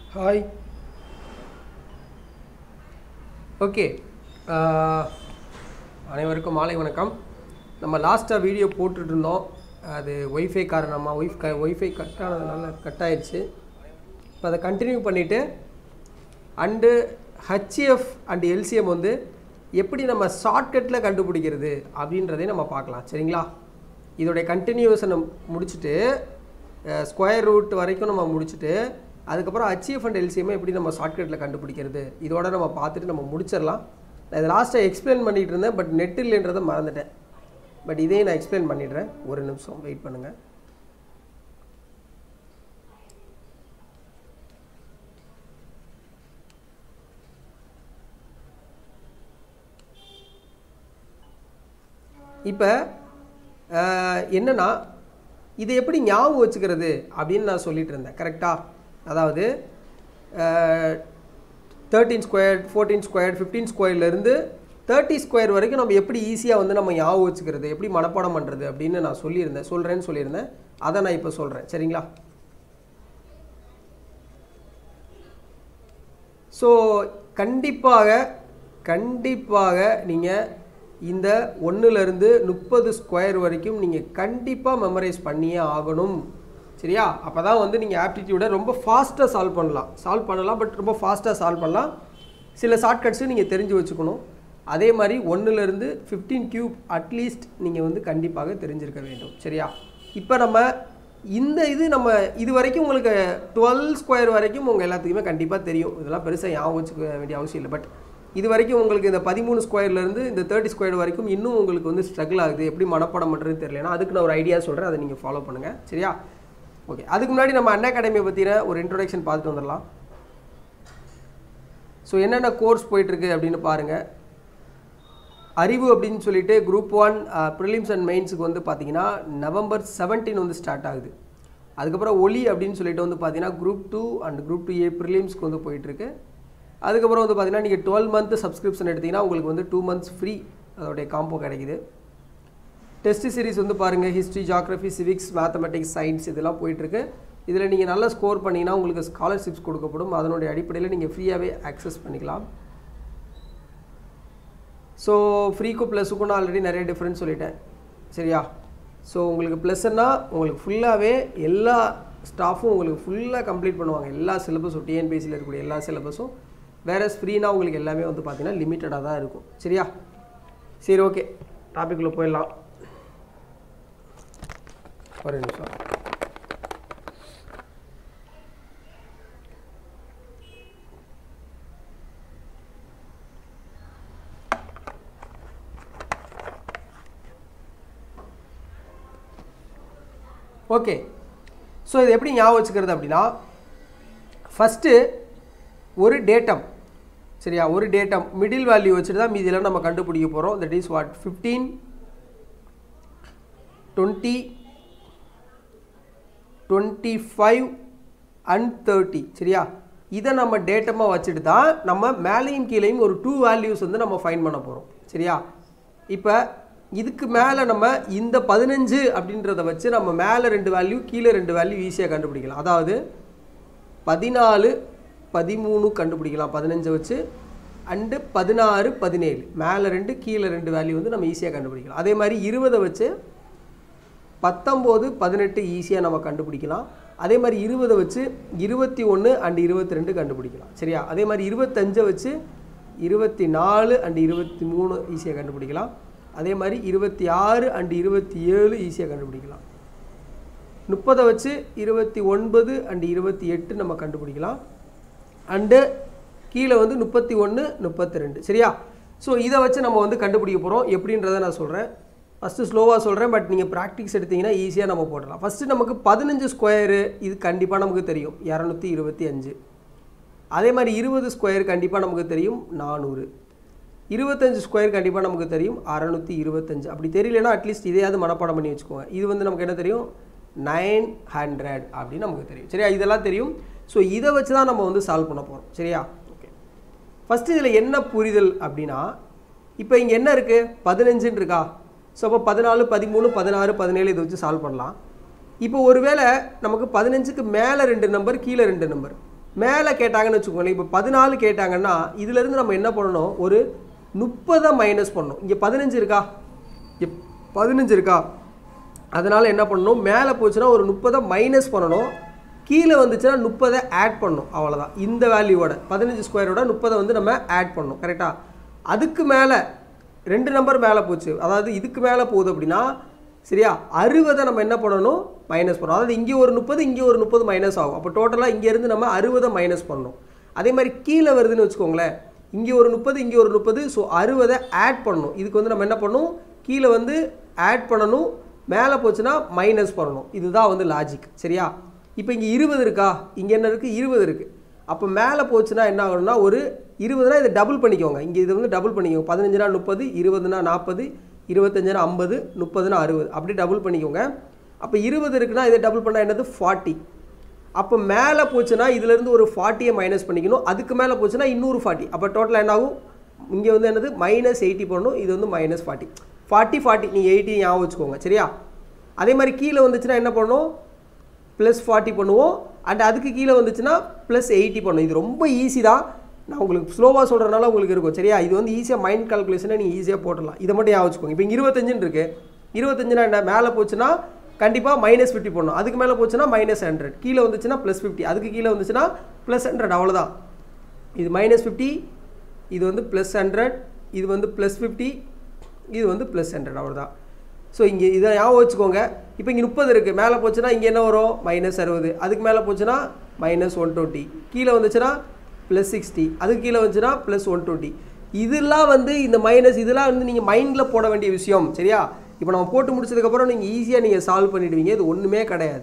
Hi okay அனைவருக்கும் மாலை வணக்கம் நம்ம லாஸ்ட்டாக வீடியோ போட்டுட்டு இருந்தோம் அது ஒய்ஃபை காரணமாக ஒய்ஃப் க ஒய்ஃபை கட் ஆனதுனால கட் ஆயிடுச்சு இப்போ அதை கண்டினியூ பண்ணிவிட்டு அண்டு ஹச்எஃப் அண்ட் எல்சிஎம் வந்து எப்படி நம்ம ஷார்ட்கட்டில் கண்டுபிடிக்கிறது அப்படின்றதையும் நம்ம பார்க்கலாம் சரிங்களா இதோடைய கண்டினியூஸை நம்ம முடிச்சுட்டு ஸ்கொயர் ரூட் வரைக்கும் நம்ம முடிச்சுட்டு அதுக்கப்புறம் ஹச்எஃப் அண்ட் எல்சிஎம்மை எப்படி நம்ம ஷார்ட்கட்டில் கண்டுபிடிக்கிறது இதோட நம்ம பார்த்துட்டு நம்ம முடிச்சிடலாம் நான் இதை லாஸ்ட்டாக எக்ஸ்பிளைன் பண்ணிகிட்டு இருந்தேன் பட் நெட் இல்லைன்றதை மறந்துட்டேன் பட் இதையும் நான் எக்ஸ்பிளைன் பண்ணிடுறேன் ஒரு நிமிஷம் வெயிட் பண்ணுங்கள் இப்போ என்னன்னா இதை எப்படி ஞாபகம் வச்சுக்கிறது அப்படின்னு நான் சொல்லிட்டு இருந்தேன் கரெக்டாக அதாவது thirteen square fourteen square fifteen ஸ்கொயர்லேருந்து தேர்ட்டி ஸ்கொயர் வரைக்கும் நம்ம எப்படி ஈஸியாக வந்து நம்ம ஞாபகம் வச்சுக்கிறது எப்படி மனப்பாடம் பண்ணுறது அப்படின்னு நான் சொல்லியிருந்தேன் சொல்கிறேன்னு சொல்லியிருந்தேன் அதை நான் இப்போ சொல்கிறேன் சரிங்களா ஸோ கண்டிப்பாக கண்டிப்பாக நீங்கள் இந்த ஒன்றுலேருந்து முப்பது ஸ்கொயர் வரைக்கும் நீங்கள் கண்டிப்பாக மெமரைஸ் பண்ணியே ஆகணும் சரியா அப்போ தான் வந்து நீங்கள் ஆப்டிடியூடை ரொம்ப ஃபாஸ்ட்டாக சால்வ் பண்ணலாம் சால்வ் பண்ணலாம் பட் ரொம்ப ஃபாஸ்ட்டாக சால்வ் பண்ணலாம் சில ஷார்ட்கட்ஸும் நீங்கள் தெரிஞ்சு வச்சுக்கணும் அதே மாதிரி ஒன்றுலேருந்து ஃபிஃப்டீன் கியூப் அட்லீஸ்ட் நீங்கள் வந்து கண்டிப்பாக தெரிஞ்சிருக்க வேண்டும் சரியா இப்போ நம்ம இந்த இது நம்ம இது வரைக்கும் உங்களுக்கு டுவெல் ஸ்கொயர் வரைக்கும் உங்கள் எல்லாத்துக்குமே கண்டிப்பாக தெரியும் இதெல்லாம் பெருசாக ஞாபகம் வச்சுக்க வேண்டிய அவசியம் இல்லை பட் இது வரைக்கும் உங்களுக்கு இந்த பதிமூணு ஸ்கொயர்லேருந்து இந்த தேர்ட்டி ஸ்கொயர் வரைக்கும் இன்னும் உங்களுக்கு வந்து ஸ்ட்ரகிள் ஆகுது எப்படி மனப்பாடம் பண்ணுறதுன்னு தெரியலனா அதுக்கு நான் ஒரு ஐடியா சொல்கிறேன் அதை நீங்கள் ஃபாலோ பண்ணுங்கள் சரியா ஓகே அதுக்கு முன்னாடி நம்ம அண்ணா அகாடமியை பற்றின ஒரு இன்ட்ரொடக்ஷன் பார்த்துட்டு வந்துடலாம் ஸோ என்னென்ன கோர்ஸ் போயிட்டுருக்கு அப்படின்னு பாருங்கள் அறிவு அப்படின்னு சொல்லிட்டு குரூப் ஒன் ப்ரிலிம்ஸ் அண்ட் மெயின்ஸுக்கு வந்து பார்த்தீங்கன்னா நவம்பர் செவன்டீன் வந்து ஸ்டார்ட் ஆகுது அதுக்கப்புறம் ஒலி அப்படின்னு சொல்லிட்டு வந்து பார்த்தீங்கன்னா group two and group two A ப்ரிலிம்ஸ்க்கு வந்து போயிட்டுருக்கு அதுக்கப்புறம் வந்து பார்த்தீங்கன்னா நீங்கள் டுவெல் மந்த் சப்ஸ்கிரிப்ஷன் எடுத்திங்கன்னா உங்களுக்கு வந்து டூ மந்த்ஸ் ஃப்ரீ அதோடைய காம்போ கிடைக்குது டெஸ்ட் சீரிஸ் வந்து பாருங்கள் history geography civics mathematics science இதெல்லாம் போயிட்டுருக்கு இதில் நீங்கள் நல்லா ஸ்கோர் பண்ணிங்கன்னா உங்களுக்கு ஸ்காலர்ஷிப்ஸ் கொடுக்கப்படும் அதனுடைய அடிப்படையில் நீங்கள் ஃப்ரீயாகவே ஆக்சஸ் பண்ணிக்கலாம் ஸோ ஃப்ரீக்கும் ப்ளஸுக்கும் நான் ஆல்ரெடி நிறைய டிஃப்ரென்ஸ் சொல்லிட்டேன் சரியா ஸோ உங்களுக்கு ப்ளஸ்ன்னா உங்களுக்கு ஃபுல்லாகவே எல்லா ஸ்டாஃபும் உங்களுக்கு ஃபுல்லாக கம்ப்ளீட் பண்ணுவாங்க எல்லா சிலபஸும் டிஎன்பிஎஸ்சியில் இருக்கக்கூடிய எல்லா சிலபஸும் வேறு ஃப்ரீனா உங்களுக்கு எல்லாமே வந்து பார்த்தீங்கன்னா லிமிட்டடாக தான் இருக்கும் சரியா சரி ஓகே டாபிக்குள்ளே போயிடலாம் ஒரு நிமிஷம் ஓகே ஸோ இது எப்படி ஞாபகம் வச்சுக்கிறது அப்படின்னா ஃபஸ்ட்டு ஒரு டேட்டம் சரியா ஒரு டேட்டம் மிடில் வேல்யூ வச்சுட்டு தான் மீதியெல்லாம் நம்ம கண்டுபிடிக்க போகிறோம் that is what fifteen twenty twenty five and thirty சரியா இதை நம்ம டேட்டமாக வச்சுட்டு தான் நம்ம மேலேயும் கீழேயும் ஒரு டூ வேல்யூஸ் வந்து நம்ம ஃபைன் பண்ண போகிறோம் சரியா இப்போ இதுக்கு மேலே நம்ம இந்த பதினஞ்சு அப்படின்றத வச்சு நம்ம மேலே ரெண்டு வேல்யூ கீழே ரெண்டு வேல்யூ ஈஸியாக கண்டுபிடிக்கலாம் அதாவது பதினாலு பதிமூணு கண்டுபிடிக்கலாம் பதினஞ்சை வச்சு அண்டு பதினாறு பதினேழு மேலே ரெண்டு கீழே ரெண்டு வேல்யூ வந்து நம்ம ஈஸியாக கண்டுபிடிக்கலாம் அதே மாதிரி இருபதை வச்சு பத்தொம்போது பதினெட்டு ஈஸியாக நம்ம கண்டுபிடிக்கலாம் அதே மாதிரி இருபதை வச்சு இருபத்தி ஒன்று அண்டு இருபத்தி ரெண்டு கண்டுபிடிக்கலாம் சரியா அதே மாதிரி இருபத்தஞ்சை வச்சு இருபத்தி நாலு அண்டு இருபத்தி மூணு ஈஸியாக கண்டுபிடிக்கலாம் அதே மாதிரி இருபத்தி ஆறு அண்டு இருபத்தி ஏழு ஈஸியாக கண்டுபிடிக்கலாம் முப்பதை வச்சு இருபத்தி ஒன்பது அண்டு இருபத்தி எட்டு நம்ம கண்டுபிடிக்கலாம் அண்டு கீழே வந்து முப்பத்தி ஒன்று முப்பத்தி ரெண்டு சரியா ஸோ இதை வச்சு நம்ம வந்து கண்டுபிடிக்க போகிறோம் எப்படின்றத நான் சொல்கிறேன் ஃபஸ்ட்டு ஸ்லோவாக சொல்கிறேன் பட் நீங்கள் ப்ராக்டிக்ஸ் எடுத்திங்கன்னா ஈஸியாக நம்ம போடலாம் ஃபஸ்ட்டு நமக்கு பதினஞ்சு ஸ்கொயரு இது கண்டிப்பாக நமக்கு தெரியும் இரநூத்தி இருபத்தி அஞ்சு அதே மாதிரி இருபது ஸ்கொயர் கண்டிப்பாக நமக்கு தெரியும் நானூறு இருபத்தஞ்சு ஸ்கொயர் கண்டிப்பாக நமக்கு தெரியும் அறநூற்றி இருபத்தஞ்சு அப்படி தெரியலனா அட்லீஸ்ட் இதையாவது மனப்பாடம் பண்ணி வச்சுக்கோங்க இது வந்து நமக்கு என்ன தெரியும் நைன் ஹண்ட்ரட் அப்படின்னு நமக்கு தெரியும் சரியா இதெல்லாம் தெரியும் ஸோ இதை வச்சு தான் நம்ம வந்து சால்வ் பண்ண போகிறோம் சரியா ஓகே ஃபஸ்ட்டு இதில் என்ன புரிதல் அப்படின்னா இப்போ இங்கே என்ன இருக்குது பதினஞ்சுன்னு இருக்கா ஸோ அப்போ பதினாலு பதிமூணு பதினாறு பதினேழு இதை வச்சு சால்வ் பண்ணலாம் இப்போ ஒருவேளை நமக்கு பதினஞ்சுக்கு மேலே ரெண்டு நம்பர் கீழே ரெண்டு நம்பர் மேலே கேட்டாங்கன்னு வச்சுக்கோங்களேன் இப்போ பதினாலு கேட்டாங்கன்னா இதுலேருந்து நம்ம என்ன பண்ணணும் ஒரு முப்பதை மைனஸ் பண்ணணும் இங்கே பதினஞ்சு இருக்கா இங்கே பதினஞ்சு இருக்கா அதனால் என்ன பண்ணணும் மேலே போச்சுன்னா ஒரு முப்பதை மைனஸ் பண்ணணும் கீழே வந்துச்சுன்னா முப்பதை ஆட் பண்ணணும் அவ்வளோதான் இந்த வேல்யூவோட பதினஞ்சு ஸ்கொயரோட முப்பதை வந்து நம்ம ஆட் பண்ணணும் கரெக்டாக அதுக்கு மேலே ரெண்டு நம்பர் மேலே போச்சு அதாவது இதுக்கு மேலே போகுது அப்படின்னா சரியா அறுபதை நம்ம என்ன பண்ணணும் மைனஸ் பண்ணணும் அதாவது இங்கே ஒரு முப்பது இங்கே ஒரு முப்பது மைனஸ் ஆகும் அப்போ டோட்டலாக இங்கேருந்து நம்ம அறுபதை மைனஸ் பண்ணணும் அதே மாதிரி கீழே வருதுன்னு வச்சுக்கோங்களேன் இங்கே ஒரு முப்பது இங்கே ஒரு முப்பது ஸோ அறுபதை ஆட் பண்ணணும் இதுக்கு வந்து நம்ம என்ன பண்ணணும் கீழே வந்து ஆட் பண்ணணும் மேலே போச்சுன்னா மைனஸ் பண்ணணும் இதுதான் வந்து லாஜிக் சரியா இப்போ இங்கே இருபது இருக்கா இங்கே என்ன இருக்குது இருபது இருக்குது அப்போ மேலே போச்சுன்னா என்ன ஆகணும்னா ஒரு இருபதுனா இதை டபுள் பண்ணிக்கோங்க இங்கே இது வந்து டபுள் பண்ணிக்கோங்க பதினஞ்சுனா முப்பது இருபதுனா நாற்பது இருபத்தஞ்சுனா ஐம்பது முப்பதுனா அறுபது அப்படி டபுள் பண்ணிக்கோங்க அப்போ இருபது இருக்குன்னா இதை டபுள் பண்ணால் என்னது ஃபார்ட்டி அப்போ மேலே போச்சுன்னா இதுலேருந்து ஒரு ஃபார்ட்டியை மைனஸ் பண்ணிக்கணும் அதுக்கு மேலே போச்சுன்னா இன்னொரு ஃபார்ட்டி அப்போ டோட்டலாக என்ன ஆகும் இங்கே வந்து என்னது மைனஸ் எயிட்டி பண்ணணும் இது வந்து மைனஸ் ஃபார்ட்டி ஃபார்ட்டி ஃபார்ட்டி நீங்கள் எயிட்டி ஞாபகம் வச்சுக்கோங்க சரியா அதே மாதிரி கீழே வந்துச்சுன்னா என்ன பண்ணணும் ப்ளஸ் ஃபார்ட்டி பண்ணுவோம் அண்ட் அதுக்கு கீழே வந்துச்சுன்னா ப்ளஸ் எயிட்டி பண்ணும் இது ரொம்ப ஈஸி தான் நான் உங்களுக்கு ஸ்லோவாக சொல்கிறனால உங்களுக்கு இருக்கும் சரியா இது வந்து ஈஸியாக மைண்ட் கால்குலேஷனை நீங்கள் ஈஸியாக போட்டுடலாம் இதை மட்டும் ஞாபகம் வச்சுக்கோங்க இப்போ இங்கே இருபத்தஞ்சுன்னு இருக்குது இருபத்தஞ்சுனா என்ன மேலே போச்சுன்னா கண்டிப்பாக மைனஸ் ஃபிஃப்டி பண்ணணும் அதுக்கு மேலே போச்சுன்னா மைனஸ் ஹண்ட்ரட் கீழே வந்துச்சுன்னா ப்ளஸ் ஃபிஃப்டி அதுக்கு கீழே வந்துச்சுன்னா ப்ளஸ் ஹண்ட்ரட் அவ்வளோதான் இது மைனஸ் ஃபிஃப்டி இது வந்து ப்ளஸ் ஹண்ட்ரட் இது வந்து ப்ளஸ் ஃபிஃப்டி இது வந்து ப்ளஸ் ஹண்ட்ரட் அவ்வளோதான் ஸோ இங்கே இதை ஞாபகம் வச்சுக்கோங்க இப்போ இங்கே முப்பது இருக்குது மேலே போச்சுன்னா இங்கே என்ன வரும் மைனஸ் அறுபது அதுக்கு மேலே போச்சுன்னா மைனஸ் ஒன் டுவெண்ட்டி கீழே வந்துச்சுன்னா ப்ளஸ் சிக்ஸ்டி அதுக்கு கீழே வந்துச்சுன்னா ப்ளஸ் ஒன் டுவெண்ட்டி இதெல்லாம் வந்து இந்த மைனஸ் இதெல்லாம் வந்து நீங்கள் மைண்டில் போட வேண்டிய விஷயம் சரியா இப்போ நம்ம போட்டு முடிச்சதுக்கப்புறம் நீங்கள் ஈஸியாக நீங்கள் சால்வ் பண்ணிடுவீங்க இது ஒன்றுமே கிடையாது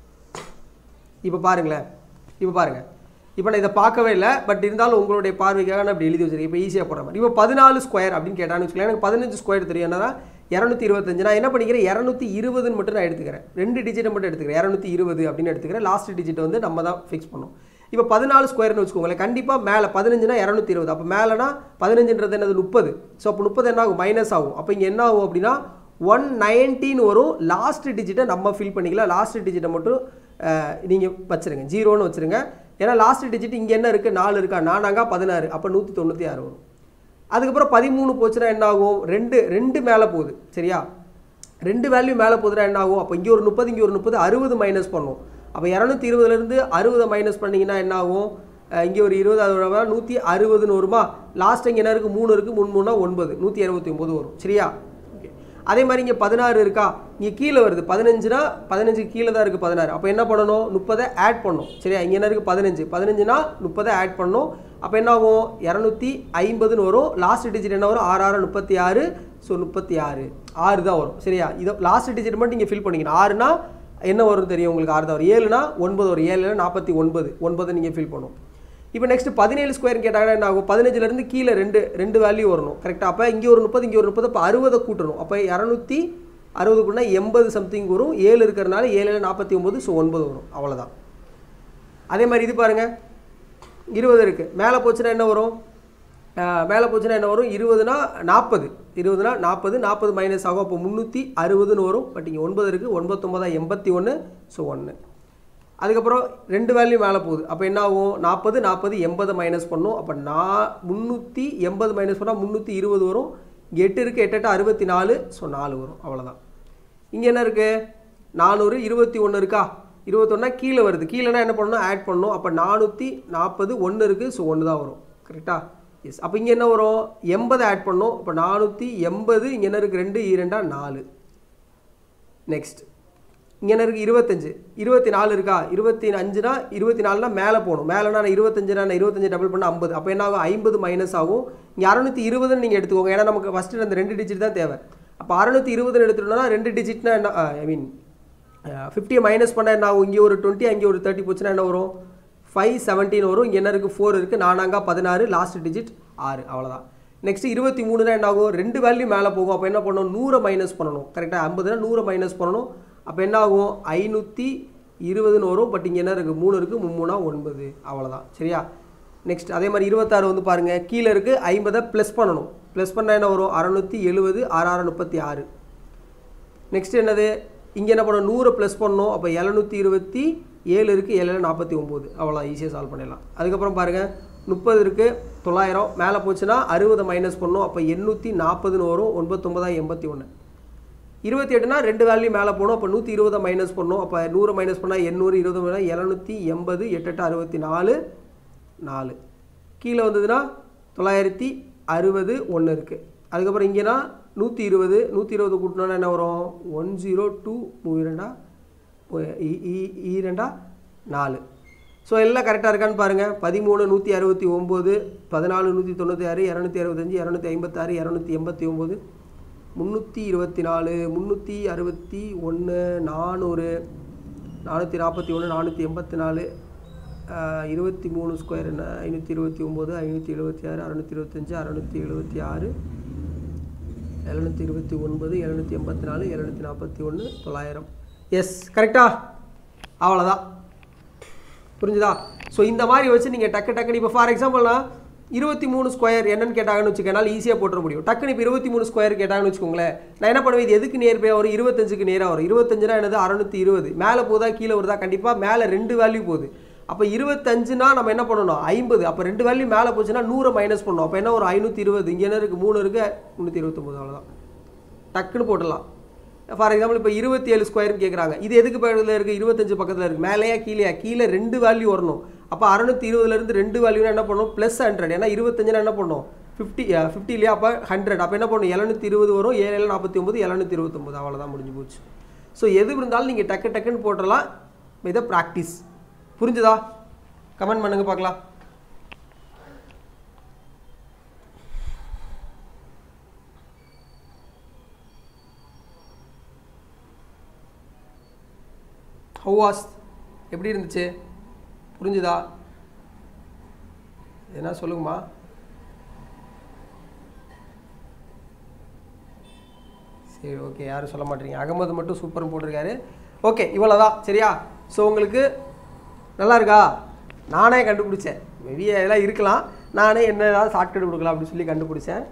இப்போ பாருங்களேன் இப்போ பாருங்கள் இப்போ நான் இதை பார்க்கவே இல்லை பட் இருந்தாலும் உங்களுடைய பார்வைக்காக நான் அப்படி எழுதி வச்சிருக்கேன் இப்போ ஈஸியாக போடுற மாதிரி இப்போ பதினாலு ஸ்கொயர் அப்படின்னு கேட்டான்னு வச்சுக்கலாம் எனக்கு பதினஞ்சு ஸ்கொயர் தெரியும் என்னன்னா இரநூத்தி இருபத்தஞ்சு நான் என்ன பண்ணிக்கிறேன் இரநூத்தி இருபதுன்னு மட்டும் நான் எடுத்துக்கிறேன் ரெண்டு டிஜிட்டை மட்டும் எடுத்துக்கிறேன் இரநூத்தி இருபது அப்படின்னு எடுத்துக்கிறேன் லாஸ்ட் டிஜிட் வந்து நம்ம தான் ஃபிக்ஸ் பண்ணோம் இப்போ பதினாலு ஸ்கொயர்னு வச்சுக்கோங்களேன் கண்டிப்பாக மேலே பதினஞ்சுனா இரநூத்தி இருபது அப்போ மேலேனா பதினஞ்சுன்றது என்னது முப்பது ஸோ அப்போ முப்பது என்ன ஆகும் மைனஸ் ஆகும் அப்போ இங்கே என்ன ஆகும் அப்படின்னா ஒன் நைன்டீன் வரும் லாஸ்ட் டிஜிட்டை நம்ம ஃபில் பண்ணிக்கலாம் லாஸ்ட் டிஜிட்டை மட்டும் நீங்கள் வச்சுருங்க ஜீரோன்னு வச்சுருங்க ஏன்னா லாஸ்ட் டிஜிட் இங்கே என்ன இருக்குது நாலு இருக்கா நானாங்க பதினாறு அப்போ நூற்றி தொண்ணூற்றி ஆறு வரும் அதுக்கப்புறம் பதிமூணு போச்சுன்னா என்ன ஆகும் ரெண்டு ரெண்டு மேலே போகுது சரியா ரெண்டு வேல்யூ மேலே போகுதுன்னா என்ன ஆகும் அப்போ இங்கே ஒரு முப்பது இங்கே ஒரு முப்பது அறுபது மைனஸ் பண்ணும் அப்போ இரநூத்தி இருபதுலேருந்து அறுபதை மைனஸ் பண்ணிங்கன்னா என்ன ஆகும் அஹ் இங்கே ஒரு இருபது அது வர நூற்றி அறுபதுன்னு வருமா லாஸ்ட் இங்கே என்ன இருக்குது மூணு இருக்குது மூணு மூணா ஒன்பது நூற்றி அறுபத்தி ஒம்பது வரும் சரியா Okay. அதே மாதிரி இங்கே பதினாறு இருக்கா இங்கே கீழே வருது பதினஞ்சுனா பதினஞ்சு கீழே தான் இருக்குது பதினாறு அப்போ என்ன பண்ணணும் முப்பதை ஆட் பண்ணணும் சரியா இங்கே என்ன இருக்குது பதினஞ்சு பதினஞ்சுனா முப்பதை ஆட் பண்ணணும் அப்போ என்ன ஆகும் இரநூத்தி ஐம்பதுன்னு வரும் லாஸ்ட் டிஜிட் என்ன வரும் ஆறு ஆறு முப்பத்தி ஆறு ஸோ முப்பத்தி ஆறு ஆறு தான் வரும் சரியா இதை லாஸ்ட் டிஜிட் மட்டும் நீங்கள் ஃபில் பண்ணிக்கணும் ஆறுனா என்ன வரும் தெரியும் உங்களுக்கு ஆறு தான் வரும் ஏழுனா ஒன்பது வரும் ஏழுனா நாற்பத்தி ஒன்பது ஒன்பது நீங்கள் ஃபில் பண்ணணும் இப்போ நெக்ஸ்ட் பதினேழு ஸ்கொயர் கேட்டாங்கன்னா என்ன ஆகும் பதினஞ்சுலேருந்து கீழே ரெண்டு ரெண்டு வேல்யூ வரணும் கரெக்டாக அப்போ இங்கே ஒரு முப்பது இங்கே ஒரு முப்பது அப்போ அறுபதை கூட்டணும் அப்போ இரநூத்தி அறுபதுக்குன்னா எண்பது சம்திங் வரும் ஏழு இருக்கிறனால ஏழு நாற்பத்தி ஒம்பது ஸோ ஒன்பது வரும் அவ்வளோதான் அதே மாதிரி இது பாருங்கள் இருபது இருக்குது மேலே போச்சுன்னா என்ன வரும் அஹ் மேலே போச்சுன்னா என்ன வரும் இருபதுனா நாற்பது இருபதுனா நாற்பது நாற்பது மைனஸ் ஆகும் அப்போ முந்நூற்றி அறுபதுன்னு வரும் பட் இங்கே ஒன்பது இருக்குது ஒன்பத்தொம்பதா எண்பத்தி ஒன்று ஸோ ஒன்று அதுக்கப்புறம் ரெண்டு வேல்யூ மேலே போகுது அப்போ என்ன ஆகும் நாற்பது நாற்பது எண்பது மைனஸ் பண்ணும் அப்போ நா முந்நூற்றி எண்பது மைனஸ் பண்ணால் முந்நூற்றி இருபது வரும் இங்கே எட்டு இருக்குது எட்டு எட்டு அறுபத்தி நாலு ஸோ நாலு வரும் அவ்வளோதான் இங்கே என்ன இருக்குது நானூறு இருபத்தி ஒன்று இருக்கா இருபத்தொன்னா கீழே வருது கீழேனா என்ன பண்ணணும் ஆட் பண்ணணும் அப்போ நானூற்றி நாற்பது ஒன்று இருக்குது ஸோ ஒன்று தான் வரும் கரெக்டாக எஸ் அப்போ இங்கே என்ன வரும் எண்பது ஆட் பண்ணணும் இப்போ நானூற்றி எண்பது இங்கே என்ன இருக்குது ரெண்டு இரண்டா நாலு நெக்ஸ்ட் இங்கே என்ன இருக்குது இருபத்தஞ்சு இருபத்தி நாலு இருக்கா இருபத்தி அஞ்சுனா இருபத்தி நாலுனா மேலே போகணும் மேலேனா நான் இருபத்தஞ்சுனா நான் இருபத்தஞ்சு டபுள் பண்ண ஐம்பது அப்போ என்ன ஆகும் ஐம்பது மைனஸ் ஆகும் இங்கே அறநூற்றி இருபதுன்னு நீங்கள் எடுத்துக்கோங்க ஏன்னா நமக்கு ஃபஸ்ட்டு அந்த ரெண்டு டிஜிட் தான் தேவை அப்போ அறநூற்றி இருபதுன்னு எடுத்துட்டோம்னா ரெண்டு டிஜிட்னா என்ன ஐ மீன் ஃபிஃப்டியை மைனஸ் பண்ணால் என்ன ஆகும் இங்கே ஒரு டுவெண்ட்டி அங்கே ஒரு தேர்ட்டி போச்சுன்னா என்ன வரும் ஃபைவ் செவன்டீன் வரும் இங்கே என்ன இருக்குது ஃபோர் இருக்குது நானாங்கா பதினாறு லாஸ்ட் டிஜிட் ஆறு அவ்வளோதான் நெக்ஸ்ட் இருபத்தி மூணுனா என்ன ஆகும் ரெண்டு வேல்யூ மேலே போகும் அப்போ என்ன பண்ணணும் நூறை மைனஸ் பண்ணணும் கரெக்டாக ஐம்பதுனா நூறை மைனஸ் பண்ணணும் அப்போ என்ன ஆகும் ஐநூற்றி இருபதுன்னு வரும் பட் இங்கே என்ன இருக்குது மூணு இருக்குது மூணா ஒன்பது அவ்வளோதான் சரியா நெக்ஸ்ட் அதே மாதிரி இருபத்தாறு வந்து பாருங்கள் கீழே இருக்குது ஐம்பதை ப்ளஸ் பண்ணணும் ப்ளஸ் பண்ணால் என்ன வரும் அறநூற்றி எழுபது ஆறு ஆறு முப்பத்தி ஆறு நெக்ஸ்ட் என்னது இங்கே என்ன பண்ணணும் நூறை ப்ளஸ் பண்ணணும் அப்போ எழுநூற்றி இருபத்தி ஏழு இருக்குது ஏழில் நாற்பத்தி ஒம்பது அவ்வளோ ஈஸியாக சால்வ் பண்ணிடலாம் அதுக்கப்புறம் பாருங்கள் முப்பது இருக்குது தொள்ளாயிரம் மேலே போச்சுன்னா அறுபதை மைனஸ் பண்ணோம் அப்போ எண்ணூற்றி நாற்பதுன்னு வரும் ஒன்பத்தொம்பதா எண்பத்தி ஒன்று இருபத்தி எட்டுனா ரெண்டு வேல்யூ மேலே போகணும் அப்போ நூற்றி இருபதை மைனஸ் பண்ணணும் அப்போ நூறு மைனஸ் பண்ணால் எண்ணூறு இருபது பண்ணால் எழுநூற்றி எண்பது எட்டு எட்டு அறுபத்தி நாலு நாலு கீழே வந்ததுன்னா தொள்ளாயிரத்தி அறுபது ஒன்று இருக்குது அதுக்கப்புறம் இங்கேனா நூற்றி இருபது நூற்றி இருபது கூட்டினோன்னா என்ன வரும் ஒன் ஜீரோ டூ இரண்டா இரண்டா நாலு ஸோ எல்லாம் கரெக்டாக இருக்கான்னு பாருங்கள் பதிமூணு நூற்றி அறுபத்தி ஒம்பது பதினாலு நூற்றி தொண்ணூற்றி ஆறு இரநூத்தி அறுபத்தஞ்சி இரநூத்தி ஐம்பத்தாறு இரநூத்தி எண்பத்தி ஒம்பது முந்நூற்றி இருபத்தி நாலு முந்நூற்றி அறுபத்தி ஒன்று நானூறு நானூற்றி நாற்பத்தி ஒன்று நானூற்றி எண்பத்தி நாலு இருபத்தி மூணு ஸ்கொயர் என்ன ஐநூற்றி இருபத்தி ஒம்பது ஐநூற்றி எழுபத்தி ஆறு அறநூற்றி இருபத்தஞ்சி அறநூற்றி எழுபத்தி ஆறு எழுநூற்றி இருபத்தி ஒன்பது எழுநூற்றி எண்பத்தி நாலு எழுநூற்றி நாற்பத்தி ஒன்று தொள்ளாயிரம் எஸ் கரெக்டா அவ்வளோதான் புரிஞ்சுதா ஸோ இந்த மாதிரி வச்சு நீங்கள் டக்கு டக்குன்னு இப்போ ஃபார் எக்ஸாம்பிள்னா இருபத்தி மூணு ஸ்கொயர் என்னன்னு கேட்டாங்கன்னு வச்சுக்கனால ஈஸியாக போட்டுற முடியும் டக்குன்னு இப்போ இருபத்தி மூணு ஸ்கொயர் கேட்டாங்கன்னு வச்சுக்கோங்களேன் நான் என்ன பண்ணுவேன் இது எதுக்கு நேர் போய் வரும் இருபத்தஞ்சுக்கு நேராக வரும் இருபத்தஞ்சுனா என்னது அறநூற்றி இருபது மேலே போதா கீழே வருதா கண்டிப்பாக மேலே ரெண்டு வேல்யூ போகுது அப்போ இருபத்தஞ்சுனா நம்ம என்ன பண்ணணும் ஐம்பது அப்போ ரெண்டு வேல்யூ மேலே போச்சுன்னா நூறை மைனஸ் பண்ணணும் அப்போ என்ன ஒரு ஐநூற்றி இருபது இங்கே என்ன இருக்குது மூணு இருக்குது முந்நூற்றி இருபத்தொம்போது அவ்வளோதான் டக்குன்னு போட்டுடலாம் ஃபார் எக்ஸாம்பிள் இப்போ இருபத்தி ஏழு ஸ்கொயர்னு கேட்குறாங்க இது எதுக்கு பக்கத்தில் இருக்குது இருபத்தஞ்சு பக்கத்தில் இருக்குது மேலேயா கீழேயா கீழே ரெண்டு வேல்யூ வரணும் அப்போ அறநூற்றி இருபதுலேருந்து ரெண்டு வேல்யூனா என்ன பண்ணணும் ப்ளஸ் ஹண்ட்ரட் ஏன்னா இருபத்தஞ்சுனா என்ன பண்ணணும் ஃபிஃப்டி ஃபிஃப்டி இல்லையா அப்போ ஹண்ட்ரட் அப்போ என்ன பண்ணணும் எழுநூற்றி இருபது வரும் ஏழு நாற்பத்தி ஒம்பது எழுநூற்றி இருபத்தொம்பது அவ்வளோதான் முடிஞ்சு போச்சு ஸோ எது இருந்தாலும் நீங்கள் டக்கு டக்குன்னு போட்டுடலாம் இதை ப்ராக்டிஸ் புரிஞ்சுதா கமெண்ட் பண்ணுங்க பார்க்கலாம் ஹவு வாஸ் எப்படி இருந்துச்சு புரிஞ்சுதா என்ன சொல்லுங்கம்மா சரி ஓகே யாரும் சொல்ல மாட்டீங்க அகமது மட்டும் சூப்பர்னு போட்டிருக்காரு ஓகே இவ்வளோதான் சரியா ஸோ உங்களுக்கு நல்லா இருக்கா நானே கண்டுபிடிச்சேன் மேபி இதெல்லாம் இருக்கலாம் நானே என்ன ஏதாவது ஷார்ட்கட் கொடுக்கலாம் அப்படின்னு சொல்லி கண்டுபிடிச்சேன்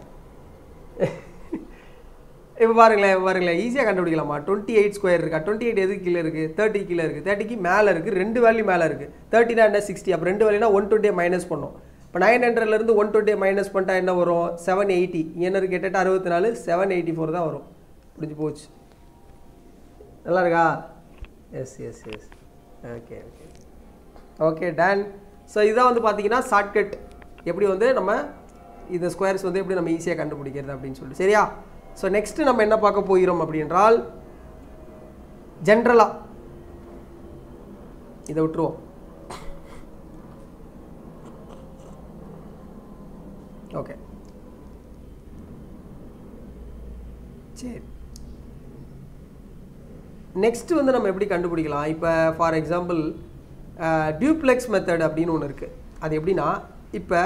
இப்போ பாருங்களேன் இப்போ பாருங்களேன் ஈஸியாக கண்டுபிடிக்கலாமா டுவெண்ட்டி எயிட் ஸ்கொயர் இருக்கா டுவெண்ட்டி எயிட் எதுக்கு கீழே இருக்குது தேர்ட்டி கீழே இருக்குது தேர்ட்டிக்கு மேலே இருக்குது ரெண்டு வேல்யூ மேலே இருக்குது தேர்ட்டினா என்ன சிக்ஸ்டி அப்போ ரெண்டு வேல்யூனா ஒன் டுவெண்ட்டியை மைனஸ் பண்ணோம் இப்போ நைன் ஹண்ட்ரட்லேருந்து ஒன் டுவெண்ட்டியை மைனஸ் பண்ணிட்டா என்ன வரும் செவன் எயிட்டி என்ன இருக்குது எட்டு அறுபத்தி நாலு செவன் எயிட்டி ஃபோர் தான் வரும் முடிஞ்சு போச்சு நல்லா இருக்கா yes yes yes okay okay okay done so இதான் வந்து பார்த்தீங்கன்னா ஷார்ட்கட் எப்படி வந்து நம்ம இந்த ஸ்கொயர்ஸ் வந்து எப்படி நம்ம ஈஸியாக கண்டுபிடிக்கிறது அப்படின்னு சொல்லிட்டு சரியா ஸோ நெக்ஸ்ட்டு நம்ம என்ன பார்க்க போகிறோம் அப்படின்றால் ஜென்ரலாக இதை விட்டுருவோம் ஓகே சரி நெக்ஸ்ட் வந்து நம்ம எப்படி கண்டுபிடிக்கலாம் இப்போ ஃபார் எக்ஸாம்பிள் டியூப்ளெக்ஸ் மெத்தட் அப்படின்னு ஒன்று இருக்குது அது எப்படின்னா இப்போ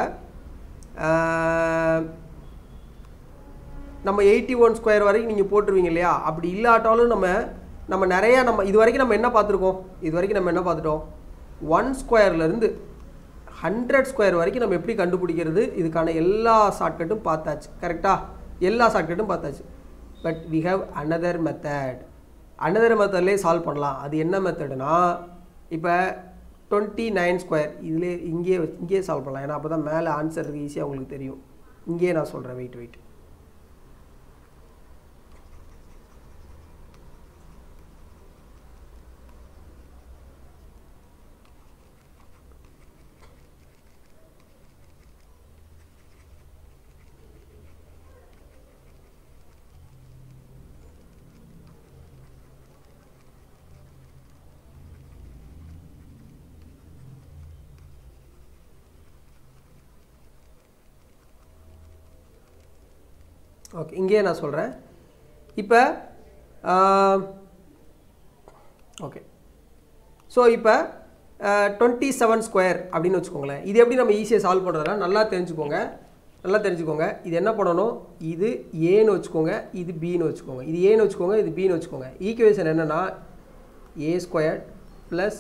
நம்ம எயிட்டி ஒன் ஸ்கொயர் வரைக்கும் நீங்கள் போட்டுருவீங்க இல்லையா அப்படி இல்லாட்டாலும் நம்ம நம்ம நிறையா நம்ம இது வரைக்கும் நம்ம என்ன பார்த்துருக்கோம் இது வரைக்கும் நம்ம என்ன பார்த்துட்டோம் ஒன் ஸ்கொயர்லேருந்து ஹண்ட்ரட் ஸ்கொயர் வரைக்கும் நம்ம எப்படி கண்டுபிடிக்கிறது இதுக்கான எல்லா ஷார்ட்கட்டும் பார்த்தாச்சு கரெக்டாக எல்லா ஷார்ட்கட்டும் பார்த்தாச்சு but we have another method another மெத்தட்லேயே சால்வ் பண்ணலாம் அது என்ன மெத்தடுனா இப்போ டுவெண்ட்டி நைன் ஸ்கொயர் இதிலே இங்கேயே வச்சு- இங்கேயே சால்வ் பண்ணலாம் ஏன்னா அப்போ தான் மேலே ஆன்சர் ஈஸியாக உங்களுக்கு தெரியும் இங்கேயே நான் சொல்கிறேன் வெயிட் வெயிட் ஓகே இங்கேயே நான் சொல்கிறேன் இப்போ ஓகே ஸோ இப்போ டுவெண்ட்டி செவன் ஸ்கொயர் அப்படின்னு வச்சுக்கோங்களேன் இது எப்படி நம்ம ஈஸியாக சால்வ் பண்ணுறதுனா நல்லா தெரிஞ்சுக்கோங்க நல்லா தெரிஞ்சுக்கோங்க இது என்ன பண்ணணும் இது ஏன்னு வச்சுக்கோங்க இது பின்னு வச்சுக்கோங்க இது ஏன்னு வச்சுக்கோங்க இது பின்னு வச்சுக்கோங்க ஈக்குவேஷன் என்னென்னா A square plus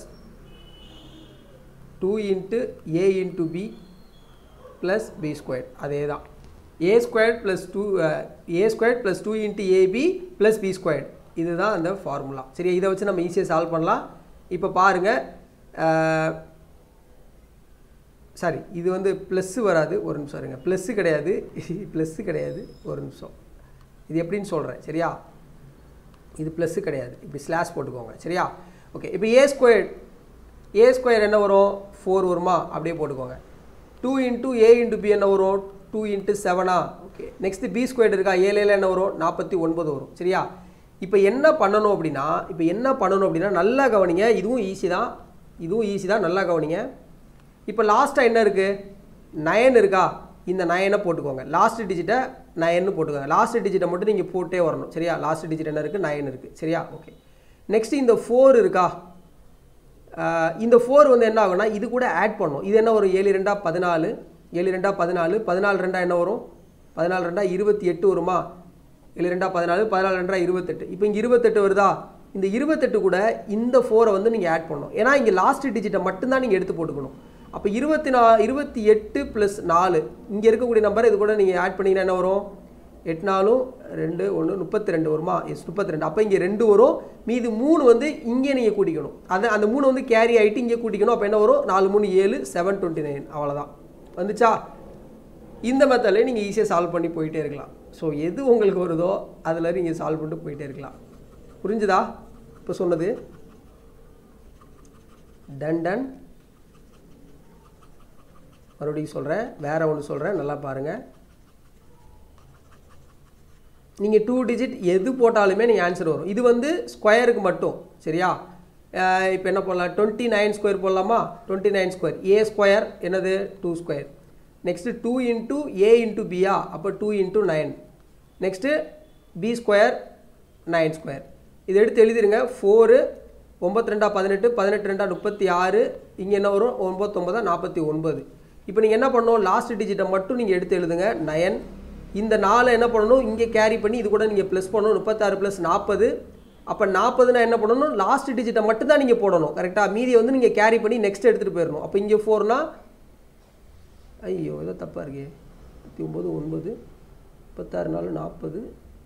two into A into B plus B square அதே தான் A square plus two A square plus two into AB plus B square இதுதான் அந்த ஃபார்முலா சரி இதை வச்சு நம்ம ஈஸியாக சால்வ் பண்ணலாம் இப்போ பாருங்கள் சாரி இது வந்து ப்ளஸ்ஸு வராது ஒரு நிமிஷம் இருங்க ப்ளஸ்ஸு கிடையாது ப்ளஸ்ஸு கிடையாது ஒரு நிமிஷம் இது எப்படின்னு சொல்கிறேன் சரியா இது ப்ளஸ்ஸு கிடையாது இப்படி ஸ்லாஷ் போட்டுக்கோங்க சரியா ஓகே இப்போ ஏ ஸ்கொயர் ஏ ஸ்கொயர் என்ன வரும் ஃபோர் வருமா அப்படியே போட்டுக்கோங்க two into A into B என்ன வரும் டூ இன்ட்டு செவனா ஓகே நெக்ஸ்ட்டு பி ஸ்கொயர் இருக்கா ஏழில் என்ன வரும் நாற்பத்தி ஒன்பது வரும் சரியா இப்போ என்ன பண்ணணும் அப்படின்னா இப்போ என்ன பண்ணணும் அப்படின்னா நல்லா கவனிங்க இதுவும் ஈஸி தான் இதுவும் ஈஸி தான் நல்லா கவனிங்க இப்போ லாஸ்ட்டாக என்ன இருக்குது நயன் இருக்கா இந்த நயனை போட்டுக்கோங்க லாஸ்ட் டிஜிட்டை நயன்னு போட்டுக்கோங்க லாஸ்ட் டிஜிட்டை மட்டும் நீங்கள் போட்டே வரணும் சரியா லாஸ்ட் டிஜிட் என்ன இருக்குது நயன் இருக்குது சரியா ஓகே நெக்ஸ்ட் இந்த ஃபோர் இருக்கா ஆஹ் இந்த ஃபோர் வந்து என்ன ஆகும்னா இது கூட ஆட் பண்ணும் இது என்ன வரும் ஏழு ரெண்டா பதினாலு ஏழு ரெண்டா பதினாலு பதினாலு ரெண்டா என்ன வரும் பதினாலு ரெண்டா இருபத்தி எட்டு வருமா ஏழு ரெண்டா பதினாலு பதினாலு ரெண்டா இருபத்தெட்டு இப்போ இங்கே இருபத்தெட்டு வருதா இந்த இருபத்தெட்டு கூட இந்த ஃபோரை வந்து நீங்கள் ஆட் பண்ணணும் ஏன்னா இங்கே லாஸ்ட் டிஜிட்டை மட்டும்தான் நீங்கள் எடுத்து போட்டுக்கணும் அப்போ இருபத்தி நா இருபத்தி எட்டு ப்ளஸ் நாலு இங்கே இருக்கக்கூடிய நம்பர் இது கூட நீங்கள் ஆட் பண்ணிங்கன்னா என்ன வரும் எட்டு நாலும் ரெண்டு ஒன்று முப்பத்தி ரெண்டு வருமா எஸ் முப்பத்தி ரெண்டு அப்போ இங்கே ரெண்டு வரும் மீது மூணு வந்து இங்கே நீங்கள் கூட்டிக்கணும் அது அந்த மூணு வந்து கேரி ஆகிட்டு இங்கே கூட்டிக்கணும் அப்போ என்ன வரும் நாலு மூணு ஏழு செவன் டுவெண்ட்டி நைன் அவ்வளோதான் வந்துச்சா இந்த மெத்தடில் நீங்கள் ஈஸியாக சால்வ் பண்ணி போயிட்டே இருக்கலாம் ஸோ எது உங்களுக்கு வருதோ அதில் நீங்கள் சால்வ் பண்ணிட்டு போயிட்டே இருக்கலாம் புரிஞ்சுதா இப்போ சொன்னது டன் டன் மறுபடியும் சொல்கிறேன் வேற ஒன்று சொல்கிறேன் நல்லா பாருங்கள் நீங்கள் டூ டிஜிட் எது போட்டாலுமே நீங்கள் ஆன்சர் வரும் இது வந்து ஸ்கொயருக்கு மட்டும் சரியா இப்போ என்ன போடலாம் டுவெண்ட்டி நைன் ஸ்கொயர் போடலாமா twenty nine square A square என்னது two square next two into A into பியா அப்போ two into nine next B square nine square இது எடுத்து எழுதிருங்க ஃபோரு ஒம்பத்தி ரெண்டா பதினெட்டு பதினெட்டு ரெண்டா முப்பத்தி ஆறு இங்கே என்ன வரும் ஒம்பத்தொம்பதா நாற்பத்தி ஒன்பது இப்போ நீங்கள் என்ன பண்ணணும் லாஸ்ட் டிஜிட்டை மட்டும் நீங்கள் எடுத்து எழுதுங்க நயன் இந்த நாலை என்ன பண்ணணும் இங்கே கேரி பண்ணி இது கூட நீங்கள் ப்ளஸ் பண்ணணும் முப்பத்தாறு ப்ளஸ் நாற்பது அப்போ நாற்பதுனா என்ன பண்ணணும் லாஸ்ட் டிஜிட்டை மட்டும் தான் நீங்கள் போடணும் கரெக்டாக மீதியை வந்து நீங்கள் கேரி பண்ணி நெக்ஸ்ட் எடுத்துகிட்டு போயிடணும் அப்போ இங்கே ஃபோர்னா ஐயோ ஏதோ தப்பாக இருக்கே முப்பத்தி ஒம்பது ஒன்பது முப்பத்தாறு நாலு நாற்பது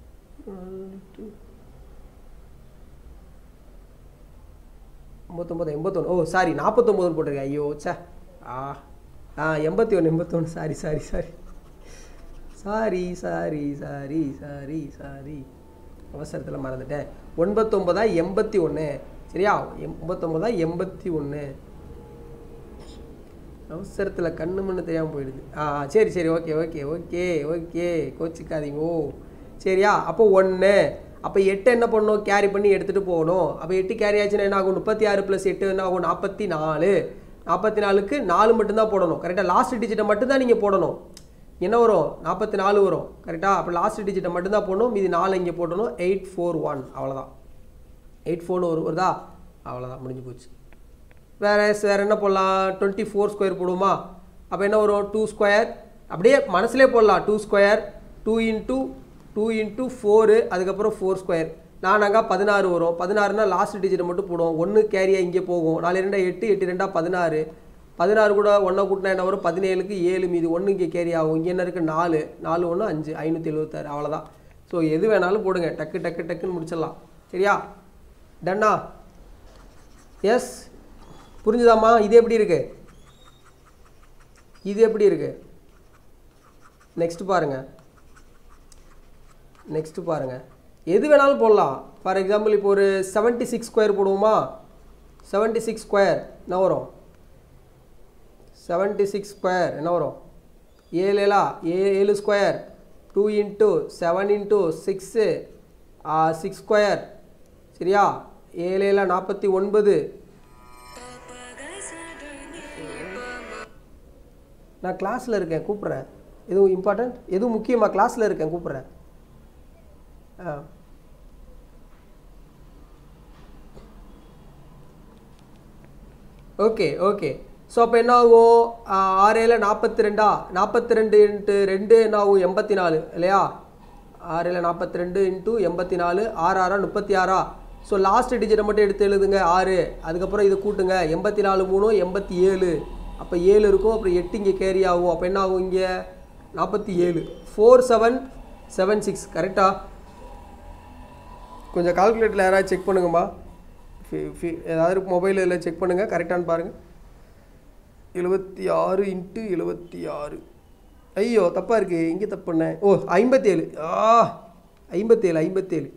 ஐம்பத்தொம்பது எண்பத்தொன்று ஓ சாரி நாற்பத்தொம்போதுன்னு போட்டிருக்கேன் ஐயோ சே ஆ ஆ எண்பத்தி ஒன்று எண்பத்தொன்று sorry sorry sorry sorry sorry sorry sorry sorry அவசரத்தில் மறந்துட்டேன் ஒன்பத்தொம்பதா எண்பத்தி ஒன்று சரியா எண்பத்தொம்பதா எண்பத்தி ஒன்று அவசரத்தில் கண்ணு மண்ணு தெரியாமல் போயிடுது ஆ சரி சரி ஓகே ஓகே ஓகே ஓகே கோச்சிக்காதீங்க ஓ சரியா அப்போ ஒன்று அப்போ எட்டு என்ன பண்ணணும் கேரி பண்ணி எடுத்துகிட்டு போகணும் அப்போ எட்டு கேரி ஆச்சுன்னா என்ன ஆகும் முப்பத்தி ஆறு ப்ளஸ் எட்டு என்ன ஆகும் நாற்பத்தி நாலு நாற்பத்தி நாலுக்கு நாலு மட்டும்தான் போடணும் கரெக்டாக லாஸ்ட் டிஜிட்டை மட்டும்தான் நீங்கள் போடணும் என்ன வரும் நாற்பத்தி நாலு வரும் கரெக்டாக அப்போ லாஸ்ட் டிஜிட்டை மட்டும்தான் போடணும் மீதி நாலு இங்கே போடணும் எயிட் ஃபோர் ஒன் அவ்வளோதான் எயிட் ஃபோர்னு வரும் வருதா அவ்வளோதான் முடிஞ்சு போச்சு வேறு வேறு என்ன போடலாம் டுவெண்ட்டி ஃபோர் ஸ்கொயர் போடுவோமா அப்போ என்ன வரும் டூ ஸ்கொயர் அப்படியே மனசுலே போடலாம் two square two into two into four அதுக்கப்புறம் ஃபோர் ஸ்கொயர் நானாங்க பதினாறு வரும் பதினாறுனா லாஸ்ட் டிஜிட்டை மட்டும் போடுவோம் ஒன்று கேரியாக இங்கே போகும் நாலு ரெண்டா எட்டு எட்டு ரெண்டா பதினாறு பதினாறு கூட ஒன்றை கூட்டினா என்ன வரும் பதினேழுக்கு ஏழு மீது ஒன்று இங்கே கேரி ஆகும் இங்கே என்ன இருக்குது நாலு நாலு ஒன்று அஞ்சு ஐநூற்றி எழுபத்தாறு அவ்வளோதான் ஸோ எது வேணாலும் போடுங்க டக்கு டக்கு டக்குன்னு முடிச்சிடலாம் சரியா டன்னா எஸ் புரிஞ்சுதாம்மா இது எப்படி இருக்கு இது எப்படி இருக்கு நெக்ஸ்ட் பாருங்க நெக்ஸ்ட் பாருங்க எது வேணாலும் போடலாம் ஃபார் எக்ஸாம்பிள் இப்போ ஒரு செவன்ட்டி சிக்ஸ் ஸ்கொயர் போடுவோமா செவன்ட்டி சிக்ஸ் ஸ்கொயர் என்ன வரும் செவன்ட்டி சிக்ஸ் ஸ்கொயர் என்ன வரும் ஏழு ஏழா ஏ ஏழு square two into seven into six six square சரியா ஏழு ஏழா நாற்பத்தி ஒன்பது நான் கிளாஸில் இருக்கேன் கூப்பிட்றேன் எதுவும் இம்பார்ட்டன்ட் எதுவும் முக்கியமாக கிளாஸில் இருக்கேன் கூப்பிட்றேன் ஆ ஓகே ஓகே ஸோ அப்போ என்ன ஆகும் ஆறேல நாற்பத்தி ரெண்டா நாற்பத்தி ரெண்டு இன்ட்டு ரெண்டு என்ன ஆகும் எண்பத்தி நாலு இல்லையா ஆறேல நாற்பத்தி ரெண்டு இன்ட்டு எண்பத்தி நாலு ஆறு ஆறா முப்பத்தி ஆறா ஸோ லாஸ்ட் டிஜிட்டை மட்டும் எடுத்து எழுதுங்க ஆறு அதுக்கப்புறம் இது கூட்டுங்க எண்பத்தி நாலு மூணு எண்பத்தி ஏழு அப்போ ஏழு இருக்கும் அப்புறம் எட்டு இங்கே கேரி ஆகும் அப்போ என்ன ஆகும் இங்கே நாற்பத்தி ஏழு ஃபோர் செவன் செவன் சிக்ஸ் கரெக்டா கொஞ்சம் கால்குலேட்டரில் யாராவது செக் பண்ணுங்கம்மா ஏதாவது மொபைல் இதில் செக் பண்ணுங்கள் கரெக்டானு பாருங்கள் எழுபத்தி ஆறு இன்ட்டு எழுபத்தி ஆறு ஐயோ தப்பாக இருக்கு எங்கே தப்பு பண்ணேன் ஓ ஐம்பத்தேழு ஆ ஐம்பத்தேழு ஐம்பத்தேழு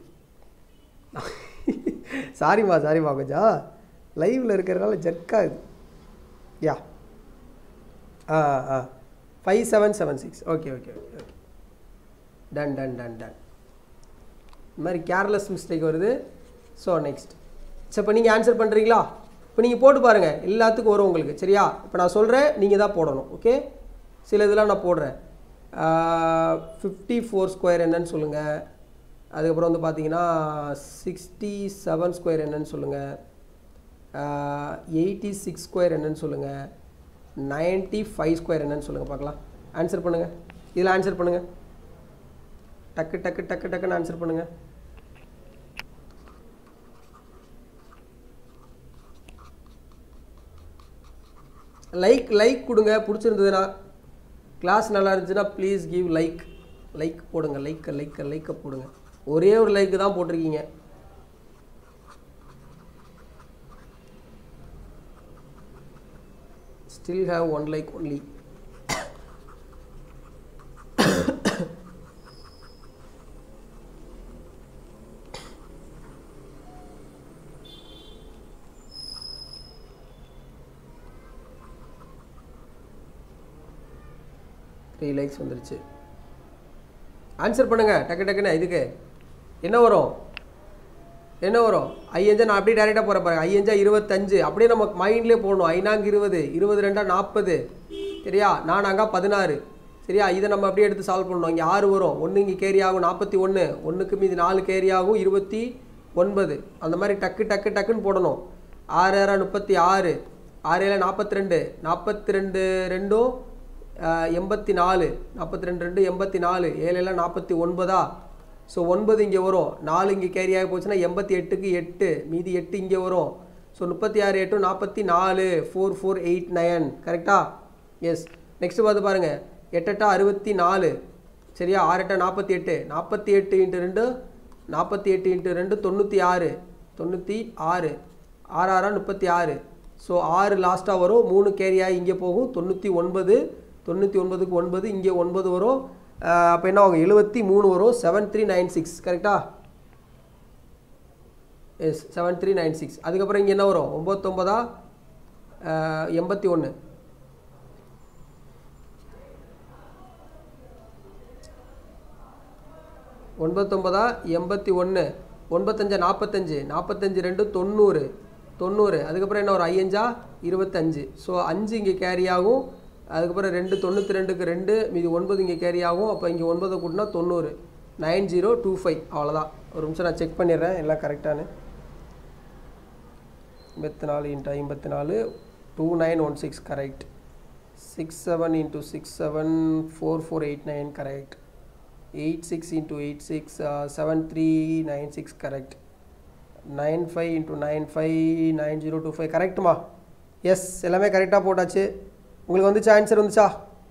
சாரிம்மா சாரிம்மா கொஞ்சம் லைவில் இருக்கிறதுனால ஜர்க்காகுது யா ஆ ஆ five seven seven six okay okay okay okay done done done done இந்த மாதிரி கேர்லெஸ் மிஸ்டேக் வருது ஸோ நெக்ஸ்ட் சரி இப்போ நீங்கள் ஆன்சர் பண்ணுறீங்களா இப்போ நீங்கள் போட்டு பாருங்கள் எல்லாத்துக்கும் வரும் உங்களுக்கு சரியா இப்போ நான் சொல்கிறேன் நீங்கள் தான் போடணும் ஓகே சில இதெல்லாம் நான் போடுறேன் ஃபிஃப்டி ஃபோர் ஸ்கொயர் என்னன்னு சொல்லுங்கள் அதுக்கப்புறம் வந்து பார்த்தீங்கன்னா சிக்ஸ்டி செவன் ஸ்கொயர் என்னன்னு சொல்லுங்கள் எயிட்டி சிக்ஸ் ஸ்கொயர் என்னன்னு சொல்லுங்கள் நைன்ட்டி ஃபைவ் ஸ்கொயர் என்னன்னு சொல்லுங்கள் பார்க்கலாம் ஆன்சர் பண்ணுங்கள் இதில் ஆன்சர் பண்ணுங்கள் டக்கு டக்கு டக்கு டக்குன்னு ஆன்சர் பண்ணுங்கள் லைக் லைக் கொடுங்க பிடிச்சிருந்ததுன்னா கிளாஸ் நல்லா இருந்துச்சுன்னா ப்ளீஸ் கிவ் லைக் லைக் போடுங்க லைக் லைக் லைக்கை போடுங்க ஒரே ஒரு லைக் தான் போட்டிருக்கீங்க still have one like only three likes வந்துருச்சு ஆன்சர் பண்ணுங்க டக்கு டக்குன்னு இதுக்கு என்ன வரும் என்ன வரும் ஐயஞ்சா நான் அப்படியே டேரெக்டாக போகிறேன் பாருங்க ஐயஞ்சா இருபத்தஞ்சு அப்படியே நம்ம மைண்ட்லேயே போடணும் ஐநாங்க இருபது இருபது ரெண்டா நாற்பது சரியா நானாங்க பதினாறு சரியா இதை நம்ம அப்படியே எடுத்து சால்வ் பண்ணணும் இங்கே ஆறு வரும் ஒன்று இங்கே கேரி ஆகும் நாற்பத்தி ஒன்று ஒன்றுக்கு மீதி நாலு கேரி ஆகும் இருபத்தி ஒன்பது அந்த மாதிரி டக்கு டக்கு டக்குன்னு போடணும் ஆறு ஆறா முப்பத்தி ஆறு ஆறு ஏழு நாற்பத்தி ரெண்டு நாற்பத்தி ரெண்டு ரெண்டும் ஆஹ், எண்பத்தி நாலு நாற்பத்தி ரெண்டு ரெண்டு எண்பத்தி நாலு ஏழு எல்லாம் நாற்பத்தி ஒன்பதா ஸோ ஒன்பது இங்கே வரும் நாலு இங்கே கேரி ஆகி போச்சுன்னா எண்பத்தி எட்டுக்கு எட்டு மீதி எட்டு இங்கே வரும் ஸோ முப்பத்தி ஆறு எட்டு நாற்பத்தி நாலு ஃபோர் ஃபோர் எயிட் நயன் கரெக்டா எஸ் நெக்ஸ்ட் பார்த்து பாருங்கள் எட்டெட்டா அறுபத்தி நாலு சரியா ஆறெட்டா நாற்பத்தி எட்டு நாற்பத்தி எட்டு இன்ட்டு ரெண்டு நாற்பத்தி எட்டு இன்ட்டு ரெண்டு தொண்ணூற்றி ஆறு தொண்ணூற்றி ஆறு ஆறு ஆறா முப்பத்தி ஆறு ஸோ ஆறு லாஸ்ட்டாக வரும் மூணு கேரியாக இங்கே போகும் தொண்ணூற்றி ஒன்பது தொண்ணூற்றி ஒன்பதுக்கு ஒன்பது இங்கே ஒன்பது வரும் அப்போ என்ன ஆகும் எழுபத்தி மூணு வரும் செவன் த்ரீ நைன் சிக்ஸ் கரெக்டா yes seven three nine six அதுக்கப்புறம் இங்கே என்ன வரும் ஒம்பத்தொம்பதா எண்பத்தி ஒன்று ஒன்பத்தொம்பதா எண்பத்தி ஒன்று ஒன்பத்தஞ்சா நாற்பத்தஞ்சு நாற்பத்தஞ்சு ரெண்டு தொண்ணூறு தொண்ணூறு அதுக்கப்புறம் என்ன ஒரு ஐயஞ்சா இருபத்தஞ்சு ஸோ அஞ்சு இங்கே கேரி ஆகும் அதுக்கப்புறம் ரெண்டு தொண்ணூற்றி ரெண்டுக்கு ரெண்டு மீதி ஒன்பது இங்கே கேரி ஆகும் அப்போ இங்கே ஒன்பதை கூட்டினா தொண்ணூறு நைன் ஜீரோ டூ ஃபைவ் அவ்வளோதான் ஒரு நிமிஷம் நான் செக் பண்ணிடுறேன் எல்லாம் கரெக்டானு ஐம்பத்தி நாலு இன்ட்டு ஐம்பத்தி நாலு two nine one six correct six seven into six seven four four eight nine correct eight six into eight six seven three nine six correct nine five into nine five nine zero two five கரெக்டுமா yes எல்லாமே கரெக்டாக போட்டாச்சு உங்களுக்கு வந்துச்சா answer வந்துச்சா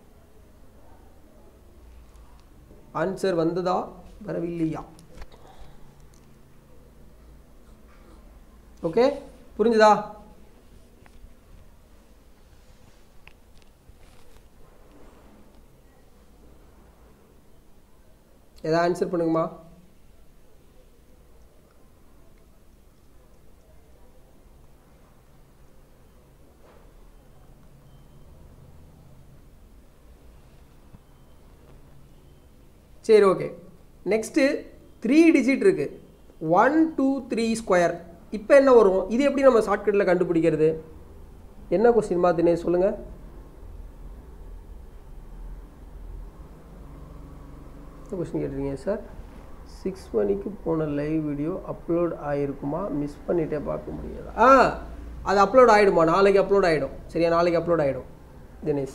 answer வந்ததா வரவில்லையா okay புரிஞ்சுதா ஏதாவது ஆன்சர் பண்ணுங்கம்மா சரி ஓகே நெக்ஸ்ட்டு த்ரீ டிஜிட் இருக்குது ஒன் டூ த்ரீ ஸ்கொயர் இப்போ என்ன வரும் இது எப்படி நம்ம ஷார்ட்கட்டில் கண்டுபிடிக்கிறது என்ன கொஸ்டின் பார்த்துனே சொல்லுங்கள் என்ன கொஸ்டின் கேட்டிருக்கீங்க சார் சிக்ஸ் மணிக்கு போன லைவ் வீடியோ அப்லோட் ஆகிருக்குமா மிஸ் பண்ணிட்டே பார்க்க முடியாதா ஆ அது அப்லோட் ஆகிடுமா நாளைக்கு அப்லோட் ஆகிடும் சரியா நாளைக்கு அப்லோட் ஆகிடும் தினேஷ்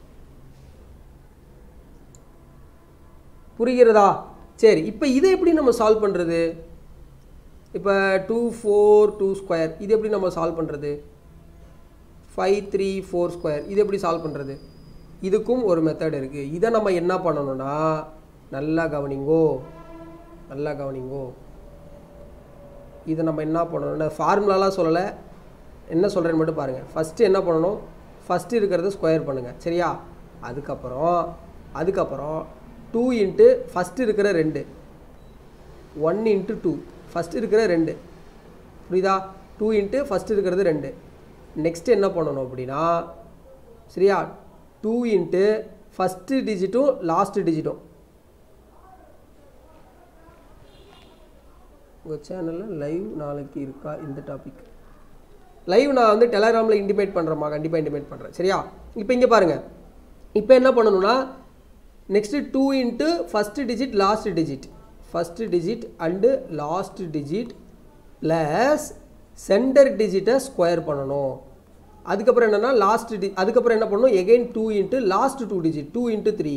புரிகிறதா சரி இப்போ இதை எப்படி நம்ம சால்வ் பண்ணுறது இப்போ டூ ஃபோர் டூ ஸ்கொயர் இது எப்படி நம்ம சால்வ் பண்ணுறது ஃபைவ் த்ரீ ஃபோர் ஸ்கொயர் இது எப்படி சால்வ் பண்ணுறது இதுக்கும் ஒரு மெத்தட் இருக்குது இதை நம்ம என்ன பண்ணணும்னா நல்லா கவனிங்கோ நல்லா கவனிங்கோ இதை நம்ம என்ன பண்ணணும் ஃபார்முலாலாம் சொல்லலை என்ன சொல்கிறேன்னு மட்டும் பாருங்கள் ஃபஸ்ட்டு என்ன பண்ணணும் ஃபஸ்ட்டு இருக்கிறத ஸ்கொயர் பண்ணுங்கள் சரியா அதுக்கப்புறம் அதுக்கப்புறம் டூ இன்ட்டு ஃபஸ்ட்டு இருக்கிற ரெண்டு ஒன் இன்ட்டு டூ ஃபஸ்ட்டு இருக்கிற ரெண்டு புரியுதா டூ இன்ட்டு ஃபஸ்ட்டு இருக்கிறது ரெண்டு நெக்ஸ்ட் என்ன பண்ணணும் அப்படின்னா சரியா டூ இன்ட்டு ஃபஸ்ட்டு டிஜிட்டும் லாஸ்ட்டு டிஜிட்டும் உங்கள் சேனலில் லைவ் நாளைக்கு இருக்கா இந்த டாபிக் லைவ் நான் வந்து டெலகிராமில் இன்டிமேட் பண்ணுறேம்மா கண்டிப்பாக இன்டிமேட் பண்ணுறேன் சரியா இப்போ இங்கே பாருங்கள் இப்போ என்ன பண்ணணும்னா next two into first digit last digit first digit and last digit plus center டிஜிட்டை ஸ்கொயர் பண்ணணும் அதுக்கப்புறம் என்னென்னா லாஸ்ட் டி அதுக்கப்புறம் என்ன பண்ணணும் again two into last two digit two into three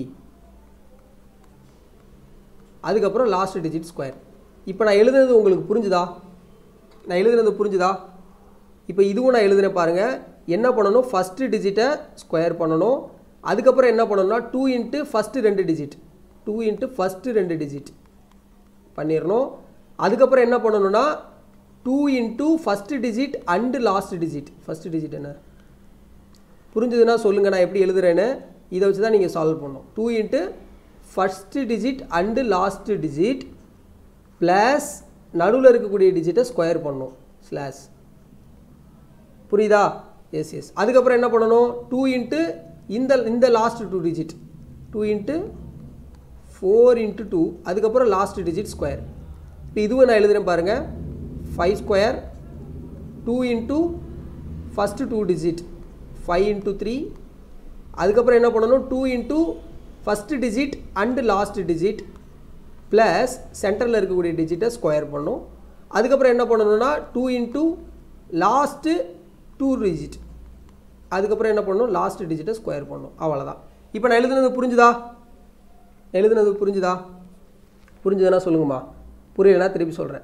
அதுக்கப்புறம் லாஸ்ட் டிஜிட் ஸ்கொயர் இப்போ நான் எழுதுனது உங்களுக்கு புரிஞ்சுதா நான் எழுதுனது புரிஞ்சுதா இப்போ இதுவும் நான் எழுதுனேன் பாருங்கள் என்ன பண்ணணும் ஃபஸ்ட்டு டிஜிட்டை ஸ்கொயர் பண்ணணும் அதுக்கப்புறம் என்ன பண்ணணும்னா டூ இன்ட்டு ஃபஸ்ட்டு ரெண்டு டிஜிட் டூ இன்ட்டு ஃபஸ்ட்டு ரெண்டு டிஜிட் பண்ணிடணும் அதுக்கப்புறம் என்ன பண்ணணும்னா two into first digit and last digit first digit என்ன புரிஞ்சுதுன்னா சொல்லுங்கள் நான் எப்படி எழுதுறேன்னு இதை வச்சு தான் நீங்கள் சால்வ் பண்ணணும் two into first digit and last digit plus நடுவில் இருக்கக்கூடிய டிஜிட்டை ஸ்கொயர் பண்ணணும் ஸ்லாஷ் புரியுதா எஸ் எஸ் அதுக்கப்புறம் என்ன பண்ணணும் டூ இன்ட்டு இந்த இந்த last two digit two into four into two அதுக்கப்புறம் லாஸ்ட் டிஜிட் ஸ்கொயர் இப்போ இதுவும் நான் எழுதுறேன் பாருங்கள் five square two into first two digit five into three அதுக்கப்புறம் என்ன பண்ணணும் two into first digit and last digit plus சென்டரில் இருக்கக்கூடிய டிஜிட்டை ஸ்கொயர் பண்ணும் அதுக்கப்புறம் என்ன பண்ணணும்னா two into last two digit அதுக்கப்புறம் என்ன பண்ணணும் லாஸ்ட் டிஜிட்டை ஸ்கொயர் பண்ணும் அவ்வளோதான் இப்போ நான் எழுதுனது புரிஞ்சுதா எழுதுனது புரிஞ்சுதா புரிஞ்சுதுன்னா சொல்லுங்கம்மா புரியலைன்னா திருப்பி சொல்கிறேன்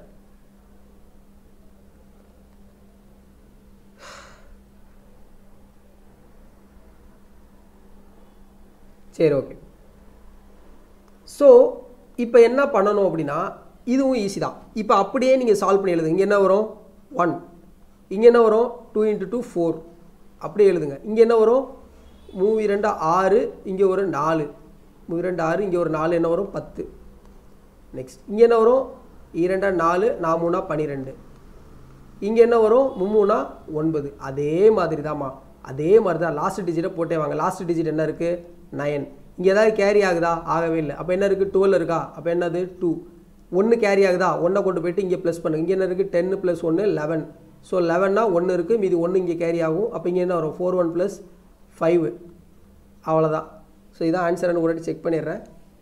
சரி ஓகே ஸோ இப்போ என்ன பண்ணணும் அப்படின்னா இதுவும் ஈஸி தான் இப்போ அப்படியே நீங்கள் சால்வ் பண்ணி எழுதுங்க இங்கே என்ன வரும் ஒன் இங்கே என்ன வரும் டூ இன்ட்டு டூ ஃபோர் அப்படியே எழுதுங்க இங்கே என்ன வரும் மூணு இரண்டு ஆறு இங்கே ஒரு நாலு மூணு இரண்டு ஆறு இங்கே ஒரு நாலு என்ன வரும் பத்து நெக்ஸ்ட் இங்கே என்ன வரும் இரண்டா நாலு நான் மூணா பன்னிரெண்டு இங்கே என்ன வரும் மும்மூணா ஒன்பது அதே மாதிரி தாம்மா அதே மாதிரி தான் லாஸ்ட் டிஜிட்டை போட்டே வாங்க லாஸ்ட் டிஜிட் என்ன இருக்குது நயன் இங்கே ஏதாவது கேரி ஆகுதா ஆகவே இல்லை அப்போ என்ன இருக்குது டுவெல் இருக்கா அப்போ என்னது டூ ஒன்று கேரி ஆகுதா ஒன்றை கொண்டு போயிட்டு இங்கே ப்ளஸ் பண்ணுங்க இங்கே என்ன இருக்குது டென்னு ப்ளஸ் ஒன்று லெவன் ஸோ லெவன்னா ஒன்று இருக்குது மீதி ஒன்று இங்கே கேரி ஆகும் அப்போ இங்கே என்ன வரும் ஃபோர் ஒன் ப்ளஸ் ஃபைவ் அவ்வளோதான் ஸோ இதான் ஆன்சர்னு கூட செக் பண்ணிடுறேன்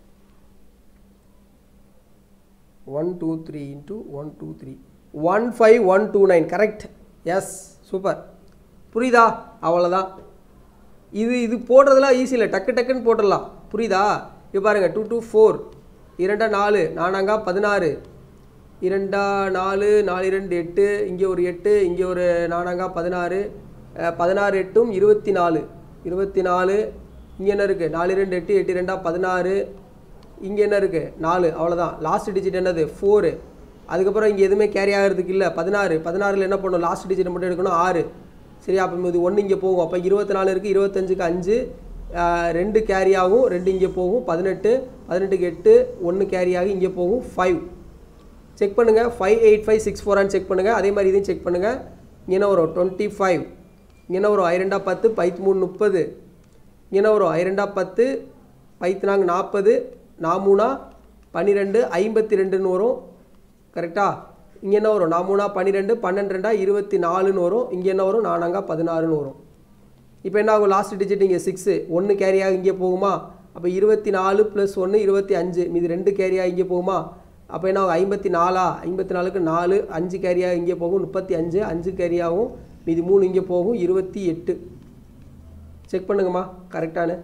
one two three into one two three one five one two nine correct yes super புரியுதா அவ்வளோதான் இது இது போடுறதுலாம் ஈஸி இல்லை டக்கு டக்குன்னு போட்டுடலாம் புரியுதா இப்போ பாருங்கள் டூ டூ ஃபோர் இரண்டா நாலு நானாங்கா பதினாறு இரண்டா நாலு நாலு இரண்டு எட்டு இங்கே ஒரு எட்டு இங்கே ஒரு நானாங்கா பதினாறு அஹ், பதினாறு எட்டும் இருபத்தி நாலு இருபத்தி நாலு இங்கே என்ன இருக்குது நாலு ரெண்டு எட்டு எட்டு ரெண்டா பதினாறு இங்கே என்ன இருக்குது நாலு அவ்வளோதான் லாஸ்ட் டிஜிட் என்னது ஃபோரு அதுக்கப்புறம் இங்கே எதுவுமே கேரி ஆகிறதுக்கு இல்லை பதினாறு பதினாறில் என்ன பண்ணணும் லாஸ்ட் டிஜிட் மட்டும் எடுக்கணும் ஆறு சரி அப்போ இது ஒன்று இங்கே போகும் அப்போ இருபத்தி நாலு இருக்குது இருபத்தஞ்சுக்கு அஞ்சு ஆஹ், ரெண்டு கேரி ஆகும் ரெண்டு இங்கே போகும் பதினெட்டு பதினெட்டுக்கு எட்டு ஒன்று கேரி ஆகி இங்கே போகும் ஃபைவ் செக் பண்ணுங்கள் ஃபைவ் எயிட் ஃபைவ் சிக்ஸ் ஃபோரான்னு செக் பண்ணுங்கள் அதே மாதிரி இதையும் செக் பண்ணுங்கள் இங்கே என்ன வரும் டுவெண்ட்டி ஃபைவ் இங்கே என்ன வரும் ஐரெண்டா பத்து பைத்து மூணு முப்பது இங்கே என்ன வரும் ஐரெண்டா பத்து பைத்து நாங்கள் நாற்பது நாமூணா பன்னிரெண்டு ஐம்பத்தி ரெண்டுன்னு வரும் கரெக்டா இங்கே என்ன வரும் நாமூணா பன்னிரெண்டு பன்னெண்டு ரெண்டா இருபத்தி நாலுன்னு வரும் இங்கே என்ன வரும் நானாங்கா பதினாறுன்னு வரும் இப்போ என்ன ஆகும் லாஸ்ட் டிஜிட் இங்கே சிக்ஸு ஒன்று கேரியாக இங்கே போகுமா அப்போ இருபத்தி நாலு ப்ளஸ் ஒன்று இருபத்தி அஞ்சு மீது ரெண்டு கேரியாக இங்கே போகுமா அப்போ என்ன ஆகும் ஐம்பத்தி நாலா ஐம்பத்தி நாலுக்கு நாலு அஞ்சு கேரியாக இங்கே போகும் முப்பத்தி அஞ்சு அஞ்சு கேரியாகவும் மீதி மூணு இங்கே போகும் இருபத்தி எட்டு செக் பண்ணுங்கம்மா கரெக்டானு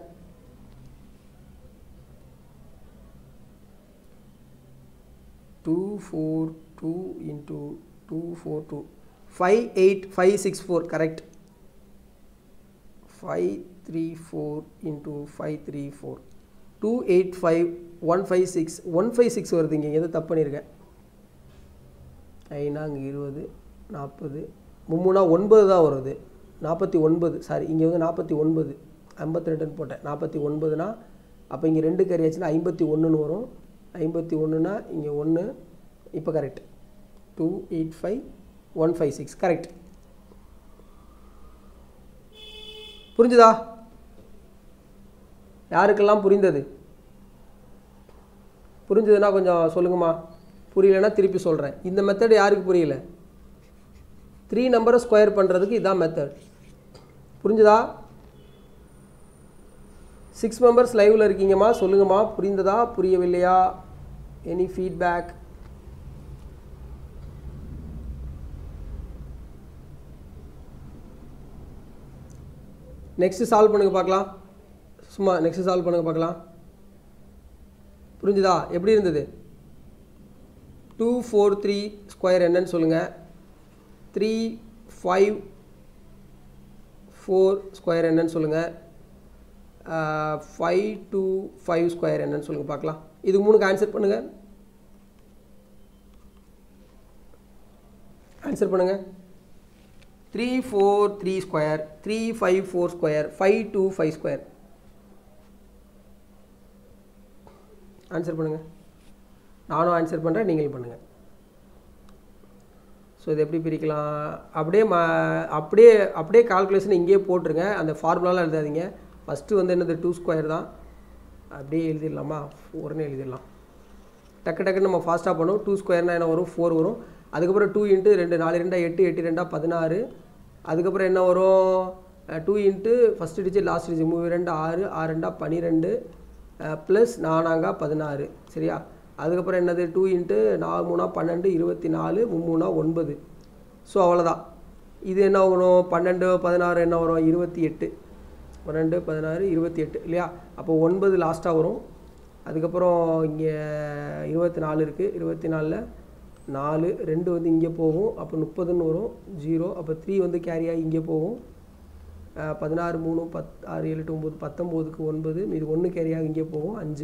two four two into two four two five eight five six four correct five three four into five three four two eight five one five six one five six வருது இங்கே எது தப்பு பண்ணியிருக்கேன் ஐனா அங்கே இருபது நாற்பது மும்மூணா ஒன்பது தான் வருது நாற்பத்தி ஒன்பது சாரி இங்கே வந்து நாற்பத்தி ஒன்பது ஐம்பத்தி ரெண்டுன்னு போட்டேன் நாற்பத்தி ஒன்பதுனா அப்போ இங்கே ரெண்டு கறி ஆச்சுன்னா ஐம்பத்தி ஒன்றுன்னு வரும் ஐம்பத்தி ஒன்றுனா இங்கே ஒன்று இப்போ correct two eight five one five six correct புரிஞ்சுதா யாருக்கெல்லாம் புரிந்தது புரிஞ்சதுன்னா கொஞ்சம் சொல்லுங்கம்மா புரியலன்னா திருப்பி சொல்கிறேன் இந்த மெத்தட் யாருக்கு புரியல த்ரீ நம்பரை ஸ்கொயர் பண்ணுறதுக்கு இதான் மெத்தட் புரிஞ்சுதா சிக்ஸ் மெம்பர்ஸ் லைவில் இருக்கீங்கம்மா சொல்லுங்கம்மா புரிந்ததா புரியவில்லையா எனி ஃபீட்பேக் நெக்ஸ்ட் சால்வ் பண்ணுங்க பார்க்கலாம் சும்மா நெக்ஸ்ட் சால்வ் பண்ணுங்க பார்க்கலாம் புரிஞ்சுதா எப்படி இருந்தது டூ ஃபோர் த்ரீ ஸ்கொயர் என்னன்னு சொல்லுங்கள் த்ரீ ஃபைவ் ஃபோர் ஸ்கொயர் என்னன்னு சொல்லுங்கள் ஃபைவ் டூ ஃபைவ் ஸ்கொயர் என்னன்னு சொல்லுங்கள் பார்க்கலாம் இது மூணுக்கு ஆன்சர் பண்ணுங்கள் ஆன்சர் பண்ணுங்கள் three four three square three five four square five two five square answer பண்ணுங்கள் நானும் ஆன்சர் பண்ணுறேன் நீங்களும் பண்ணுங்கள் ஸோ இது எப்படி பிரிக்கலாம் அப்படியே ம அப்படியே அப்படியே கால்குலேஷன் இங்கேயே போட்டுருங்க அந்த ஃபார்முலாலாம் எழுதாதீங்க ஃபஸ்ட்டு வந்து என்னது டூ ஸ்கொயர் தான் அப்படியே எழுதிடலாமா உடனே எழுதிடலாம் டக்கு டக்குன்னு நம்ம ஃபாஸ்ட்டாக பண்ணுவோம் டூ ஸ்கொயர்னால் என்ன வரும் ஃபோர் வரும் அதுக்கப்புறம் டூ இன்ட்டு ரெண்டு நாலு ரெண்டா எட்டு எட்டு ரெண்டா பதினாறு அதுக்கப்புறம் என்ன வரும் two into first digit last digit மூணு ரெண்டு ஆறு ஆறு ரெண்டா பன்னிரெண்டு ப்ளஸ் நானாங்கா பதினாறு சரியா அதுக்கப்புறம் என்னது டூ இன்ட்டு நாலு மூணா பன்னெண்டு இருபத்தி நாலு மும்மூணா ஒன்பது ஸோ அவ்வளோதான் இது என்ன வரும் பன்னெண்டு பதினாறு என்ன வரும் இருபத்தி எட்டு பன்னெண்டு பதினாறு இருபத்தி எட்டு இல்லையா அப்போ ஒன்பது லாஸ்ட்டாக வரும் அதுக்கப்புறம் இங்கே இருபத்தி நாலு இருக்குது இருபத்தி நாலில் நாலு ரெண்டு வந்து இங்கே போகும் அப்போ முப்பதுன்னு வரும் ஜீரோ அப்போ த்ரீ வந்து கேரி ஆகி இங்கே போகும் அஹ் பதினாறு மூணு பத் ஆறு ஏழு எட்டு ஒம்பது பத்தொம்போதுக்கு ஒன்பது இது ஒன்று கேரி ஆகி இங்கே போகும் அஞ்சு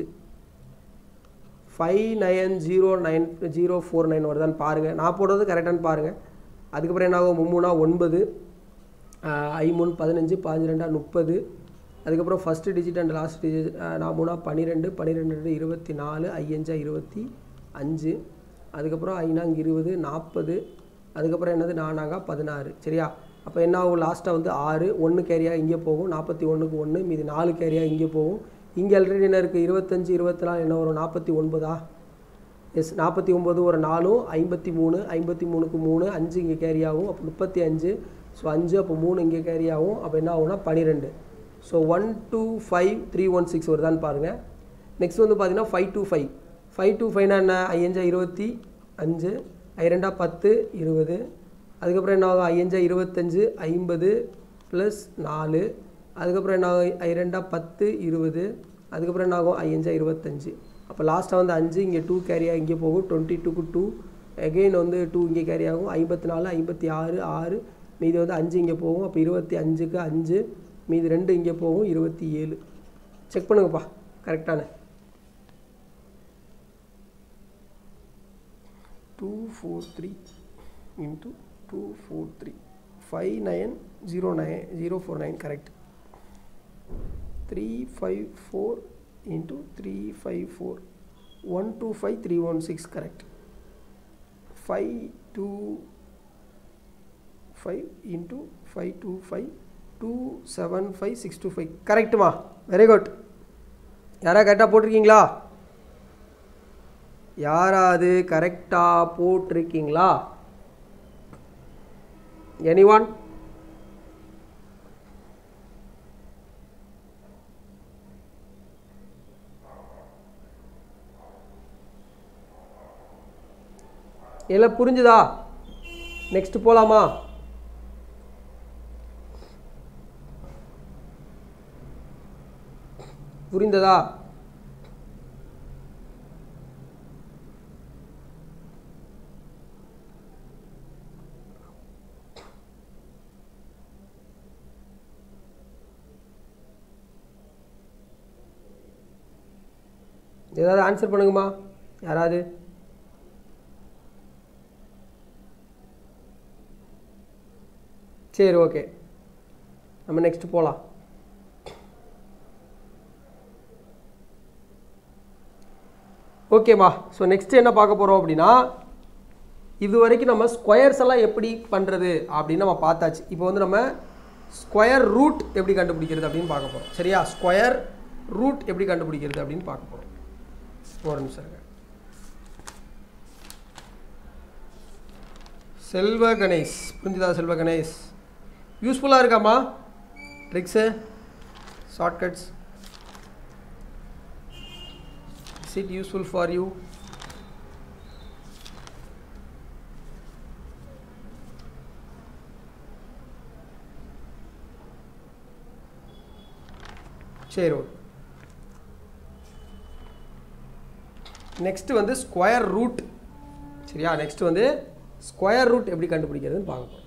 five nine zero nine zero four nine வருதான்னு பாருங்கள் நான் போடுறது கரெக்டானு பாருங்கள் அதுக்கப்புறம் என்ன ஆகும் மும்மூணா ஒன்பது ஐ மூணு பதினஞ்சு பாஞ்சு ரெண்டா முப்பது அதுக்கப்புறம் first digit and last digit நான் மூணா பன்னிரெண்டு பன்னிரெண்டு ரெண்டு இருபத்தி நாலு ஐயஞ்சா இருபத்தி அஞ்சு அதுக்கப்புறம் ஐநாங்க இருபது நாற்பது அதுக்கப்புறம் என்னது நானாங்க பதினாறு சரியா அப்போ என்ன ஆகும் லாஸ்ட்டாக வந்து ஆறு ஒன்று கேரியாக இங்கே போகும் நாற்பத்தி ஒன்றுக்கு ஒன்று மீதி நாலு கேரியாக இங்கே போகும் இங்கே ஆல்ரெடி என்ன இருக்குது இருபத்தஞ்சி இருபத்தி நாலு என்ன வரும் நாற்பத்தி ஒன்பதா எஸ் நாற்பத்தி ஒம்பது ஒரு நாலும் ஐம்பத்தி மூணு ஐம்பத்தி மூணுக்கு மூணு அஞ்சு இங்கே கேரி ஆகும் அப்போ முப்பத்தி அஞ்சு ஸோ அஞ்சு அப்போ மூணு இங்கே கேரி ஆகும் அப்போ என்ன ஆகும்னா பன்னிரெண்டு so one two five three one six வருதான்னு பாருங்கள் நெக்ஸ்ட் வந்து பார்த்தீங்கன்னா five two five five two ஃபைவ்னா என்ன ஐயஞ்சா இருபத்தி அஞ்சு ஐ ரெண்டா பத்து இருபது அதுக்கப்புறம் என்ன ஆகும் ஐயஞ்சா இருபத்தஞ்சு ஐம்பது ப்ளஸ் நாலு அதுக்கப்புறம் என்ன ஆகும் ஐ ரெண்டா பத்து இருபது அதுக்கப்புறம் என்ன ஆகும் ஐயஞ்சா இருபத்தஞ்சு அப்போ லாஸ்ட்டாக வந்து அஞ்சு இங்கே டூ கேரியாக இங்கே போகும் டுவெண்ட்டி டூக்கு டூ எகெயின் வந்து டூ இங்கே கேரி ஆகும் ஐம்பத்தி நாலு ஐம்பத்தி ஆறு ஆறு மீதி வந்து அஞ்சு இங்கே போகும் அப்போ இருபத்தி அஞ்சுக்கு அஞ்சு மீதி ரெண்டு இங்கே போகும் இருபத்தி ஏழு செக் பண்ணுங்கப்பா கரெக்டான two four three into two four three five nine zero nine zero four nine correct three five four into three five four one two five three one six correct five two five into five two five two seven five six two five கரெக்டுமா very good யாராவது கரெக்டாக போட்டிருக்கீங்களா யாராவது கரெக்டாக போட்டிருக்கீங்களா any one எல்லாம் புரிஞ்சுதா next போகலாமா புரிந்ததா ஏதாவது ஆன்சர் பண்ணுங்கம்மா யாராவது சரி ஓகே நம்ம நெக்ஸ்ட் போகலாம் ஓகேம்மா ஸோ நெக்ஸ்ட் என்ன பார்க்க போகிறோம் அப்படின்னா இது வரைக்கும் நம்ம ஸ்கொயர்ஸ் எல்லாம் எப்படி பண்ணுறது அப்படின்னு நம்ம பார்த்தாச்சு இப்போ வந்து நம்ம ஸ்கொயர் ரூட் எப்படி கண்டுபிடிக்கிறது அப்படின்னு பார்க்க போகிறோம் சரியா ஸ்கொயர் ரூட் எப்படி கண்டுபிடிக்கிறது அப்படின்னு பார்க்க போகிறோம் ஒரு நிமிஷம் இருங்க செல்வ கணேஷ் புரிஞ்சுதா செல்வ கணேஷ் யூஸ்ஃபுல்லாக இருக்காம்மா tricks shortcuts is it useful for you சரி ஓகே நெக்ஸ்ட் வந்து ஸ்கொயர் ரூட் சரியா நெக்ஸ்ட் வந்து ஸ்கொயர் ரூட் எப்படி கண்டுபிடிக்கிறதுன்னு பார்க்க போகிறோம்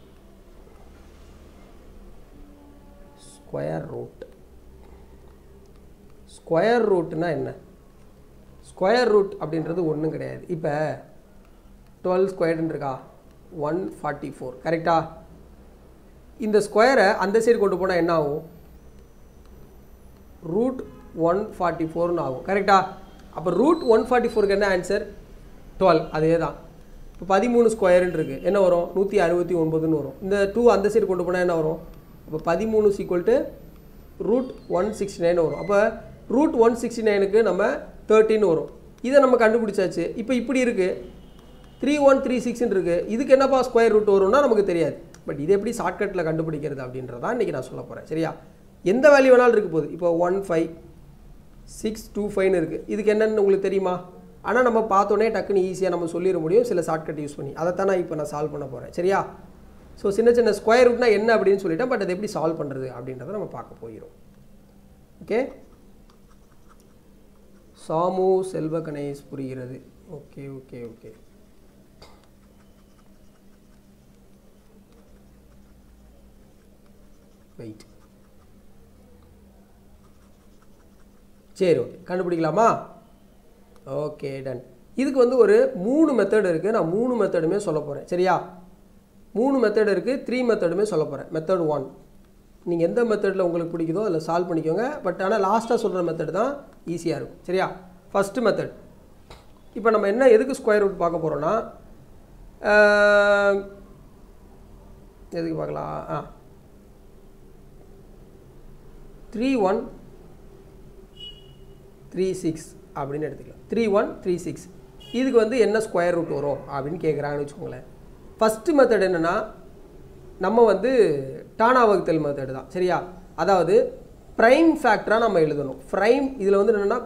ஸ்கொயர் ரூட் ஸ்கொயர் ரூட்னா என்ன ஸ்கொயர் ரூட் அப்படின்றது ஒன்றும் கிடையாது இப்போ டுவெல் ஸ்கொயர்னு இருக்கா ஒன் ஃபார்ட்டி ஃபோர் கரெக்டா இந்த ஸ்கொயரை அந்த சைடு கொண்டு போனால் என்ன ஆகும் ரூட் ஒன் ஃபார்ட்டி ஃபோர்னு ஆகும் கரெக்டா அப்போ ரூட் ஒன் ஃபார்ட்டி ஃபோருக்கு என்ன ஆன்சர் டுவெல் அதே தான் இப்போ பதிமூணு ஸ்கொயருன்னு இருக்குது என்ன வரும் நூற்றி அறுபத்தி ஒன்பதுன்னு வரும் இந்த டூ அந்த சைடு கொண்டு போனால் என்ன வரும் அப்போ பதிமூணு equal to root one sixty nine வரும் அப்போ ரூட் ஒன் சிக்ஸ்டி நைனுக்கு நம்ம தேர்ட்டின்னு வரும் இதை நம்ம கண்டுபிடிச்சாச்சு இப்போ இப்படி இருக்குது த்ரீ ஒன் த்ரீ சிக்ஸ்ன்னு இருக்குது இதுக்கு என்னப்பா ஸ்கொயர் ரூட் வரும்னா நமக்கு தெரியாது பட் இது எப்படி ஷார்ட்கட்டில் கண்டுபிடிக்கிறது அப்படின்றதான் இன்றைக்கி நான் சொல்ல போகிறேன் சரியா எந்த வேல்யூ வேணாலும் இருக்க போகுது இப்போ ஒன் ஃபைவ் சிக்ஸ் டூ ஃபைவ்னு இருக்குது இதுக்கு என்னென்னு உங்களுக்கு தெரியுமா ஆனால் நம்ம பார்த்தோன்னே டக்குன்னு ஈஸியாக நம்ம சொல்லிட முடியும் சில ஷார்ட்கட் யூஸ் பண்ணி அதை தான் நான் இப்போ நான் சால்வ் பண்ண போகிறேன் சரியா ஸோ சின்ன சின்ன ஸ்கொயர் ரூட்னா என்ன அப்படின்னு சொல்லிட்டேன் பட் அதை எப்படி சால்வ் பண்ணுறது அப்படின்றத நம்ம பார்க்க போகிறோம் ஓகே சாமு செல்வ கணேஷ் புரிகிறது ஓகே ஓகே ஓகே வெயிட் சரி ஓகே கண்டுபிடிக்கலாமா ஓகே டன் இதுக்கு வந்து ஒரு மூணு மெத்தட் இருக்குது நான் மூணு மெத்தடுமே சொல்ல போகிறேன் சரியா மூணு மெத்தட் இருக்குது த்ரீ மெத்தடுமே சொல்ல போகிறேன் மெத்தட் ஒன் நீங்கள் எந்த மெத்தடில் உங்களுக்கு பிடிக்குதோ அதில் சால்வ் பண்ணிக்கோங்க பட் ஆனால் லாஸ்ட்டாக சொல்கிற மெத்தட் தான் ஈஸியாக இருக்கும் சரியா ஃபஸ்ட்டு மெத்தட் இப்போ நம்ம என்ன எதுக்கு ஸ்கொயர் ரூட் பார்க்க போகிறோன்னா எதுக்கு பார்க்கலாம் ஆ த்ரீ ஒன் த்ரீ சிக்ஸ் அப்படின்னு எடுத்துக்கலாம் த்ரீ ஒன் த்ரீ சிக்ஸ் இதுக்கு வந்து என்ன ஸ்கொயர் ரூட் வரும் அப்படின்னு கேட்குறாங்கன்னு வச்சுக்கோங்களேன் ஃபஸ்ட்டு மெத்தட் என்னென்னா நம்ம வந்து டானா வகுத்தல் மெத்தட் தான் சரியா அதாவது ப்ரைம் ஃபேக்டராக நம்ம எழுதணும் ப்ரைம் இதில் வந்து என்னென்னா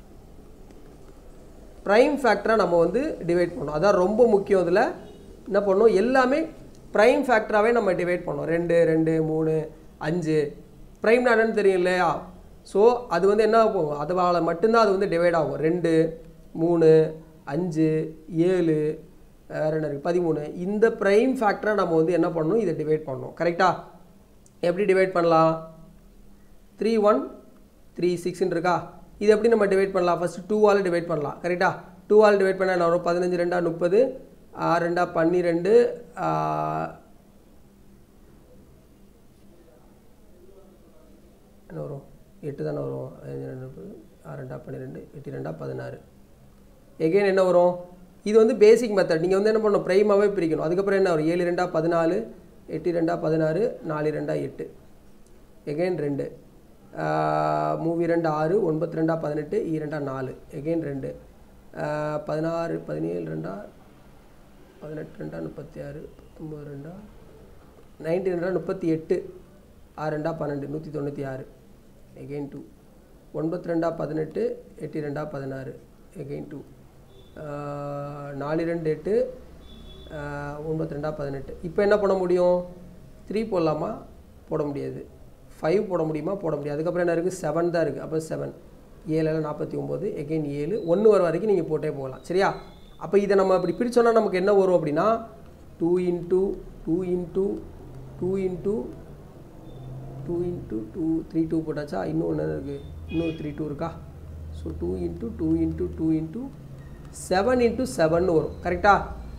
ப்ரைம் ஃபேக்டராக நம்ம வந்து டிவைட் பண்ணணும் அதான் ரொம்ப முக்கியம் இதில் என்ன பண்ணணும் எல்லாமே ப்ரைம் ஃபேக்டராகவே நம்ம டிவைட் பண்ணோம் ரெண்டு ரெண்டு மூணு அஞ்சு ப்ரைம் என்னன்னு தெரியும் இல்லையா ஸோ அது வந்து என்ன போகும் அதுவால் மட்டும்தான் அது வந்து டிவைட் ஆகும் ரெண்டு மூணு அஞ்சு ஏழு வேறு என்ன இருக்குது பதிமூணு இந்த ப்ரைம் ஃபேக்டரை நம்ம வந்து என்ன பண்ணணும் இதை டிவைட் பண்ணணும் கரெக்டாக எப்படி டிவைட் பண்ணலாம் த்ரீ ஒன் த்ரீ சிக்ஸ்ன்னு இருக்கா இது எப்படி நம்ம டிவைட் பண்ணலாம் ஃபஸ்ட்டு டூவால் டிவைட் பண்ணலாம் கரெக்டாக டூவால் டிவைட் பண்ணால் என்ன வரும் பதினஞ்சு ரெண்டா முப்பது ஆறு ரெண்டா பன்னிரெண்டு என்ன வரும் எட்டு தானே வரும் பதினஞ்சு ரெண்டு முப்பது ஆறு ரெண்டா பன்னிரெண்டு எட்டு ரெண்டா பதினாறு எகெயின் என்ன வரும் இது வந்து பேசிக் மெத்தட் நீங்கள் வந்து என்ன பண்ணணும் ப்ரைமாகவே பிரிக்கணும் அதுக்கப்புறம் என்ன வரும் ஏழு ரெண்டா பதினாலு எட்டு ரெண்டா பதினாறு நாலு ரெண்டா எட்டு எகெயின் ரெண்டு மூவி ரெண்டு ஆறு ஒன்பத்தி ரெண்டா பதினெட்டு இரண்டா நாலு எகெயின் ரெண்டு பதினாறு பதினேழு ரெண்டா பதினெட்டு ரெண்டா முப்பத்தி ஆறு பத்தொம்பது ரெண்டா நைன்டி ரெண்டா முப்பத்தி எட்டு ஆறு ரெண்டா பன்னெண்டு நூற்றி தொண்ணூற்றி ஆறு எகெயின் டூ ஒன்பத்தி ரெண்டா பதினெட்டு எட்டு ரெண்டா பதினாறு எகெயின் டூ நாலு ரெண்டு எட்டு ஒன்பத்தி ரெண்டா பதினெட்டு இப்போ என்ன பண்ண முடியும் த்ரீ போடலாமா போட முடியாது ஃபைவ் போட முடியுமா போட முடியாது அதுக்கப்புறம் என்ன இருக்குது செவன் தான் இருக்குது அப்போ செவன் ஏழில் நாற்பத்தி ஒம்பது எகெயின் ஏழு ஒன்று வர வரைக்கும் நீங்கள் போட்டே போகலாம் சரியா அப்போ இதை நம்ம அப்படி பிரித்தோன்னா நமக்கு என்ன வரும் அப்படின்னா two into two into two into two into two three two போட்டாச்சா இன்னும் ஒன்று இருக்குது இன்னும் த்ரீ டூ இருக்கா so two into two into two into seven into seven வரும் கரெக்டாக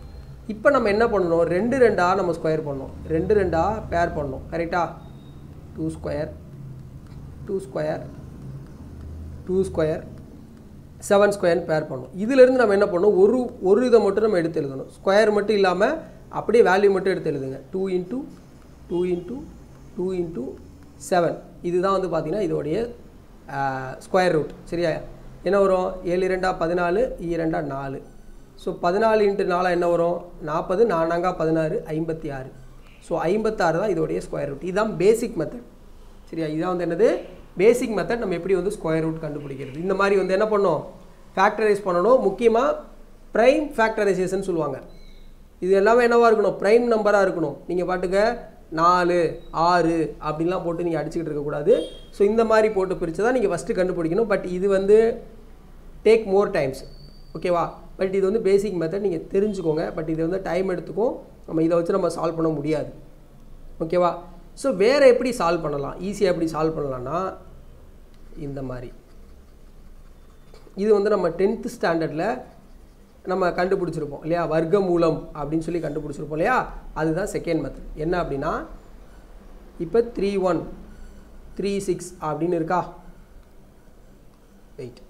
இப்போ நம்ம என்ன பண்ணணும் ரெண்டு ரெண்டாக நம்ம ஸ்கொயர் பண்ணணும் ரெண்டு ரெண்டாக பேர் பண்ணணும் கரெக்டா two square two square two square seven ஸ்கொயர்னு பேர் பண்ணணும் இதிலேருந்து நம்ம என்ன பண்ணணும் ஒரு ஒரு இதை மட்டும் நம்ம எடுத்து எழுதணும் ஸ்கொயர் மட்டும் இல்லாமல் அப்படியே வேல்யூ மட்டும் எடுத்து எழுதுங்க two into two into two into seven இதுதான் வந்து பார்த்திங்கன்னா இதோடைய ஸ்கொயர் ரூட் சரியா என்ன வரும் ஏழு இரண்டா பதினாலு இரண்டா நாலு ஸோ பதினாலு இன்ட்டு நாலாக என்ன வரும் நாற்பது நானாங்கா பதினாறு ஐம்பத்தி ஆறு ஸோ ஐம்பத்தாறு தான் இதோடைய ஸ்கொயர் ரூட் இதுதான் பேசிக் மெத்தட் சரியா இதான் வந்து என்னது பேசிக் மெத்தட் நம்ம எப்படி வந்து ஸ்கொயர் ரூட் கண்டுபிடிக்கிறது இந்த மாதிரி வந்து என்ன பண்ணோம் ஃபேக்டரைஸ் பண்ணணும் முக்கியமாக ப்ரைம் ஃபேக்டரைசேஷன் சொல்லுவாங்க இது எல்லாமே என்னவாக இருக்கணும் ப்ரைம் நம்பராக இருக்கணும் நீங்கள் பாட்டுக்க நாலு ஆறு அப்படின்லாம் போட்டு நீங்கள் அடிச்சுக்கிட்டு இருக்கக்கூடாது ஸோ இந்த மாதிரி போட்டு பிரித்து தான் நீங்கள் ஃபஸ்ட்டு கண்டுபிடிக்கணும் பட் இது வந்து டேக் மோர் டைம்ஸ் ஓகேவா பட் இது வந்து பேசிக் மெத்தட் நீங்கள் தெரிஞ்சுக்கோங்க பட் இது வந்து டைம் எடுத்துக்கும் நம்ம இதை வச்சு நம்ம சால்வ் பண்ண முடியாது ஓகேவா ஸோ வேறு எப்படி சால்வ் பண்ணலாம் ஈஸியாக எப்படி சால்வ் பண்ணலான்னா இந்த மாதிரி இது வந்து நம்ம டென்த்து ஸ்டாண்டர்டில் நம்ம கண்டுபிடிச்சிருப்போம் இல்லையா வர்க்க மூலம் அப்படின்னு சொல்லி கண்டுபிடிச்சிருப்போம் இல்லையா அதுதான் செகண்ட் மெத்தட் என்ன அப்படின்னா இப்போ த்ரீ ஒன் த்ரீ சிக்ஸ் அப்படின்னு இருக்கா வெயிட்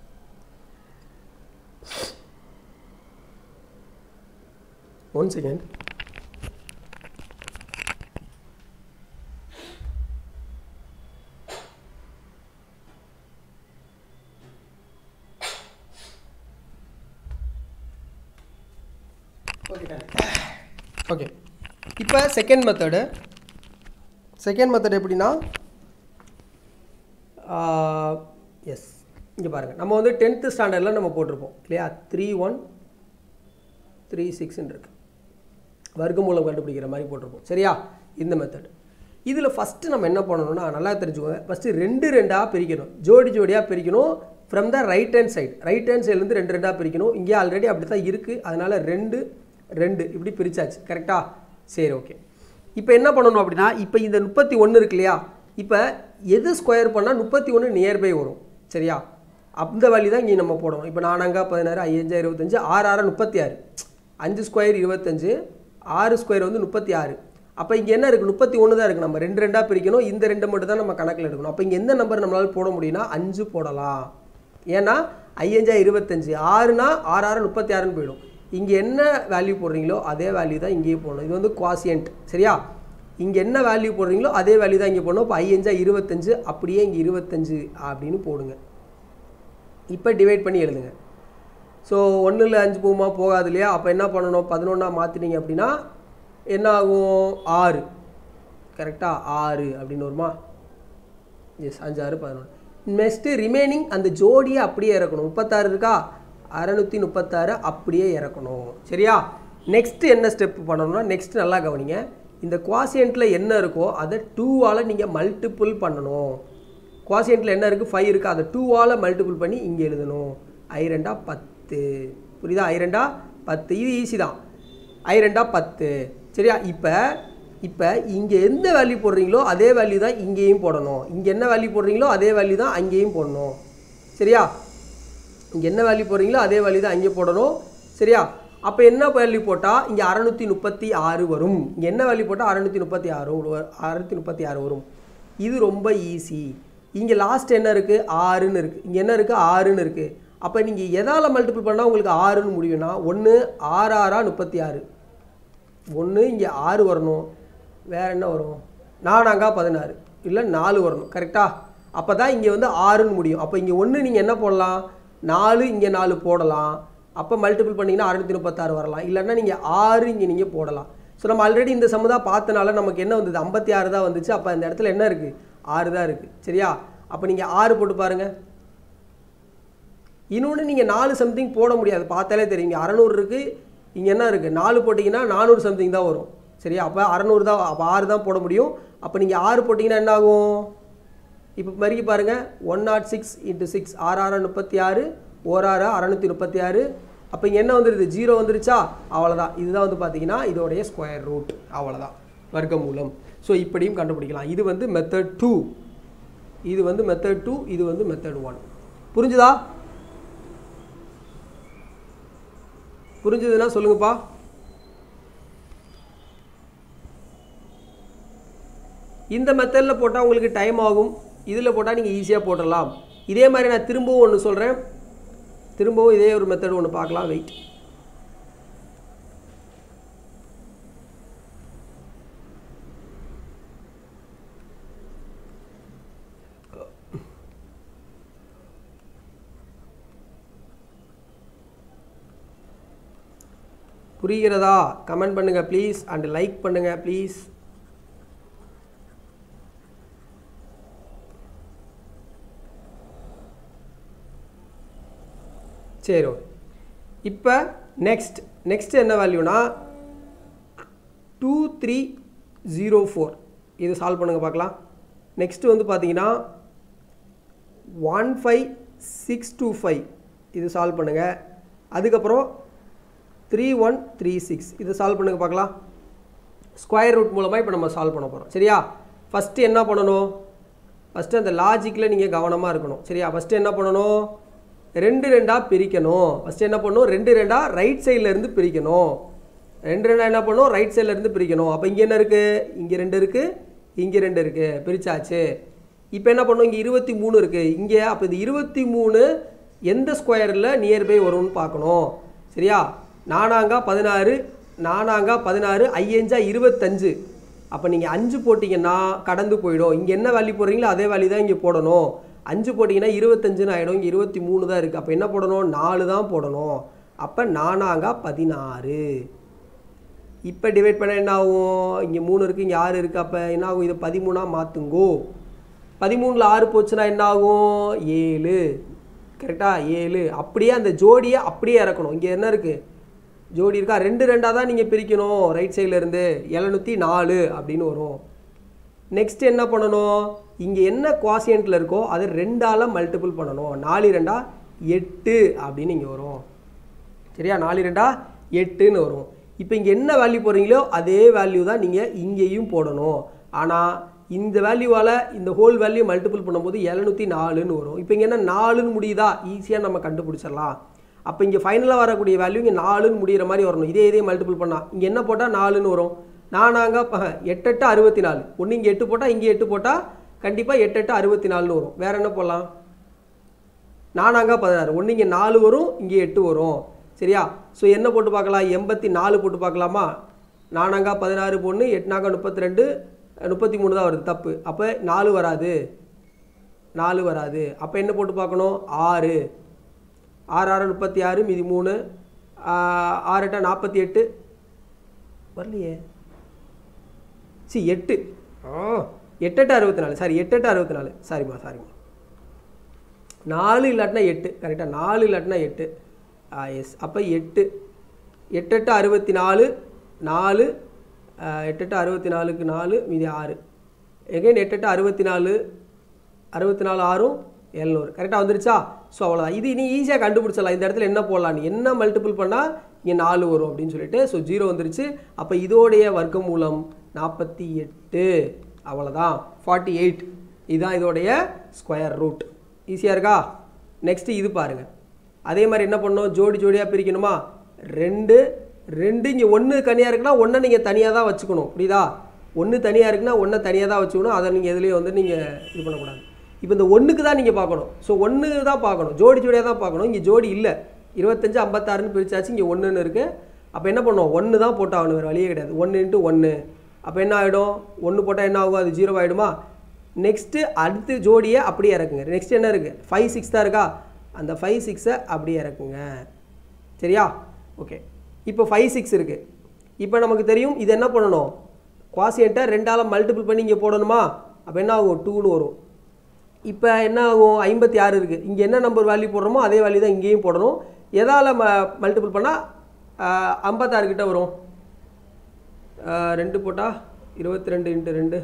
ஒன் செகண்ட் ஓகே இப்போ செகண்ட் மெத்தடு செகண்ட் மெத்தட் எப்படின்னா எஸ் இங்கே பாருங்கள் நம்ம வந்து டென்த்து ஸ்டாண்டர்டில் நம்ம போட்டிருப்போம் இல்லையா த்ரீ ஒன் த்ரீ சிக்ஸ்ன்னு இருக்கு வர்க்கமூலம் கண்டுபிடிக்கிற மாதிரி போட்டிருப்போம் சரியா இந்த மெத்தட் இதில் ஃபஸ்ட்டு நம்ம என்ன பண்ணணும்னா நல்லா தெரிஞ்சுக்கோங்க ஃபஸ்ட்டு ரெண்டு ரெண்டாக பிரிக்கணும் ஜோடி ஜோடியாக பிரிக்கணும் from the right hand side right hand சைட்லேருந்து ரெண்டு ரெண்டாக பிரிக்கணும் இங்கே ஆல்ரெடி அப்படி தான் இருக்குது அதனால் ரெண்டு ரெண்டு இப்படி பிரிச்சாச்சு கரெக்டாக சரி ஓகே இப்போ என்ன பண்ணணும் அப்படின்னா இப்போ இந்த முப்பத்தி ஒன்று இருக்கு இல்லையா இப்போ எது ஸ்கொயர் பண்ணால் முப்பத்தி ஒன்று நியர்பை வரும் சரியா அந்த வழி தான் இங்கே நம்ம போடணும் இப்போ நானாங்கா பதினாறு ஐயஞ்சா இருபத்தஞ்சு ஆறு ஆறு முப்பத்தி ஆறு அஞ்சு ஸ்கொயர் இருபத்தஞ்சு ஆறு ஸ்கொயர் வந்து முப்பத்தி ஆறு அப்போ இங்கே என்ன இருக்குது முப்பத்தி ஒன்று தான் இருக்குது நம்ம ரெண்டு ரெண்டாக பிரிக்கணும் இந்த ரெண்டு மட்டும் தான் நம்ம கணக்கில் எடுக்கணும் அப்போ இங்கே எந்த நம்பர் நம்மளால் போட முடியும்னா அஞ்சு போடலாம் ஏன்னா ஐயஞ்சா இருபத்தஞ்சு ஆறுனா ஆறு ஆறு முப்பத்தி ஆறுன்னு போயிடும் இங்கே என்ன வேல்யூ போடுறீங்களோ அதே வேல்யூ தான் இங்கேயே போடணும் இது வந்து குவாசியன்ட் சரியா இங்கே என்ன வேல்யூ போடுறீங்களோ அதே வேல்யூ தான் இங்கே போடணும் இப்போ ஐயஞ்சா இருபத்தஞ்சு அப்படியே இங்கே இருபத்தஞ்சு அப்படின்னு போடுங்க இப்போ டிவைட் பண்ணி எழுதுங்க ஸோ ஒன்றில் அஞ்சு போகுமா போகாது இல்லையா அப்போ என்ன பண்ணணும் பதினொன்றா மாற்றினீங்க அப்படின்னா என்ன ஆகும் ஆறு கரெக்டாக ஆறு அப்படின்னு வருமா எஸ் அஞ்சாறு பதினொன்று நெக்ஸ்ட்டு ரிமைனிங் அந்த ஜோடியை அப்படியே இறக்கணும் முப்பத்தாறு இருக்கா அறநூற்றி முப்பத்தாறு அப்படியே இறக்கணும் சரியா நெக்ஸ்ட்டு என்ன ஸ்டெப் பண்ணணும்னா நெக்ஸ்ட் நல்லா கவனிங்க இந்த குவாசியண்ட்டில் என்ன இருக்கோ அதை டூவால் நீங்கள் மல்டிப்புள் பண்ணணும் குவாசியண்ட்டில் என்ன இருக்குது ஃபைவ் இருக்குது அதை டூவால் மல்டிபிள் பண்ணி இங்கே எழுதணும் ஐ ரெண்டா பத்து புரியுதா ஐ ரெண்டா பத்து இது ஈஸி தான் ஐ ரெண்டா பத்து சரியா இப்போ இப்போ இங்கே எந்த வேல்யூ போடுறீங்களோ அதே வேல்யூ தான் இங்கேயும் போடணும் இங்கே என்ன வேல்யூ போடுறீங்களோ அதே வேல்யூ தான் அங்கேயும் போடணும் சரியா இங்கே என்ன வேல்யூ போடுறீங்களோ அதே வேல்யூ தான் அங்கே போடணும் சரியா அப்போ என்ன வேல்யூ போட்டால் இங்கே அறநூற்றி முப்பத்தி ஆறு வரும் இங்கே என்ன வேல்யூ போட்டால் அறநூற்றி முப்பத்தி ஆறு அறநூற்றி முப்பத்தி ஆறு வரும் இது ரொம்ப ஈஸி இங்கே லாஸ்ட் என்ன இருக்குது ஆறுன்னு இருக்குது இங்கே என்ன இருக்குது ஆறுன்னு இருக்குது அப்போ நீங்கள் எதால் மல்டிபிள் பண்ணால் உங்களுக்கு ஆறுன்னு முடியும்னா ஒன்று ஆறு ஆறா முப்பத்தி ஆறு ஒன்று இங்கே ஆறு வரணும் வேறு என்ன வரும் நானாங்கா பதினாறு இல்லை நாலு வரணும் கரெக்டாக அப்போ தான் இங்கே வந்து ஆறுன்னு முடியும் அப்போ இங்கே ஒன்று நீங்கள் என்ன போடலாம் நாலு இங்கே நாலு போடலாம் அப்போ மல்டிபிள் பண்ணிங்கன்னா அறுநூத்தி முப்பத்தாறு வரலாம் இல்லைன்னா நீங்கள் ஆறு இங்கே நீங்கள் போடலாம் ஸோ நம்ம ஆல்ரெடி இந்த சமுதா பார்த்தனால நமக்கு என்ன வந்தது ஐம்பத்தி ஆறு தான் வந்துச்சு அப்போ இந்த இடத்துல என்ன இருக்குது ஆறு தான் இருக்குது சரியா அப்போ நீங்கள் ஆறு போட்டு பாருங்கள் இன்னொன்று நீங்கள் நாலு சம்திங் போட முடியாது பார்த்தாலே தெரியும் இங்கே அறநூறு இருக்குது இங்கே என்ன இருக்குது நாலு போட்டிங்கன்னா நானூறு சம்திங் தான் வரும் சரியா அப்போ அறநூறு தான் அப்போ ஆறு தான் போட முடியும் அப்போ நீங்கள் ஆறு போட்டிங்கன்னா என்ன ஆகும் இப்போ மறுக்கி பாருங்கள் one nought six into six ஆறு ஆறு முப்பத்தி ஆறு ஓர் ஆறு அறநூற்றி முப்பத்தி ஆறு அப்போ இங்கே என்ன வந்துடுது ஜீரோ வந்துருச்சா அவ்வளோதான் இதுதான் வந்து பார்த்தீங்கன்னா இதோடைய ஸ்கொயர் ரூட் அவ்வளோதான் வர்க்கமூலம் ஸோ இப்படியும் கண்டுபிடிக்கலாம் இது வந்து மெத்தட் டூ இது வந்து மெத்தட் டூ இது வந்து மெத்தட் ஒன் புரிஞ்சுதா புரிஞ்சுதுன்னா சொல்லுங்கப்பா இந்த மெத்தடில் போட்டால் உங்களுக்கு டைம் ஆகும் இதில் போட்டால் நீங்கள் ஈஸியாக போட்டுடலாம் இதே மாதிரி நான் திரும்பவும் ஒன்று சொல்கிறேன் திரும்பவும் இதே ஒரு மெத்தட் ஒன்று பார்க்கலாம் வெயிட் புரிகிறதா கமெண்ட் பண்ணுங்க ப்ளீஸ் அண்ட் லைக் பண்ணுங்க ப்ளீஸ் சரி ஓகே இப்போ நெக்ஸ்ட் நெக்ஸ்ட் என்ன வேல்யூனா டூ த்ரீ ஜீரோ ஃபோர் இது சால்வ் பண்ணுங்க பார்க்கலாம் நெக்ஸ்ட் வந்து பார்த்தீங்கன்னா one five six two five இது சால்வ் பண்ணுங்கள் அதுக்கப்புறம் த்ரீ ஒன் த்ரீ சிக்ஸ் இது சால்வ் பண்ணுங்க பார்க்கலாம் ஸ்கொயர் ரூட் மூலமாக இப்போ நம்ம சால்வ் பண்ண போகிறோம் சரியா ஃபஸ்ட்டு என்ன பண்ணணும் ஃபஸ்ட்டு அந்த லாஜிக்கில் நீங்கள் கவனமாக இருக்கணும் சரியா ஃபஸ்ட்டு என்ன பண்ணணும் ரெண்டு ரெண்டாக பிரிக்கணும் ஃபஸ்ட்டு என்ன பண்ணணும் ரெண்டு ரெண்டாக ரைட் சைடில் இருந்து பிரிக்கணும் ரெண்டு ரெண்டாக என்ன பண்ணணும் ரைட் சைடில் இருந்து பிரிக்கணும் அப்போ இங்கே என்ன இருக்குது இங்கே ரெண்டு இருக்குது இங்கே ரெண்டு இருக்குது பிரிச்சாச்சு இப்போ என்ன பண்ணணும் இங்கே இருபத்தி மூணு இருக்குது இங்கே அப்போ இது இருபத்தி மூணு எந்த ஸ்கொயரில் நியர்பை வரும்னு பார்க்கணும் சரியா நானாங்கா பதினாறு நானாங்கா பதினாறு ஐயஞ்சா இருபத்தஞ்சு அப்போ நீங்கள் அஞ்சு போட்டிங்கன்னா கடந்து போயிடும் இங்கே என்ன வேல்யூ போடுறீங்களோ அதே வேல்யூ தான் இங்கே போடணும் அஞ்சு போட்டிங்கன்னா இருபத்தஞ்சுன்னு ஆகிடும் இங்கே இருபத்தி மூணு தான் இருக்குது அப்போ என்ன போடணும் நாலு தான் போடணும் அப்போ நானாங்கா பதினாறு இப்போ டிவைட் பண்ண என்ன ஆகும் இங்கே மூணு இருக்குது இங்கே ஆறு இருக்குது அப்போ என்ன ஆகும் இதை பதிமூணாக மாற்றுங்கோ பதிமூணில் ஆறு போச்சுன்னா என்ன ஆகும் ஏழு கரெக்டாக ஏழு அப்படியே அந்த ஜோடியை அப்படியே இறக்கணும் இங்கே என்ன இருக்குது ஜோடி இருக்கா ரெண்டு ரெண்டாக தான் நீங்கள் பிரிக்கணும் ரைட் சைடில் இருந்து எழுநூற்றி நாலு அப்படின்னு வரும் நெக்ஸ்ட் என்ன பண்ணணும் இங்கே என்ன குவாசியண்ட்டில் இருக்கோ அதை ரெண்டால் மல்டிபிள் பண்ணணும் நாலு ரெண்டா எட்டு அப்படின்னு இங்கே வரும் சரியா நாலு ரெண்டா எட்டுன்னு வரும் இப்போ இங்கே என்ன வேல்யூ போடுறீங்களோ அதே வேல்யூ தான் நீங்கள் இங்கேயும் போடணும் ஆனால் இந்த வேல்யூவால் இந்த ஹோல் வேல்யூ மல்டிபிள் பண்ணும்போது எழுநூற்றி நாலுன்னு வரும் இப்போ இங்கே என்ன நாலுன்னு முடியுதா ஈஸியாக நம்ம கண்டுபிடிச்சிடலாம் அப்போ இங்கே ஃபைனலாக வரக்கூடிய வேல்யூ இங்கே நாலுன்னு முடிகிற மாதிரி வரணும் இதே இதே மல்டிபிள் பண்ணால் இங்கே என்ன போட்டால் நாலுன்னு வரும் நானாங்க எட்டு எட்டு அறுபத்தி நாலு ஒன்று இங்கே எட்டு போட்டால் இங்கே எட்டு போட்டால் கண்டிப்பாக எட்டு எட்டு அறுபத்தி நாலுன்னு வரும் வேறு என்ன போடலாம் நானாங்க பதினாறு ஒன்று இங்கே நாலு வரும் இங்கே எட்டு வரும் சரியா ஸோ என்ன போட்டு பார்க்கலாம் எண்பத்தி நாலு போட்டு பார்க்கலாமா நானாங்கா பதினாறு பொண்ணு எட்டுனாங்கா முப்பத்தி ரெண்டு முப்பத்தி மூணு தான் வருது தப்பு அப்போ நாலு வராது நாலு வராது அப்போ என்ன போட்டு பார்க்கணும் ஆறு ஆறு ஆறு முப்பத்தி ஆறு மீதி மூணு ஆஹ், ஆறு எட்டா நாற்பத்தி எட்டு வரலையே சி எட்டு ஆ எட்டு எட்டு அறுபத்தி நாலு சாரி எட்டு எட்டு அறுபத்தி நாலு சாரிம்மா சாரிம்மா நாலு இல்லாட்டினா எட்டு கரெக்டாக நாலு இல்லாட்டினா எட்டு ஆ எஸ் அப்போ எட்டு எட்டு எட்டு அறுபத்தி நாலு நாலு ஆ, எட்டு எட்டு அறுபத்தி நாலுக்கு நாலு மீதி ஆறு எகைன் எட்டு எட்டு அறுபத்தி நாலு அறுபத்தி நாலு ஆறும் எழுநூறு கரெக்டாக வந்துருச்சா ஸோ அவ்வளோதான் இது நீ ஈஸியாக கண்டுபிடிச்சிடலாம் இந்த இடத்துல என்ன போடலாம் நீ என்ன மல்டிபிள் பண்ணால் இங்கே நாலு வரும் அப்படின்னு சொல்லிட்டு ஸோ ஜீரோ வந்துருச்சு அப்போ இதோடைய வர்க்கமூலம் நாற்பத்தி எட்டு அவ்வளோதான் ஃபார்ட்டி எயிட் இதுதான் இதோடைய ஸ்கொயர் ரூட் ஈஸியாக இருக்கா நெக்ஸ்ட்டு இது பாருங்கள் அதே மாதிரி என்ன பண்ணணும் ஜோடி ஜோடியாக பிரிக்கணுமா ரெண்டு ரெண்டு இங்கே ஒன்று தனியாக இருக்குன்னா ஒன்றை நீங்கள் தனியாக தான் வச்சுக்கணும் புரியுதா ஒன்று தனியாக இருக்குன்னா ஒன்றை தனியாக தான் வச்சுக்கணும் அதை நீங்கள் எதுலேயும் வந்து நீங்கள் இது பண்ணக்கூடாது இப்போ இந்த ஒன்றுக்கு தான் நீங்கள் பார்க்கணும் ஸோ ஒன்று தான் பார்க்கணும் ஜோடி ஜோடியாக தான் பார்க்கணும் இங்கே ஜோடி இல்லை இருபத்தஞ்சு ஐம்பத்தாறுன்னு பிரிச்சாச்சு இங்கே ஒன்றுன்னு இருக்குது அப்போ என்ன பண்ணுவோம் ஒன்று தான் போட்டாகணும் வேறு வழியே கிடையாது ஒன்று இன்ட்டு ஒன்று அப்போ என்ன ஆகிடும் ஒன்று போட்டால் என்ன ஆகும் அது ஜீரோ ஆகிடுமா நெக்ஸ்ட்டு அடுத்து ஜோடியை அப்படியே இறக்குங்க நெக்ஸ்ட் என்ன இருக்குது ஃபைவ் சிக்ஸ் தான் இருக்கா அந்த ஃபைவ் சிக்ஸை அப்படியே இறக்குங்க சரியா ஓகே இப்போ ஃபைவ் சிக்ஸ் இருக்குது இப்போ நமக்கு தெரியும் இது என்ன பண்ணணும் குவாசியண்ட்டை ரெண்டால் மல்டிபிள் பண்ணி இங்கே போடணுமா அப்போ என்ன ஆகும் டூன்னு வரும் இப்போ என்ன ஆகும் ஐம்பத்தி ஆறு இருக்குது இங்கே என்ன நம்பர் வேல்யூ போடுறோமோ அதே வேல்யூ தான் இங்கேயும் போடணும் எதால் ம மல்டிபிள் பண்ணால் ஐம்பத்தாறு கிட்ட வரும் ஆஹ், ரெண்டு போட்டால் இருபத்தி ரெண்டு இன்ட்டு ரெண்டு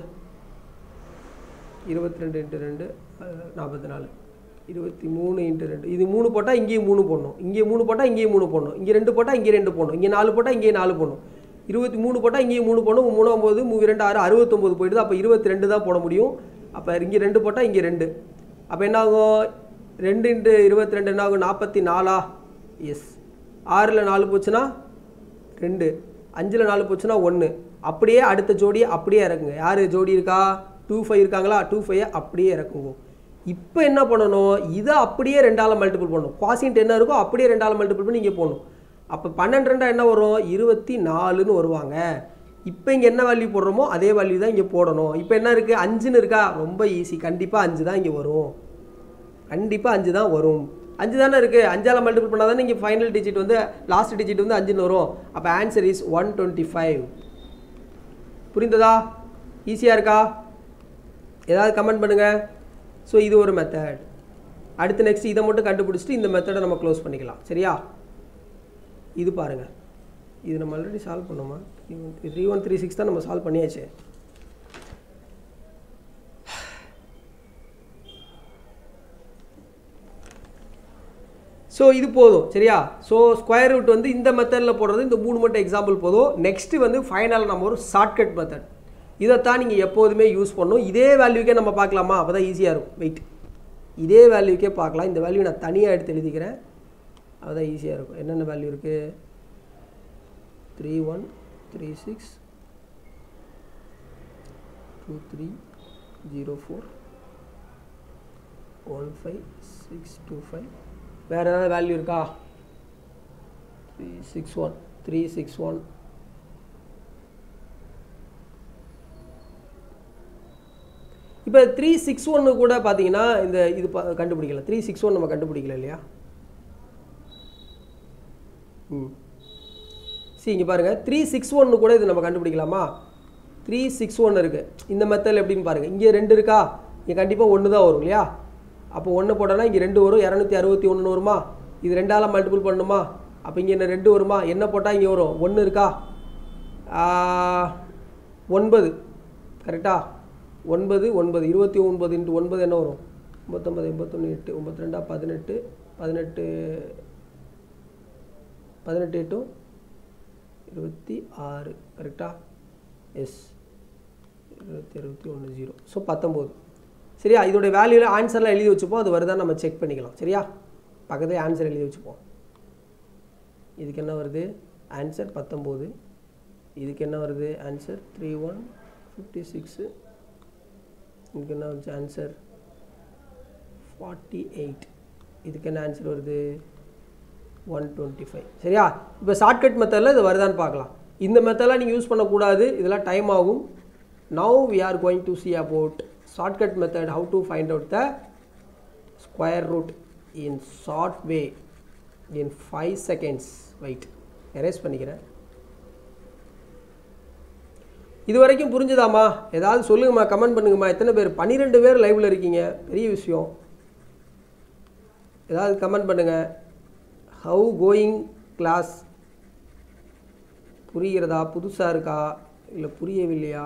இருபத்தி ரெண்டு இன்ட்டு ரெண்டு நாற்பத்தி நாலு இருபத்தி மூணு இன்ட்டு ரெண்டு இது மூணு போட்டால் இங்கேயும் மூணு போடணும் இங்கே மூணு போட்டால் இங்கேயும் மூணு போடணும் இங்கே ரெண்டு போட்டால் இங்கே ரெண்டு போடணும் இங்கே நாலு போட்டால் இங்கேயும் நாலு போடணும் இருபத்தி மூணு போட்டால் இங்கேயும் மூணு போடணும் மூணு ஒம்பது மூணு ரெண்டு ஆறு அறுபத்தொம்போது போயிடுது அப்போ இருபத்தி ரெண்டு தான் போட முடியும் அப்போ இங்கே ரெண்டு போட்டால் இங்கே ரெண்டு அப்போ என்ன ஆகும் ரெண்டு இன்ட்டு இருபத்தி ரெண்டு என்ன ஆகும் நாற்பத்தி நாலா எஸ் ஆறில் நாலு போச்சுன்னா ரெண்டு அஞ்சில் நாலு போச்சுன்னா ஒன்று அப்படியே அடுத்த ஜோடியை அப்படியே இறக்குங்க யார் ஜோடி இருக்கா டூ ஃபைவ் இருக்காங்களா டூ ஃபைவை அப்படியே இறக்குவோம் இப்போ என்ன பண்ணணும் இதை அப்படியே ரெண்டால் மல்டிபிள் பண்ணணும் குவாசின்ட் என்ன இருக்கோ அப்படியே ரெண்டால் மல்டிபிள் பண்ணி இங்கே போடணும் அப்போ பன்னெண்டு ரெண்டா என்ன வரும் இருபத்தி நாலுன்னு வருவாங்க இப்போ இங்கே என்ன வேல்யூ போடுறோமோ அதே வேல்யூ தான் இங்கே போடணும் இப்போ என்ன இருக்குது அஞ்சுன்னு இருக்கா ரொம்ப ஈஸி கண்டிப்பாக அஞ்சு தான் இங்கே வரும் கண்டிப்பாக அஞ்சு தான் வரும் அஞ்சு தானே இருக்குது அஞ்சால் மல்டிபிள் பண்ணால் தானே இங்கே ஃபைனல் டிஜிட் வந்து லாஸ்ட் டிஜிட் வந்து அஞ்சுன்னு வரும் அப்போ answer is one twenty five புரிந்ததா ஈஸியாக இருக்கா ஏதாவது கமெண்ட் பண்ணுங்கள் ஸோ இது ஒரு மெத்தட் அடுத்து நெக்ஸ்ட் இதை மட்டும் கண்டுபிடிச்சிட்டு இந்த மெத்தடை நம்ம க்ளோஸ் பண்ணிக்கலாம் சரியா இது பாருங்கள் இது நம்ம ஆல்ரெடி சால்வ் பண்ணோமா த்ரீ ஒன் த்ரீ சிக்ஸ் தான் நம்ம சால்வ் பண்ணியாச்சு ஸோ இது போதும் சரியா ஸோ ஸ்கொயர் ரூட் வந்து இந்த மெத்தடில் போடுறது இந்த மூணு மட்டும் எக்ஸாம்பிள் போதும் நெக்ஸ்ட் வந்து ஃபைனல் நம்ம ஒரு ஷார்ட்கட் மெத்தட் இதைத்தான் நீங்கள் எப்போதுமே யூஸ் பண்ணணும் இதே வேல்யூக்கே நம்ம பார்க்கலாமா அப்போ தான் ஈஸியாக இருக்கும் வெயிட் இதே வேல்யூக்கே பார்க்கலாம் இந்த வேல்யூ நான் தனியாக எடுத்து எழுதிக்கிறேன் அதுதான் ஈஸியாக இருக்கும் என்னென்ன வேல்யூ இருக்குது three one three six two three zero four one five six two five வேறு ஏதாவது வேல்யூ இருக்கா three six one three six one இப்போ த்ரீ சிக்ஸ் ஒன்று கூட பார்த்தீங்கன்னா இந்த இது பா கண்டுபிடிக்கல த்ரீ சிக்ஸ் ஒன் நம்ம கண்டுபிடிக்கல இல்லையா ம் சரி இங்கே பாருங்கள் த்ரீ சிக்ஸ் ஒன்று கூட இது நம்ம கண்டுபிடிக்கலாமா த்ரீ சிக்ஸ் ஒன் இருக்குது இந்த மெத்தடில் எப்படின்னு பாருங்கள் இங்கே ரெண்டு இருக்கா இங்கே கண்டிப்பாக ஒன்று தான் வரும் இல்லையா அப்போ ஒன்று போட்டோன்னா இங்கே ரெண்டு வரும் இரநூத்தி அறுபத்தி ஒன்று வருமா இது ரெண்டால் மல்டிபிள் பண்ணணுமா அப்போ இங்கே என்ன ரெண்டு வருமா என்ன போட்டால் இங்கே வரும் ஒன்று இருக்கா ஒன்பது கரெக்டா ஒன்பது ஒன்பது இருபத்தி ஒன்பது இன்ட்டு ஒன்பது என்ன வரும் ஒம்பத்தொம்பது எண்பத்தொன்று எட்டு ஒம்பத்தி ரெண்டா பதினெட்டு பதினெட்டு பதினெட்டு எட்டும் இருபத்தி ஆறு கரெக்டா எஸ் இருபத்தி இருபத்தி ஒன்று ஜீரோ ஸோ பத்தொம்போது சரியா இதோடைய வேல்யூவில் ஆன்சர்லாம் எழுதி வச்சுப்போம் அது வருதா நம்ம செக் பண்ணிக்கலாம் சரியா பக்கத்தில் ஆன்சர் எழுதி வச்சுப்போம் இதுக்கு என்ன வருது ஆன்சர் பத்தொம்போது இதுக்கு என்ன வருது answer three one fifty six இதுக்கு என்ன வந்துச்சு ஆன்சர் ஃபார்ட்டி எயிட் இதுக்கு என்ன ஆன்சர் வருது ஒன் டுவெண்ட்டி ஃபைவ் சரியா இப்போ ஷார்ட்கட் மெத்தடில் இது வருதான்னு பார்க்கலாம் இந்த மெத்தடெலாம் நீங்கள் யூஸ் பண்ணக்கூடாது இதெல்லாம் டைம் ஆகும் now we are going to see about shortcut method how to find out the square root in short way in five seconds wait erase பண்ணிக்கிறேன் இது வரைக்கும் புரிஞ்சுதாம்மா ஏதாவது சொல்லுங்கம்மா கமெண்ட் பண்ணுங்கம்மா எத்தனை பேர் பன்னிரெண்டு பேர் லைவில் இருக்கீங்க பெரிய விஷயம் ஏதாவது கமெண்ட் பண்ணுங்கள் ஹவு கோயிங் கிளாஸ் புரிகிறதா புதுசாக இருக்கா இல்லை புரியவில்லையா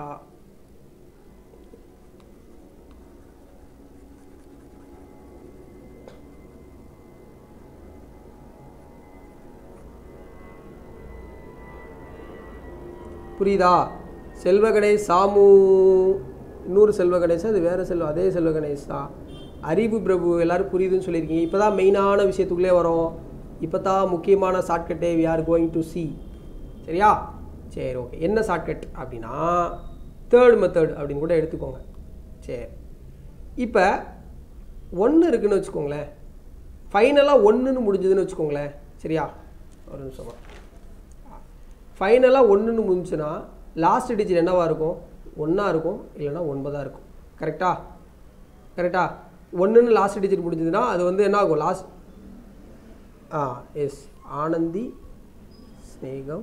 புரியுதா செல்வ கணேஷ் சாமு இன்னொரு செல்வ கணேஷ் அது வேறு செல்வ அதே செல்வ கணேஷ் தான் அறிவு பிரபு எல்லாரும் புரியுதுன்னு சொல்லியிருக்கீங்க இப்போ தான் மெயினான விஷயத்துக்குள்ளே வரோம் இப்போ தான் முக்கியமான ஷார்ட்கட்டே we are going to see சரியா சரி ஓகே என்ன ஷார்ட்கட் அப்படின்னா தேர்ட் மெத்தட் அப்படின்னு கூட எடுத்துக்கோங்க சரி இப்போ ஒன்று இருக்குன்னு வச்சுக்கோங்களேன் ஃபைனலாக ஒன்றுன்னு முடிஞ்சதுன்னு வச்சுக்கோங்களேன் சரியா ஒரு நிமிஷமா ஃபைனலாக ஒன்றுன்னு முடிஞ்சுன்னா லாஸ்ட் டிஜிட் என்னவா இருக்கும் ஒன்றா இருக்கும் இல்லைன்னா ஒன்பதாக இருக்கும் கரெக்டா கரெக்டா ஒன்றுன்னு லாஸ்ட் டிஜிட் முடிஞ்சதுன்னா அது வந்து என்ன ஆகும் லாஸ்ட் ஆ எஸ் ஆனந்தி ஸ்னேகம்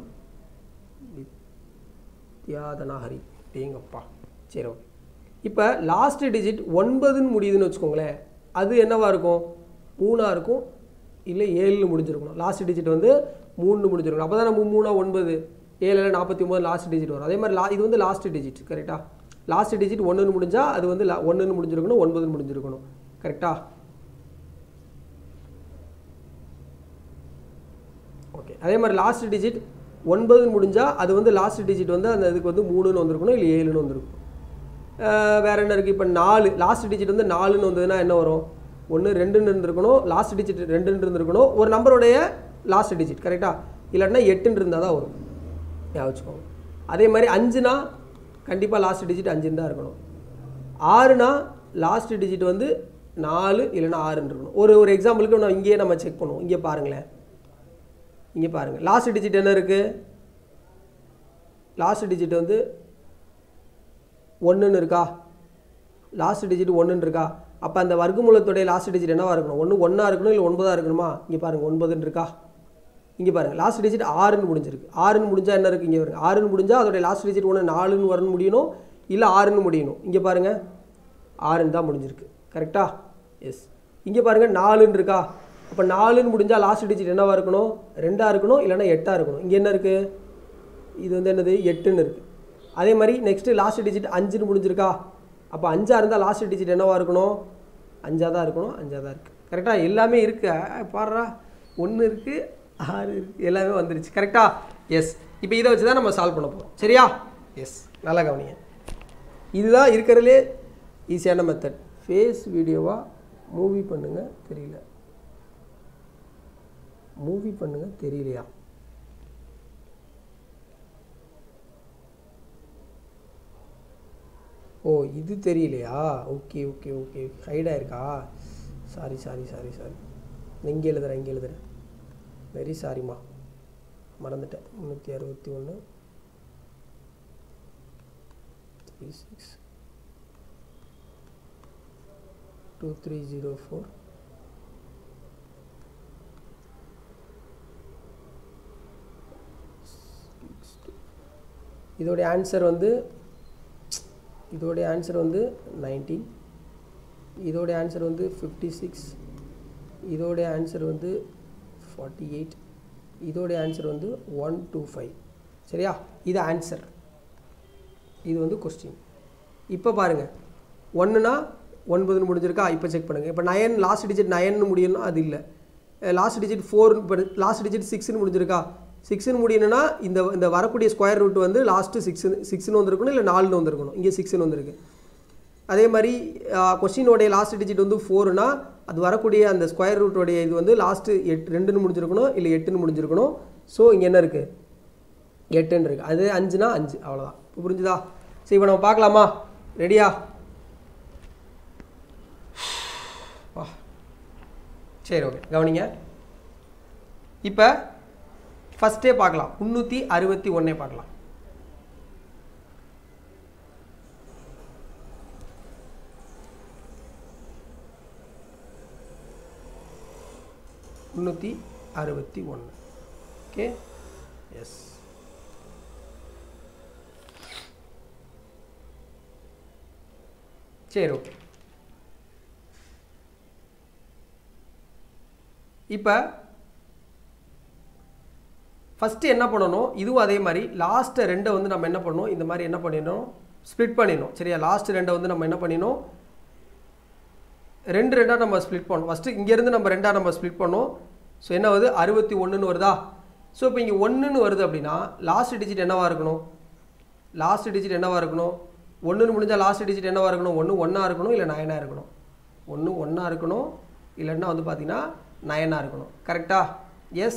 வித்யாதனாஹரி டேங்கப்பா சரி ஓகே இப்போ லாஸ்ட் டிஜிட் ஒன்பதுன்னு முடியுதுன்னு வச்சுக்கோங்களேன் அது என்னவா இருக்கும் மூணாக இருக்கும் இல்லை ஏழுன்னு முடிஞ்சிருக்கணும் லாஸ்ட் டிஜிட் வந்து மூணு முடிஞ்சிருக்கணும் அப்போ தான் நம்ம மூணா ஒன்பது ஏழில் நாற்பத்தி ஒம்பது லாஸ்ட் டிஜிட் வரும் அதே மாதிரி லா இது வந்து லாஸ்ட் டிஜிட் கரெக்டாக லாஸ்ட் டிஜிட் ஒன்றுன்னு முடிஞ்சால் அது வந்து லா ஒன்றுன்னு முடிஞ்சிருக்கணும் ஒன்பதுன்னு முடிஞ்சிருக்கணும் கரெக்டா ஓகே அதே மாதிரி லாஸ்ட் டிஜிட் ஒன்பதுன்னு முடிஞ்சால் அது வந்து லாஸ்ட் டிஜிட் வந்து அந்த இதுக்கு வந்து மூணுன்னு வந்திருக்கணும் இல்லை ஏழுன்னு வந்திருக்கும் அஹ் வேற என்ன இருக்குது இப்போ நாலு லாஸ்ட் டிஜிட் வந்து நாலுன்னு வந்ததுன்னா என்ன வரும் ஒன்று ரெண்டுன்னு இருந்திருக்கணும் லாஸ்ட் டிஜிட் ரெண்டுன்னு இருந்திருக்கணும் ஒரு நம்பருடைய லாஸ்ட் டிஜிட் கரெக்டாக இல்லாட்டினா எட்டுன்னு இருந்தால் தான் வரும் ஞாபகம் வச்சுக்கோங்க அதே மாதிரி அஞ்சுனா கண்டிப்பாக லாஸ்ட் டிஜிட் அஞ்சுன்னு தான் இருக்கணும் ஆறுனா லாஸ்ட் டிஜிட் வந்து நாலு இல்லைன்னா ஆறுன்னு இருக்கணும் ஒரு ஒரு எக்ஸாம்பிளுக்கு நான் இங்கேயே நம்ம செக் பண்ணுவோம் இங்கே பாருங்களேன் இங்கே பாருங்கள் லாஸ்ட் டிஜிட் என்ன இருக்குது லாஸ்ட் டிஜிட் வந்து ஒன்றுன்னு இருக்கா லாஸ்ட் டிஜிட் ஒன்றுன்னு இருக்கா அப்போ அந்த வர்க்கமூலத்துடைய லாஸ்ட் டிஜிட் என்னவா இருக்கணும் ஒன்று ஒன்றா இருக்கணும் இல்லை ஒன்பதாக இருக்கணுமா இங்கே பாருங்கள் ஒன்பதுன்னு இருக்கா இங்கே பாருங்கள் லாஸ்ட் டிஜிட் ஆறுன்னு முடிஞ்சிருக்கு ஆறுன்னு முடிஞ்சால் என்ன இருக்குது இங்கே பாருங்க ஆறுன்னு முடிஞ்சால் அதோடைய லாஸ்ட் டிஜிட் ஒன்று நாலுன்னு வரணும் முடியணும் இல்லை ஆறுன்னு முடியணும் இங்கே பாருங்கள் ஆறுன்னு தான் முடிஞ்சிருக்கு கரெக்டா எஸ் இங்கே பாருங்கள் நாலுன்னு இருக்கா அப்போ நாலுன்னு முடிஞ்சால் லாஸ்ட் டிஜிட் என்னவா இருக்கணும் ரெண்டாக இருக்கணும் இல்லைன்னா எட்டாக இருக்கணும் இங்கே என்ன இருக்குது இது வந்து என்னது எட்டுன்னு இருக்குது அதே மாதிரி நெக்ஸ்ட்டு லாஸ்ட் டிஜிட் அஞ்சுன்னு முடிஞ்சிருக்கா அப்போ அஞ்சாக இருந்தால் லாஸ்ட் டிஜிட் என்னவா இருக்கணும் அஞ்சாக தான் இருக்கணும் அஞ்சாக தான் இருக்குது கரெக்டாக எல்லாமே இருக்குது பாடுறா ஒன்று இருக்குது ஆறு இருக்குது எல்லாமே வந்துருச்சு கரெக்டா எஸ் இப்போ இதை வச்சு தான் நம்ம சால்வ் பண்ண போகிறோம் சரியா எஸ் நல்லா கவனிங்க இதுதான் இருக்கிறதுலே ஈஸியான மெத்தட் ஃபேஸ் வீடியோவா மூவி பண்ணுங்க தெரியல மூவி பண்ணுங்க தெரியலையா ஓ இது தெரியலையா ஓகே ஓகே ஓகே ஹைடாக இருக்கா சாரி சாரி சாரி சாரி இங்கே எழுதுறேன் இங்கே எழுதுறேன் வெரி சாரிம்மா மறந்துட்டேன் முந்நூற்றி அறுபத்தி ஒன்று three six two three zero four இதோடைய ஆன்சர் வந்து இதோடைய ஆன்சர் வந்து நைன்டீன் இதோடைய ஆன்சர் வந்து ஃபிஃப்டி சிக்ஸ் இதோடைய ஆன்சர் வந்து ஃபார்ட்டி எயிட் இதோடைய ஆன்சர் வந்து ஒன் டூ ஃபைவ் சரியா இது ஆன்சர் இது வந்து கொஸ்டின் இப்போ பாருங்கள் ஒன்றுனா ஒன்பதுன்னு முடிஞ்சிருக்கா இப்போ செக் பண்ணுங்கள் இப்போ நயன் லாஸ்ட் டிஜிட் நயன்னு முடியணும்னா அது இல்லை லாஸ்ட் டிஜிட் ஃபோர் இப்போ லாஸ்ட் டிஜிட் சிக்ஸ்னு முடிஞ்சிருக்கா சிக்ஸ்னு முடியணும்னா இந்த இந்த வரக்கூடிய ஸ்கொயர் ரூட் வந்து லாஸ்ட்டு சிக்ஸ் சிக்ஸ்னு வந்திருக்கணும் இல்லை நாலுன்னு வந்திருக்கணும் இங்கே சிக்ஸ்னு வந்திருக்கு அதே மாதிரி கொஸ்டினோடைய லாஸ்ட் டிஜிட் வந்து ஃபோர்னா அது வரக்கூடிய அந்த ஸ்கொயர் ரூட்டோடைய இது வந்து லாஸ்ட்டு எட் ரெண்டுன்னு முடிஞ்சிருக்கணும் இல்லை எட்டுன்னு முடிஞ்சிருக்கணும் ஸோ இங்கே என்ன இருக்குது எட்டுன்னு இருக்குது அது அஞ்சுனா அஞ்சு அவ்வளோதான் இப்போ புரிஞ்சுதா சரி இப்போ நம்ம பார்க்கலாமா ரெடியா வா சரி ஓகே கவனிங்க இப்போ ஃபஸ்ட்டே பார்க்கலாம் முந்நூற்றி அறுபத்தி ஒன்றே பார்க்கலாம் முந்நூற்றி அறுபத்தி ஒன்று ஓகே எஸ் சரி ஓகே இப்போ ஃபஸ்ட்டு என்ன பண்ணணும் இதுவும் அதே மாதிரி லாஸ்ட்டு ரெண்டை வந்து நம்ம என்ன பண்ணணும் இந்த மாதிரி என்ன பண்ணிடணும் ஸ்ப்ளிட் பண்ணிடணும் சரியா லாஸ்ட் ரெண்டை வந்து நம்ம என்ன பண்ணிடணும் ரெண்டு ரெண்டாக நம்ம ஸ்ப்ளிட் பண்ணோம் ஃபஸ்ட்டு இங்கேருந்து நம்ம ரெண்டாக நம்ம ஸ்ப்ளிட் பண்ணோம் ஸோ என்ன வருது அறுபத்தி ஒன்றுன்னு வருதா ஸோ இப்போ இங்கே ஒன்றுன்னு வருது அப்படின்னா லாஸ்ட் டிஜிட் என்னவாக இருக்கணும் லாஸ்ட் டிஜிட் என்னவாக இருக்கணும் ஒன்றுன்னு முடிஞ்சால் லாஸ்ட் டிஜிட் என்னவாக இருக்கணும் ஒன்று ஒன்றா இருக்கணும் இல்லை நயனாக இருக்கணும் ஒன்று ஒன்றா இருக்கணும் இல்லைன்னா வந்து பார்த்தீங்கன்னா நயனாக இருக்கணும் கரெக்டா எஸ்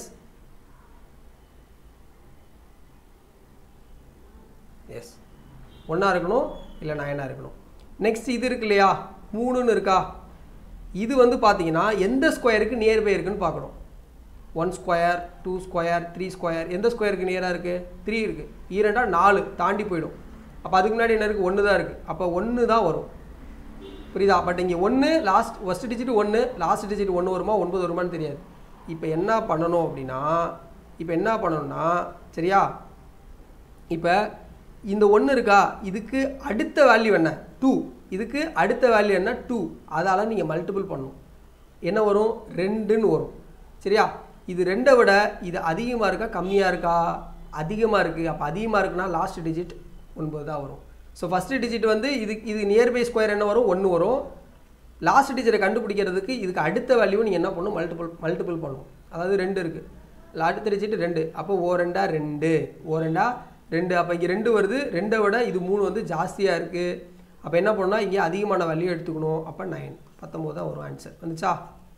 எஸ் ஒன்றா இருக்கணும் இல்லை நயனாக இருக்கணும் நெக்ஸ்ட் இது இருக்கு இல்லையா மூணுன்னு இருக்கா இது வந்து பார்த்தீங்கன்னா எந்த ஸ்கொயருக்கு நியர்பை இருக்குன்னு பார்க்கணும் one square two square three square எந்த ஸ்கொயருக்கு நியராக இருக்குது த்ரீ இருக்குது ஈரெண்டா நாலு தாண்டி போயிடும் அப்போ அதுக்கு முன்னாடி என்ன இருக்குது ஒன்று தான் இருக்குது அப்போ ஒன்று தான் வரும் புரியுதா பட் இங்கே ஒன்று லாஸ்ட் ஃபஸ்ட் டிஜிட் ஒன்று லாஸ்ட் டிஜிட் ஒன்று வருமா ஒன்பது வருமான்னு தெரியாது இப்போ என்ன பண்ணணும் அப்படின்னா இப்போ என்ன பண்ணணும்னா சரியா இப்போ இந்த ஒன்று இருக்கா இதுக்கு அடுத்த வேல்யூ என்ன டூ இதுக்கு அடுத்த வேல்யூ என்ன டூ அதால் நீங்கள் மல்டிபிள் பண்ணணும் என்ன வரும் ரெண்டுன்னு வரும் சரியா இது ரெண்டை விட இது அதிகமாக இருக்கா கம்மியாக இருக்கா அதிகமாக இருக்குது அப்போ அதிகமாக இருக்குன்னா லாஸ்ட் டிஜிட் ஒன்பது தான் வரும் ஸோ ஃபஸ்ட்டு டிஜிட் வந்து இது இது நியர்பை ஸ்கொயர் என்ன வரும் ஒன்று வரும் லாஸ்ட் டிஜிட்டை கண்டுபிடிக்கிறதுக்கு இதுக்கு அடுத்த வேல்யூ நீங்கள் என்ன பண்ணணும் மல்டிபிள் மல்டிபிள் பண்ணணும் அதாவது ரெண்டு இருக்குது அடுத்த டிஜிட் ரெண்டு அப்போ ஓ ரெண்டா ரெண்டு ஓ ரெண்டா ரெண்டு அப்போ இங்கே ரெண்டு வருது ரெண்டை விட இது மூணு வந்து ஜாஸ்தியாக இருக்குது அப்போ என்ன பண்ணால் இங்கே அதிகமான வேல்யூ எடுத்துக்கணும் அப்போ நைன் பத்தொம்போது தான் வரும் ஆன்சர் வந்துச்சா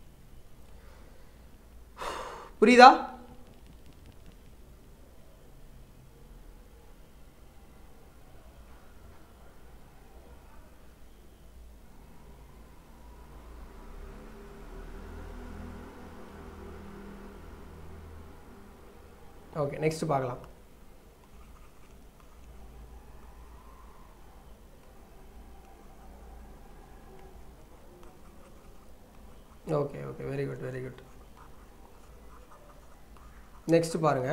புரியுதா ஓகே நெக்ஸ்ட் பார்க்கலாம் okay okay very good very good next பாருங்க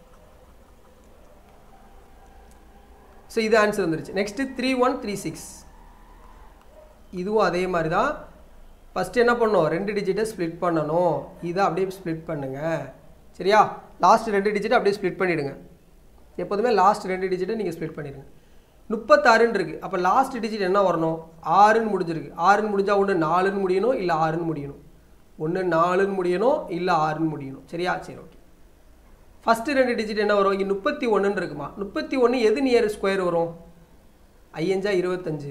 ஸோ இது ஆன்சர் வந்துருச்சு next three one three six இதுவும் அதே மாதிரி தான் ஃபஸ்ட்டு என்ன பண்ணணும் ரெண்டு டிஜிட்டை ஸ்ப்ளிட் பண்ணணும் இதை அப்படியே ஸ்ப்ளிட் பண்ணுங்க சரியா லாஸ்ட் ரெண்டு டிஜிட்டை அப்படியே ஸ்ப்ளிட் பண்ணிவிடுங்க எப்போதுமே லாஸ்ட் ரெண்டு டிஜிட்டை நீங்கள் ஸ்ப்ளிட் பண்ணிடுங்க முப்பத்தாறுன்னு இருக்குது அப்போ லாஸ்ட் டிஜிட் என்ன வரணும் ஆறுன்னு முடிஞ்சிருக்கு ஆறுன்னு முடிஞ்சால் ஒன்று நாலுன்னு முடியணும் இல்லை ஆறுன்னு முடியணும் ஒன்று நாலுன்னு முடியணும் இல்லை ஆறுன்னு முடியணும் சரியா சரி ஓகே ஃபஸ்ட்டு ரெண்டு டிஜிட் என்ன வரும் இங்கே முப்பத்தி ஒன்றுன்னு இருக்குமா முப்பத்தி ஒன்று எது நியர் ஸ்கொயர் வரும் ஐயஞ்சா இருபத்தஞ்சு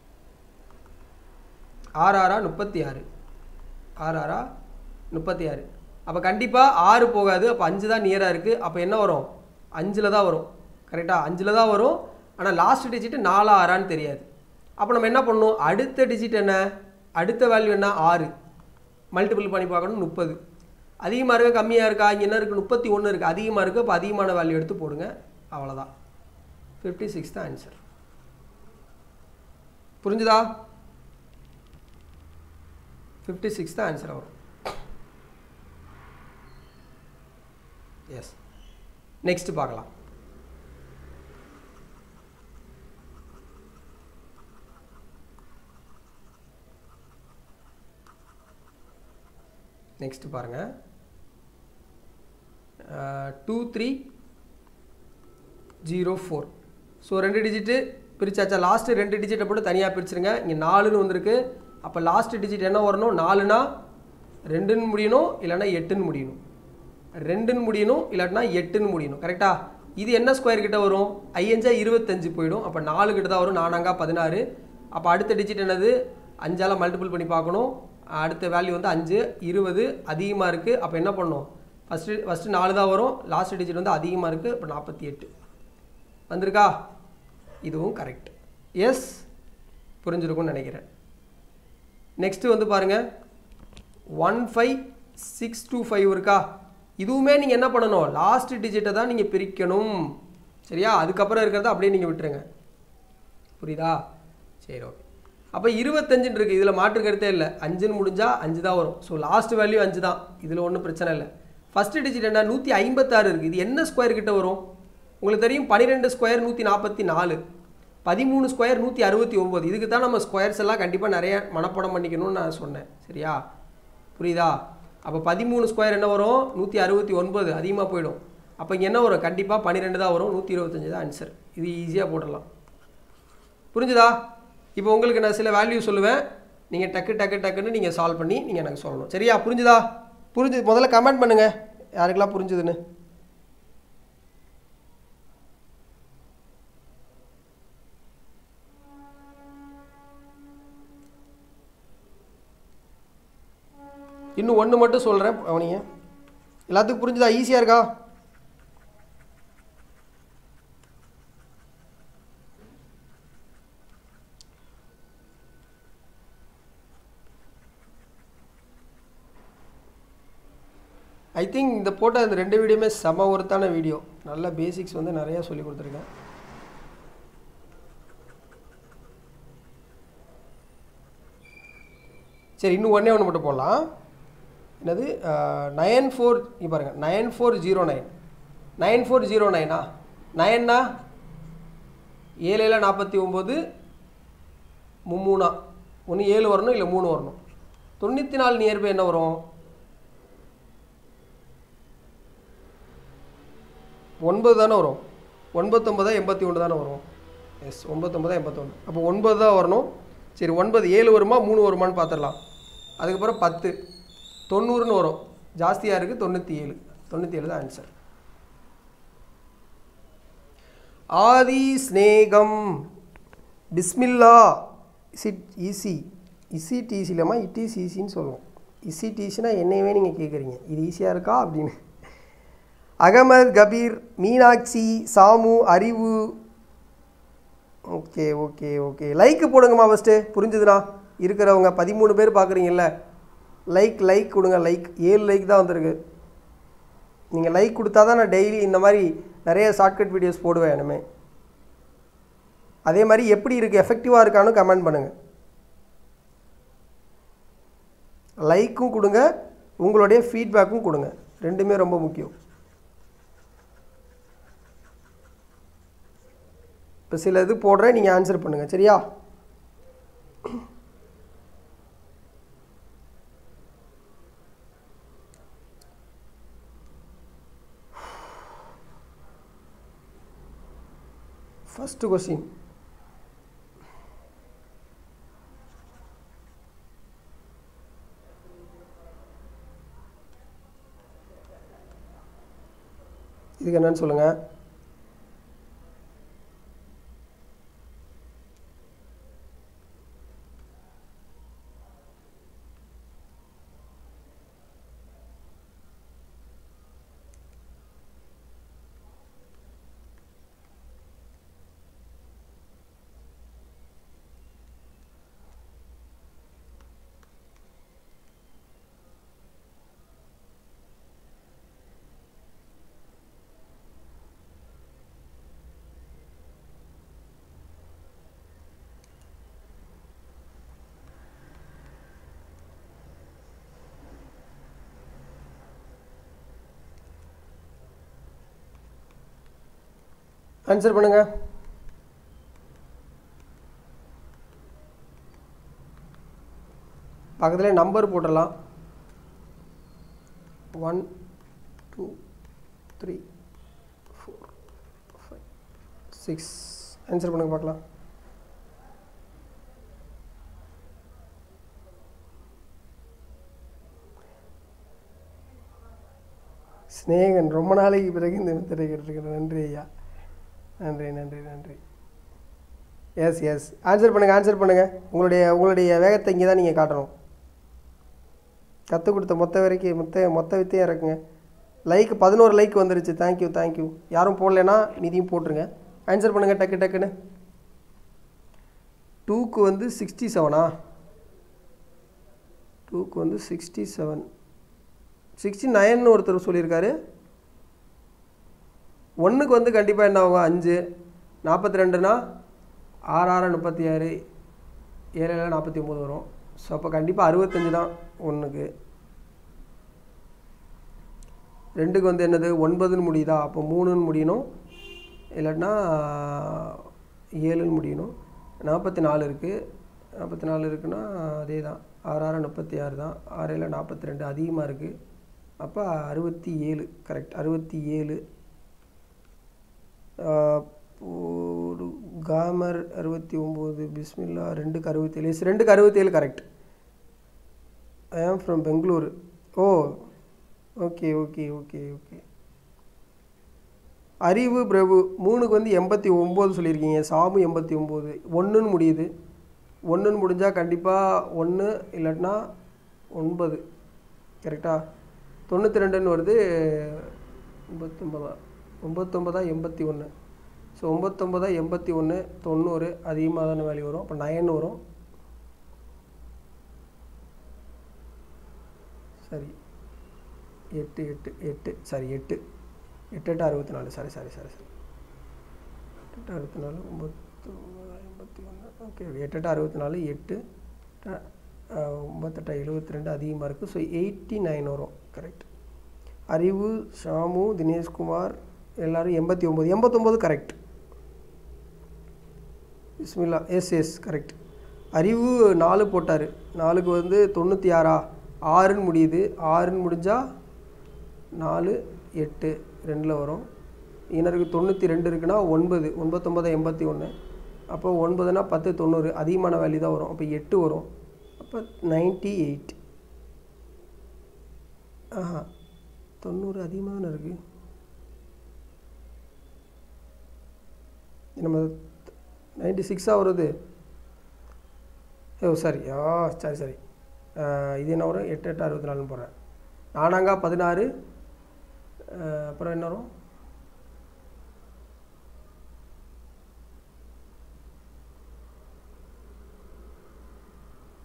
ஆறாரா முப்பத்தி ஆறு ஆறாரா முப்பத்தி ஆறு அப்போ கண்டிப்பாக ஆறு போகாது அப்போ அஞ்சு தான் நியராக இருக்குது அப்போ என்ன வரும் அஞ்சில் தான் வரும் கரெக்டாக அஞ்சில் தான் வரும் ஆனால் லாஸ்ட் டிஜிட்டு நாலா ஆறான்னு தெரியாது அப்போ நம்ம என்ன பண்ணணும் அடுத்த டிஜிட் என்ன அடுத்த வேல்யூ என்ன ஆறு மல்டிபிள் பண்ணி பார்க்கணும் முப்பது அதிகமாக இருக்கா கம்மியாக இருக்கா இங்கே என்ன இருக்குது முப்பத்தி ஒன்று இருக்குது அதிகமாக இருக்குது அப்போ அதிகமான வேல்யூ எடுத்து போடுங்க அவ்வளோதான் ஃபிஃப்டி சிக்ஸ் தான் ஆன்சர் புரிஞ்சுதா ஃபிஃப்டி சிக்ஸ் தான் ஆன்சர் வரும் எஸ் நெக்ஸ்ட் பார்க்கலாம் நெக்ஸ்ட் பாருங்க two three zero four so ரெண்டு டிஜிட்டு பிரிச்சாச்சா லாஸ்ட்டு ரெண்டு டிஜிட்டை போட்டு தனியாக பிரிச்சுருங்க இங்கே நாலுன்னு வந்திருக்கு அப்போ லாஸ்ட் டிஜிட் என்ன வரணும் நாலுனா ரெண்டுன்னு முடியணும் இல்லைன்னா எட்டுன்னு முடியணும் ரெண்டுன்னு முடியணும் இல்லாட்டினா எட்டுன்னு முடியணும் கரெக்டா இது என்ன ஸ்கொயர் கிட்ட வரும் ஐயஞ்சா இருபத்தஞ்சு போயிடும் அப்போ நாலு கிட்ட தான் வரும் நானாங்கா பதினாறு அப்போ அடுத்த டிஜிட் என்னது அஞ்சால் மல்டிபிள் பண்ணி பார்க்கணும் அடுத்த வேல்யூ வந்து அஞ்சு இருபது அதிகமாக இருக்குது அப்போ என்ன பண்ணணும் ஃபஸ்ட்டு ஃபஸ்ட்டு நாலு தான் வரும் லாஸ்ட் டிஜிட் வந்து அதிகமாக இருக்குது இப்போ நாற்பத்தி எட்டு வந்திருக்கா இதுவும் கரெக்ட் எஸ் புரிஞ்சிருக்கும்னு நினைக்கிறேன் நெக்ஸ்ட்டு வந்து பாருங்கள் one five six two five இருக்கா இதுவுமே நீங்கள் என்ன பண்ணணும் லாஸ்ட் டிஜிட்டை தான் நீங்கள் பிரிக்கணும் சரியா அதுக்கப்புறம் இருக்கிறத அப்படியே நீங்கள் விட்டுருங்க புரியுதா சரி ஓகே அப்போ இருபத்தஞ்சுன்னு இருக்குது இதில் மாற்று கருத்தே இல்லை அஞ்சுன்னு முடிஞ்சால் அஞ்சு தான் வரும் ஸோ லாஸ்ட் வேல்யூ அஞ்சு தான் இதில் ஒன்றும் பிரச்சனை இல்லை ஃபஸ்ட்டு டிஜிட் என்ன நூற்றி ஐம்பத்தாறு இருக்குது இது என்ன ஸ்கொயர் கிட்ட வரும் உங்களுக்கு தெரியும் பன்னிரெண்டு ஸ்கொயர் நூற்றி நாற்பத்தி நாலு பதிமூணு ஸ்கொயர் நூற்றி அறுபத்தி ஒம்பது இதுக்கு தான் நம்ம ஸ்கொயர்ஸ் எல்லாம் கண்டிப்பாக நிறைய மனப்பாடம் பண்ணிக்கணும்னு நான் சொன்னேன் சரியா புரியுதா அப்போ பதிமூணு ஸ்கொயர் என்ன வரும் நூற்றி அறுபத்தி ஒன்பது அதிகமாக போயிடும் அப்போ இங்கே என்ன வரும் கண்டிப்பாக பன்னிரெண்டு தான் வரும் நூற்றி இருபத்தஞ்சு தான் ஆன்சர் இது ஈஸியாக போட்டுடலாம் புரிஞ்சுதா இப்போ உங்களுக்கு நான் சில வேல்யூ சொல்லுவேன் நீங்கள் டக்கு டக்கு டக்குன்னு நீங்கள் சால்வ் பண்ணி நீங்கள் எனக்கு சொல்லணும் சரியா புரிஞ்சுதா புரிஞ்சு முதல்ல கமெண்ட் பண்ணுங்கள் யாருக்கெல்லாம் புரிஞ்சுதுன்னு இன்னும் ஒன்று மட்டும் சொல்கிறேன் அவனிங்க எல்லாத்துக்கும் புரிஞ்சுதா ஈஸியாக இருக்கா ஐ திங்க் இந்த போட்ட இந்த ரெண்டு வீடியோமே செம ஒருத்தான வீடியோ நல்ல பேசிக்ஸ் வந்து நிறையா சொல்லி கொடுத்துருக்கேன் சரி இன்னும் ஒன்றே ஒன்று மட்டும் போடலாம் என்னது நயன் ஃபோர் இங்கே பாருங்கள் nine four zero nine nine four zero நைனா நயன்னா ஏழு நாற்பத்தி ஒம்பது மும்மூணா ஒன்று ஏழு வரணும் இல்லை மூணு வரணும் தொண்ணூற்றி நாலு நியர்பை என்ன வரும் ஒன்பது தானே வரும் ஒன்பத்தொம்பதா எண்பத்தி ஒன்று தானே வரும் எஸ் ஒன்பத்தொம்பதா எண்பத்தொன்று அப்போ ஒன்பது தான் வரணும் சரி ஒன்பது ஏழு வருமா மூணு வருமான்னு பார்த்துடலாம் அதுக்கப்புறம் பத்து தொண்ணூறுன்னு வரும் ஜாஸ்தியாக இருக்குது தொண்ணூற்றி ஏழு தொண்ணூற்றி ஏழு தான் answer Adhi Snegam Bismillah is it easy easy டிசி இல்லாமா இட்டிஸ் ஈஸின்னு சொல்லுவோம் இசி டிசினா என்னையவே நீங்கள் கேட்குறீங்க இது ஈஸியாக இருக்கா அப்படின்னு Ahmed Kabir Meenakshi Samu Arivu okay okay okay like போடுங்கம்மா ஃபஸ்ட்டு புரிஞ்சுதுண்ணா இருக்கிறவங்க பதிமூணு பேர் பார்க்குறீங்கல்ல லைக் லைக் கொடுங்க லைக் ஏழு லைக் தான் வந்திருக்கு நீங்கள் லைக் கொடுத்தா தான் நான் டெய்லி இந்த மாதிரி நிறைய ஷார்ட்கட் வீடியோஸ் போடுவேன் இனிமே அதே மாதிரி எப்படி இருக்குது எஃபெக்டிவாக இருக்கான்னு கமெண்ட் பண்ணுங்கள் லைக்கும் கொடுங்க உங்களுடைய ஃபீட்பேக்கும் கொடுங்க ரெண்டுமே ரொம்ப முக்கியம் இப்போ சில இது போடுறேன் நீங்கள் ஆன்சர் பண்ணுங்கள் சரியா ஃபஸ்ட்டு கொஸ்டின் இதுக்கு என்னன்னு சொல்லுங்கள் ஆன்சர் பண்ணுங்க பக்கத்தில் நம்பர் போட்டுடலாம் one two three four five six answer பண்ணுங்க பார்க்கலாம் ஸ்னேகன் ரொம்ப நாளைக்கு பிறகு இந்த முத்திரை கேட்டிருக்கிறேன் நன்றி ஐயா நன்றி நன்றி நன்றி எஸ் எஸ் ஆன்சர் பண்ணுங்கள் ஆன்சர் பண்ணுங்கள் உங்களுடைய உங்களுடைய வேகத்தை இங்கே தான் நீங்கள் காட்டணும் கற்றுக் கொடுத்த மொத்த வரைக்கும் மொத்த மொத்த வித்தையும் இறக்குங்க லைக் பதினோரு லைக் வந்துருச்சு தேங்க்யூ தேங்க்யூ யாரும் போடலைன்னா மீதியும் போட்டுருங்க ஆன்சர் பண்ணுங்கள் டக்கு டக்குன்னு டூக்கு வந்து சிக்ஸ்டி செவனா டூக்கு வந்து சிக்ஸ்டி செவன் சிக்ஸ்டி நைன்னு ஒருத்தர் சொல்லியிருக்காரு ஒன்றுக்கு வந்து கண்டிப்பாக என்ன ஆகும் அஞ்சு நாற்பத்தி ரெண்டுனா ஆறு ஆறு முப்பத்தி ஆறு ஏழு ஏழு நாற்பத்தி ஒம்பது வரும் ஸோ அப்போ கண்டிப்பாக அறுபத்தஞ்சு தான் ஒன்றுக்கு ரெண்டுக்கு வந்து என்னது ஒன்பதுன்னு முடியுதா அப்போ மூணுன்னு முடியணும் இல்லாட்டினா ஏழுன்னு முடியணும் நாற்பத்தி நாலு இருக்குது நாற்பத்தி நாலு இருக்குன்னா அதே தான் ஆறு ஆறு முப்பத்தி ஆறு தான் ஆறு ஏழு நாற்பத்தி ரெண்டு அதிகமாக இருக்குது அப்போ அறுபத்தி ஏழு கரெக்ட் அறுபத்தி ஏழு ஒரு காமர் அறுபத்தி ஒம்பது பிஸ்மில்லா ரெண்டுக்கு அறுபத்தேழு எஸ் ரெண்டுக்கு அறுபத்தேழு correct I am from Bangalore oh okay okay okay okay Arivu Prabhu மூணுக்கு வந்து எண்பத்தி ஒம்பது சொல்லியிருக்கீங்க சாமு எண்பத்தி ஒம்பது ஒன்றுன்னு முடியுது ஒன்றுன்னு முடிஞ்சால் கண்டிப்பாக ஒன்று இல்லாட்டினா ஒன்பது கரெக்டாக தொண்ணூற்றி ரெண்டுன்னு வருது ஒம்பத்தொம்பதா ஒம்பத்தொம்பதா எண்பத்தி ஒன்று ஸோ ஒம்பத்தொம்பதா எண்பத்தி ஒன்று தொண்ணூறு அதிகமாக தானே வேல்யூ வரும் அப்போ நயன் வரும் சரி எட்டு எட்டு எட்டு சாரி எட்டு எட்டு எட்டு அறுபத்தி நாலு சாரி சாரி சாரி சாரி எட்டு அறுபத்தி நாலு ஒம்பத்தொம்பதா எண்பத்தி ஒன்று ஓகே எட்டு எட்டு அறுபத்தி நாலு எட்டு ஒம்பத்தெட்டா எழுபத்தி ரெண்டு அதிகமாக இருக்குது ஸோ எயிட்டி நைன் வரும் கரெக்ட் அறிவு ஷாமு தினேஷ்குமார் எல்லோரும் எண்பத்தி ஒம்பது எண்பத்தொம்போது correct Bismillah yes yes correct Arivu நாலு போட்டார் நாலுக்கு வந்து தொண்ணூற்றி ஆறா ஆறுன்னு முடியுது ஆறுன்னு முடிஞ்சால் நாலு எட்டு ரெண்டில் வரும் இனருக்கு தொண்ணூற்றி ரெண்டு இருக்குன்னா ஒன்பது ஒன்பத்தொம்பது எண்பத்தி ஒன்று அப்போ ஒன்பதுனா பத்து தொண்ணூறு அதிகமான வேல்யூ தான் வரும் அப்போ எட்டு வரும் அப்போ நைன்ட்டி எயிட் ஆஹா தொண்ணூறு அதிகமாக தானே இருக்குது நம்ம நைன்டி சிக்ஸாக வருது ஓ சாரி ஆ சரி சரி இது என்ன வரும் எட்டு எட்டு அறுபத்தி நாலுன்னு போடுறேன் நானாங்கா பதினாறு அப்புறம் என்ன வரும்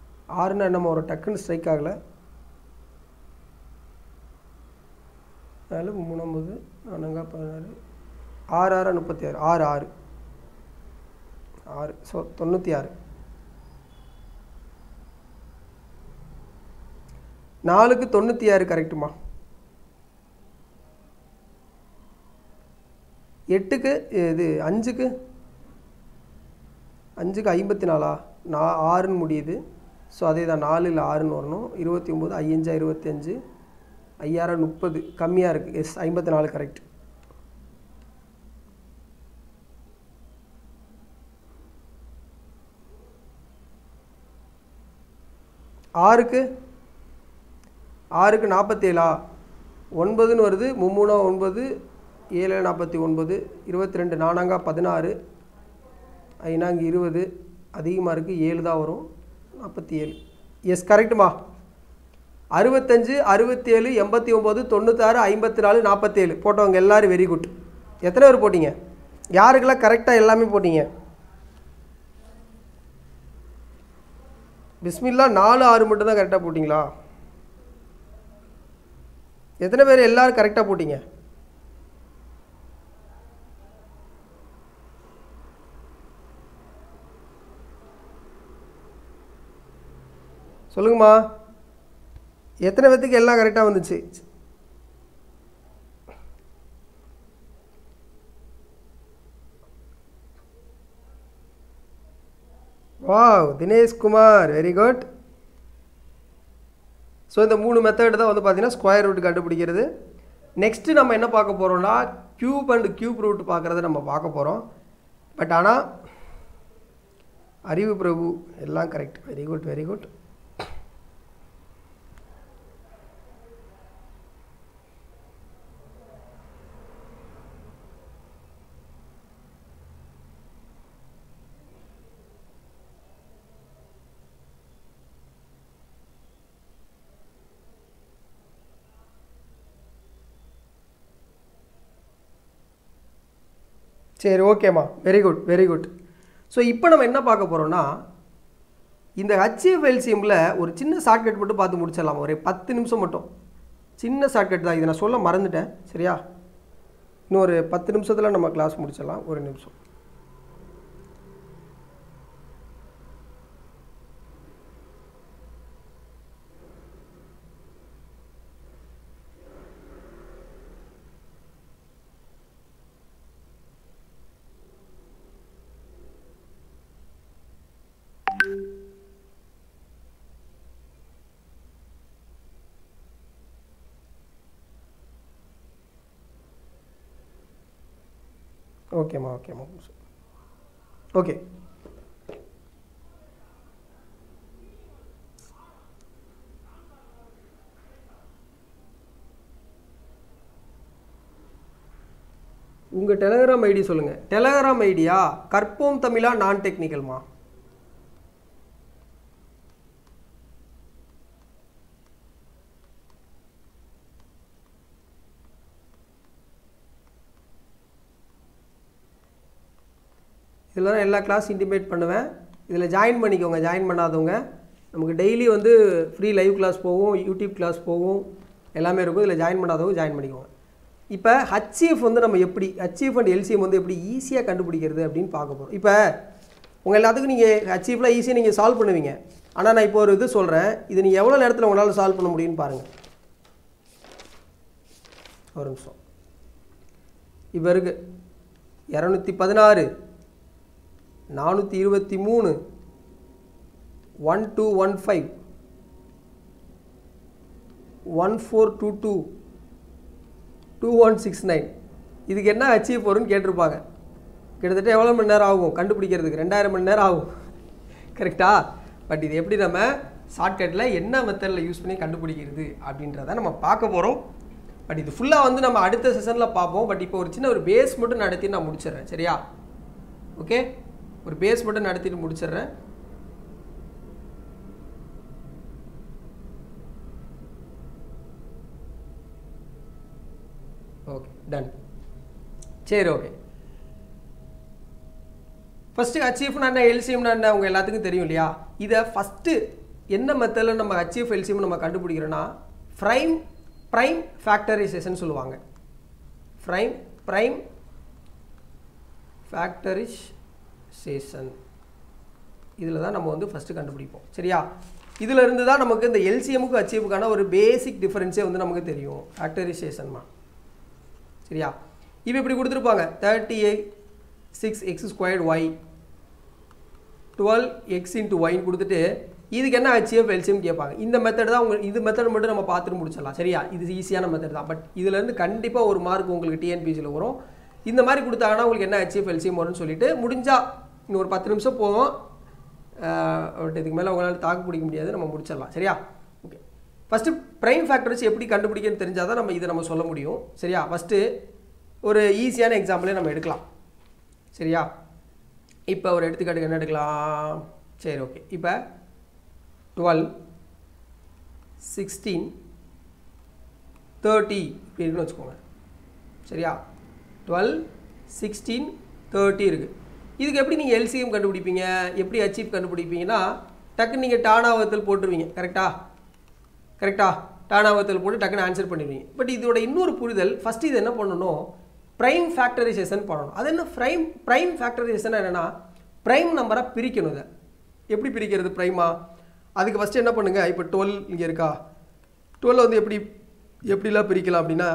ஆறுனா நம்ம ஒரு டக்குன்னு ஸ்ட்ரைக் ஆகலை நாலு மூணம்பது நானூங்கா பதினாறு ஆறு ஆறு முப்பத்தி ஆறு ஆறு ஆறு ஆறு ஸோ தொண்ணூற்றி ஆறு நாலுக்கு தொண்ணூற்றி ஆறு கரெக்டுமா எட்டுக்கு இது அஞ்சுக்கு அஞ்சுக்கு ஐம்பத்தி நாலா நா ஆறுன்னு முடியுது ஸோ அதே தான் நாலு இல்லை ஆறுன்னு வரணும் இருபத்தி ஒம்பது ஐயஞ்சா இருபத்தஞ்சு ஐயாயிரம் முப்பது கம்மியாக இருக்குது எஸ் ஐம்பத்தி நாலு கரெக்ட் ஆறுக்கு ஆறுக்கு நாற்பத்தேழா ஒன்பதுன்னு வருது மும்மூணா ஒன்பது ஏழு நாற்பத்தி ஒன்பது இருபத்தி ரெண்டு நானாங்கா பதினாறு ஐநாங்க இருபது அதிகமாக இருக்குது ஏழு தான் வரும் நாற்பத்தி ஏழு எஸ் கரெக்டுமா அறுபத்தஞ்சு அறுபத்தேழு எண்பத்தி ஒம்பது தொண்ணூத்தாறு ஐம்பத்தி நாலு நாற்பத்தேழு போட்டவங்க எல்லாரும் வெரி குட் எத்தனை பேர் போட்டீங்க யாருக்கெல்லாம் கரெக்டாக எல்லாமே போட்டீங்க பிஸ்மில்லா நாலு ஆறு மட்டும் தான் கரெக்டாக போட்டிங்களா எத்தனை பேர் எல்லாரும் கரெக்டாக போட்டீங்க சொல்லுங்கம்மா எத்தனை பேத்துக்கு எல்லாம் கரெக்டாக வந்துச்சு wow Dinesh Kumar very good so இந்த மூணு மெத்தட் தான் வந்து பார்த்தீங்கன்னா ஸ்கொயர் ரூட் கண்டுபிடிக்கிறது நெக்ஸ்ட்டு நம்ம என்ன பார்க்க போகிறோம்னா க்யூப் அண்ட் க்யூப் ரூட் பார்க்குறத நம்ம பார்க்க போகிறோம் பட் ஆனால் அறிவு பிரபு எல்லாம் correct very good very good சரி ஓகேம்மா very good very good so இப்போ நம்ம என்ன பார்க்க போகிறோம்னா இந்த ஹச்எஃப்எல்சிஎம்மில் ஒரு சின்ன ஷார்ட்கட் மட்டும் பார்த்து முடிச்சிடலாம் ஒரு பத்து நிமிஷம் மட்டும் சின்ன ஷார்ட்கட் தான் இதை நான் சொல்ல மறந்துட்டேன் சரியா இன்னும் ஒரு பத்து நிமிஷத்தில் நம்ம கிளாஸ் முடிச்சிடலாம் ஒரு நிமிஷம் ஓகேம்மா ஓகேம்மா ஓகே உங்கள் டெலகிராம் ஐடி சொல்லுங்கள் டெலகிராம் ஐடியா கற்போம் தமிழா நான் டெக்னிக்கல்மா இதில் தான் எல்லா கிளாஸ் இன்டிமேட் பண்ணுவேன் இதில் ஜாயின் பண்ணிக்கோங்க ஜாயின் பண்ணாதவங்க நமக்கு டெய்லி வந்து ஃப்ரீ லைவ் கிளாஸ் போகும் யூடியூப் கிளாஸ் போகும் எல்லாமே இருக்கும் இதில் ஜாயின் பண்ணாதவங்க ஜாயின் பண்ணிக்கோங்க இப்போ ஹச்எஃப் வந்து நம்ம எப்படி ஹச்எஃப் அண்ட் எல்சிஎம் வந்து எப்படி ஈஸியாக கண்டுபிடிக்கிறது அப்படின்னு பார்க்க போகிறோம் இப்போ உங்கள் எல்லாத்துக்கும் நீங்கள் ஹச்எஃப்லாம் ஈஸியாக நீங்கள் சால்வ் பண்ணுவீங்க ஆனால் நான் இப்போ ஒரு இது சொல்கிறேன் இது நீங்கள் எவ்வளோ நேரத்தில் உங்களால் சால்வ் பண்ண முடியும்னு பாருங்கள் ஒரு நிமிஷம் இப்போ இருக்குது இரநூத்தி பதினாறு நானூற்றி இருபத்தி மூணு one two one five one four two two two one six nine இதுக்கு என்ன அச்சீவ் போகிறோன்னு கேட்டிருப்பாங்க கிட்டத்தட்ட எவ்வளோ மணி நேரம் ஆகும் கண்டுபிடிக்கிறதுக்கு ரெண்டாயிரம் மணி நேரம் ஆகும் கரெக்டா பட் இது எப்படி நம்ம ஷார்ட்கட்டில் என்ன மெத்தடில் யூஸ் பண்ணி கண்டுபிடிக்கிறது அப்படின்றத நம்ம பார்க்க போகிறோம் பட் இது ஃபுல்லாக வந்து நம்ம அடுத்த செஷனில் பார்ப்போம் பட் இப்போ ஒரு சின்ன ஒரு பேஸ் மட்டும் நடத்தி நான் முடிச்சிடுறேன் சரியா ஓகே ஒரு பேஸ் மட்டும் நடத்திட்டு முடிச்சிடுறேன் ஓகே டன் சரி ஓகே ஃபஸ்ட்டு அச்சீவ்னா என்ன எல்சிஎம்னா என்ன உங்கள் எல்லாத்துக்கும் தெரியும் இல்லையா இதை ஃபஸ்ட்டு என்ன மெத்தடில் நம்ம அச்சீவ் எல்சிஎம் நம்ம கண்டுபிடிக்கிறோன்னா ப்ரைம் ப்ரைம் ஃபேக்டரைசேஷன் சொல்லுவாங்க ப்ரைம் ப்ரைம் ஃபேக்டரிசேஷன் இதில் தான் நம்ம வந்து ஃபஸ்ட்டு கண்டுபிடிப்போம் சரியா இதில் இருந்து தான் நமக்கு இந்த எல்சிஎமுக்கு அச்சீவுக்கான ஒரு பேசிக் டிஃபரன்ஸே வந்து நமக்கு தெரியும் ஃபேக்டரைசேஷன்மா சரியா இப்போ இப்படி கொடுத்துருப்பாங்க thirty eight six x squared y twelve x into ஒய்னு கொடுத்துட்டு இதுக்கு என்ன ஹெச்எஃப் எல்சிஎம் கேட்பாங்க இந்த மெத்தட் தான் உங்களுக்கு இது மெத்தட் மட்டும் நம்ம பார்த்துட்டு முடிச்சிடலாம் சரியா இது ஈஸியான மெத்தட் தான் பட் இதுலேருந்து கண்டிப்பாக ஒரு மார்க் உங்களுக்கு டிஎன்பிசியில் வரும் இந்த மாதிரி கொடுத்தாங்கன்னா உங்களுக்கு என்ன ஹெச்எஃப் எல்சிஎம் வரும்னு சொல்லிட்டு முடிஞ்சா இன்னும் ஒரு பத்து நிமிஷம் போகும் பட் இதுக்கு மேலே உங்களால் தாக்கு பிடிக்க முடியாது நம்ம முடிச்சிடலாம் சரியா ஓகே ஃபஸ்ட்டு ப்ரைம் ஃபேக்டர்ஸ் எப்படி கண்டுபிடிக்கன்னு தெரிஞ்சால் தான் நம்ம இதை நம்ம சொல்ல முடியும் சரியா ஃபஸ்ட்டு ஒரு ஈஸியான எக்ஸாம்பிளே நம்ம எடுக்கலாம் சரியா இப்போ ஒரு எடுத்துக்காட்டுக்கு என்ன எடுக்கலாம் சரி ஓகே இப்போ டுவெல் சிக்ஸ்டீன் தேர்ட்டி இப்படி இருக்குன்னு வச்சுக்கோங்க சரியா டுவெல் சிக்ஸ்டீன் தேர்ட்டி இருக்குது இதுக்கு எப்படி நீங்கள் எல்சிஎம் கண்டுபிடிப்பீங்க எப்படி அச்சீவ் கண்டுபிடிப்பீங்கன்னா டக்குன்னு நீங்கள் டானாவத்தில் போட்டுருவீங்க கரெக்டா கரெக்டா டானாவத்தில் போட்டு டக்குன்னு ஆன்சர் பண்ணிடுவீங்க பட் இதோட இன்னொரு புரிதல் ஃபஸ்ட்டு இது என்ன பண்ணணும் ப்ரைம் ஃபேக்டரைசேஷன் பண்ணணும் அது என்ன ப்ரைம் ப்ரைம் ஃபேக்டரைசேஷன் என்னென்னா ப்ரைம் நம்பராக பிரிக்கணும் இதை எப்படி பிரிக்கிறது ப்ரைமா அதுக்கு ஃபஸ்ட்டு என்ன பண்ணுங்கள் இப்போ டுவெல் இங்கே இருக்கா டுவெல் வந்து எப்படி எப்படிலாம் பிரிக்கலாம் அப்படின்னா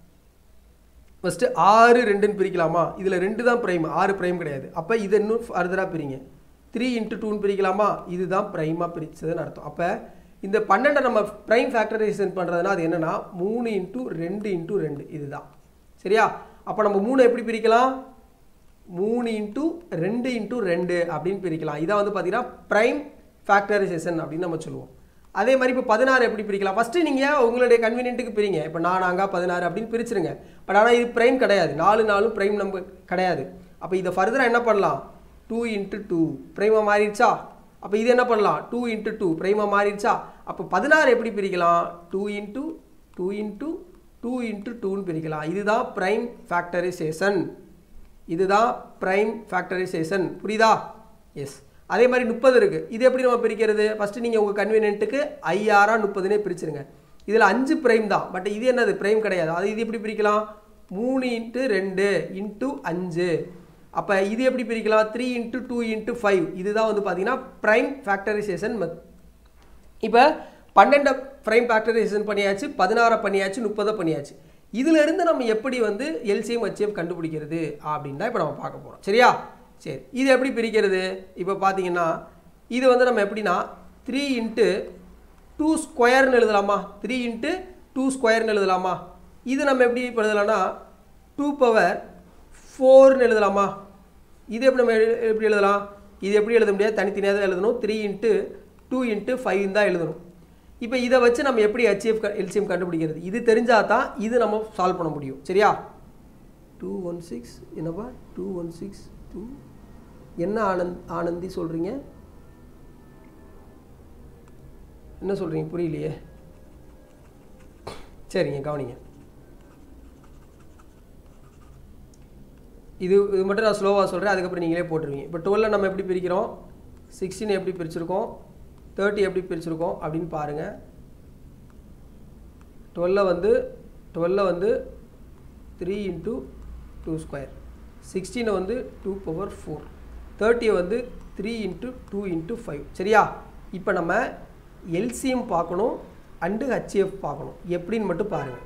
ஃபஸ்ட்டு ஆறு ரெண்டுன்னு பிரிக்கலாமா இதில் ரெண்டு தான் ப்ரைம் ஆறு ப்ரைம் கிடையாது அப்போ இதை இன்னும் ஃபர்தராக பிரிங்க த்ரீ இன்ட்டு டூன்னு பிரிக்கலாமா இதுதான் ப்ரைமாக பிரித்ததுன்னு அர்த்தம் அப்போ இந்த பன்னெண்டை நம்ம ப்ரைம் ஃபேக்டரைசேஷன் பண்ணுறதுனா அது என்னென்னா மூணு இன்ட்டு ரெண்டு இன்ட்டு ரெண்டு இதுதான் சரியா அப்போ நம்ம மூணு எப்படி பிரிக்கலாம் மூணு இன்ட்டு ரெண்டு இன்ட்டு ரெண்டு அப்படின்னு பிரிக்கலாம் இதான் வந்து பார்த்தீங்கன்னா ப்ரைம் ஃபேக்டரைசேஷன் அப்படின்னு நம்ம சொல்லுவோம் அதே மாதிரி இப்போ பதினாறு எப்படி பிரிக்கலாம் ஃபஸ்ட்டு நீங்கள் உங்களுடைய கன்வீனியன்ட்டுக்கு பிரிங்க இப்போ நான் நாங்க பதினாறு அப்படின்னு பிரிச்சிருங்க பட் ஆனால் இது ப்ரைம் கிடையாது நாலு நாலும் ப்ரைம் நம்ம கிடையாது அப்போ இதை ஃபர்தராக என்ன பண்ணலாம் டூ இன்ட்டு டூ ப்ரைமாக மாறிடுச்சா அப்போ இது என்ன பண்ணலாம் டூ இன்ட்டு டூ ப்ரைமாக மாறிடுச்சா அப்போ பதினாறு எப்படி பிரிக்கலாம் two into two into two into டூன்னு பிரிக்கலாம் இதுதான் ப்ரைம் ஃபேக்டரைசேஷன் இதுதான் ப்ரைம் ஃபேக்டரைசேஷன் புரியுதா எஸ் அதே மாதிரி முப்பது இருக்குது இது எப்படி நம்ம பிரிக்கிறது ஃபஸ்ட்டு நீங்கள் உங்கள் கன்வீனியன்ட்டுக்கு ஐஆரா முப்பதுனே பிரிச்சிருங்க இதில் அஞ்சு ப்ரைம் தான் பட் இது என்னது ப்ரைம் கிடையாது அது இது எப்படி பிரிக்கலாம் மூணு இன்ட்டு ரெண்டு இன்ட்டு அஞ்சு அப்போ இது எப்படி பிரிக்கலாம் three into two into five இதுதான் வந்து பார்த்தீங்கன்னா ப்ரைம் ஃபேக்டரைசேஷன் மெத் இப்போ பன்னெண்டை ப்ரைம் ஃபேக்டரைசேஷன் பண்ணியாச்சு பதினாறை பண்ணியாச்சு முப்பதை பண்ணியாச்சு இதிலிருந்து நம்ம எப்படி வந்து எல்சிஎம் ஹெச்எஃப் கண்டுபிடிக்கிறது அப்படின்னு தான் இப்போ நம்ம பார்க்க போகிறோம் சரியா சரி இது எப்படி பிரிக்கிறது இப்போ பார்த்தீங்கன்னா இது வந்து நம்ம எப்படின்னா த்ரீ இன்ட்டு டூ ஸ்கொயர்னு எழுதலாமா த்ரீ இன்ட்டு டூ ஸ்கொயர்னு எழுதலாமா இது நம்ம எப்படி இப்ப எழுதலாம்னா டூ பவர் ஃபோர்னு எழுதலாமா இது எப்படி நம்ம எழு- எப்படி எழுதலாம் இது எப்படி எழுத முடியாது தனித்தனியாக தான் எழுதணும் three into two into five தான் எழுதணும் இப்போ இதை வச்சு நம்ம எப்படி ஹெச்எஃப் எல்சிஎம் கண்டுபிடிக்கிறது இது தெரிஞ்சால் தான் இது நம்ம சால்வ் பண்ண முடியும் சரியா டூ ஒன் சிக்ஸ் என்னப்பா டூ ஒன் சிக்ஸ் டூ என்ன ஆனந்த் ஆனந்தி சொல்கிறீங்க என்ன சொல்கிறீங்க புரியலையே சரிங்க கவனிங்க இது இது மட்டும் நான் ஸ்லோவாக சொல்கிறேன் அதுக்கப்புறம் நீங்களே போட்டுருவீங்க இப்போ டுவெல்ல நம்ம எப்படி பிரிக்கிறோம் சிக்ஸ்டீன் எப்படி பிரிச்சிருக்கோம் தேர்ட்டி எப்படி பிரிச்சிருக்கோம் அப்படின்னு பாருங்கள் டுவெல்ல வந்து டுவெல்ல வந்து த்ரீ இன்ட்டு டூ ஸ்கொயர் சிக்ஸ்டீனை வந்து டூ பவர் ஃபோர் தேர்ட்டியை வந்து three into two into five சரியா இப்போ நம்ம எல்சிஎம் பார்க்கணும் அண்டு ஹச்சிஎஃப் பார்க்கணும் எப்படின்னு மட்டும் பாருங்கள்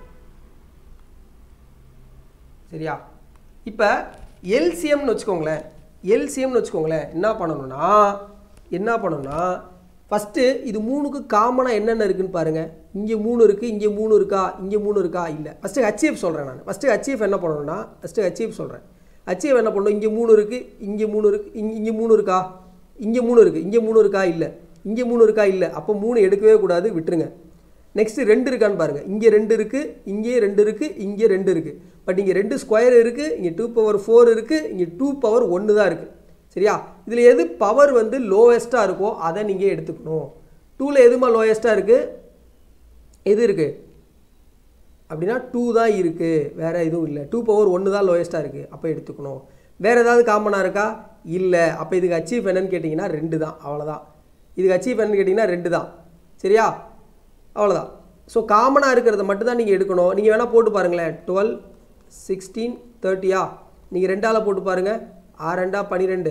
சரியா இப்போ எல்சிஎம்னு வச்சுக்கோங்களேன் எல்சிஎம்னு வச்சுக்கோங்களேன் என்ன பண்ணணும்னா என்ன பண்ணணும்னா ஃபஸ்ட்டு இது மூணுக்கு காமனாக என்னென்ன இருக்குன்னு பாருங்கள் இங்கே மூணு இருக்குது இங்கே மூணு இருக்கா இங்கே மூணு இருக்கா இல்லை ஃபஸ்ட்டு ஹச்சிஎஃப் சொல்கிறேன் நான் ஃபஸ்ட்டு ஹச்சிஎஃப் என்ன பண்ணணும்னா ஃபஸ்ட்டு ஹச்சிஎஃப் சொல்கிறேன் ஹச்சிஎஃப் என்ன பண்ணணும் இங்கே மூணு இருக்குது இங்கே மூணு இருக்கு இங்கே இங்கே மூணு இருக்கா இங்கே மூணு இருக்குது இங்கே மூணு இருக்கா இல்லை இங்கே மூணு இருக்கா இல்லை அப்போ மூணு எடுக்கவே கூடாது விட்டுருங்க நெக்ஸ்ட் ரெண்டு இருக்கான்னு பாருங்க இங்கே ரெண்டு இருக்கு இங்கே ரெண்டு இருக்கு இங்கே ரெண்டு இருக்கு பட் இங்கே ரெண்டு ஸ்கொயர் இருக்கு இங்கே டூ பவர் ஃபோர் இருக்கு இங்கே டூ பவர் ஒன்று தான் இருக்கு சரியா இதில் எது பவர் வந்து லோவஸ்ட்டாக இருக்கோ அதை நீங்கள் எடுத்துக்கணும் டூவில் எதுமா லோயஸ்ட்டாக இருக்கு எது இருக்கு அப்படின்னா டூ தான் இருக்குது வேற எதுவும் இல்லை டூ பவர் ஒன்று தான் லோயஸ்ட்டாக இருக்குது அப்போ எடுத்துக்கணும் வேறு ஏதாவது காமனாக இருக்கா இல்லை அப்போ இதுக்கு அச்சீவ் என்னன்னு கேட்டிங்கன்னா ரெண்டு தான் அவ்வளோதான் இதுக்கு அச்சீவ் என்னன்னு கேட்டிங்கன்னா ரெண்டு தான் சரியா அவ்வளோதான் ஸோ காமனாக இருக்கிறத மட்டும் தான் நீங்கள் எடுக்கணும் நீங்கள் வேணால் போட்டு பாருங்களேன் டுவெல் சிக்ஸ்டீன் தேர்ட்டியா நீங்கள் ரெண்டால் போட்டு பாருங்கள் ஆறு ரெண்டா பன்னிரெண்டு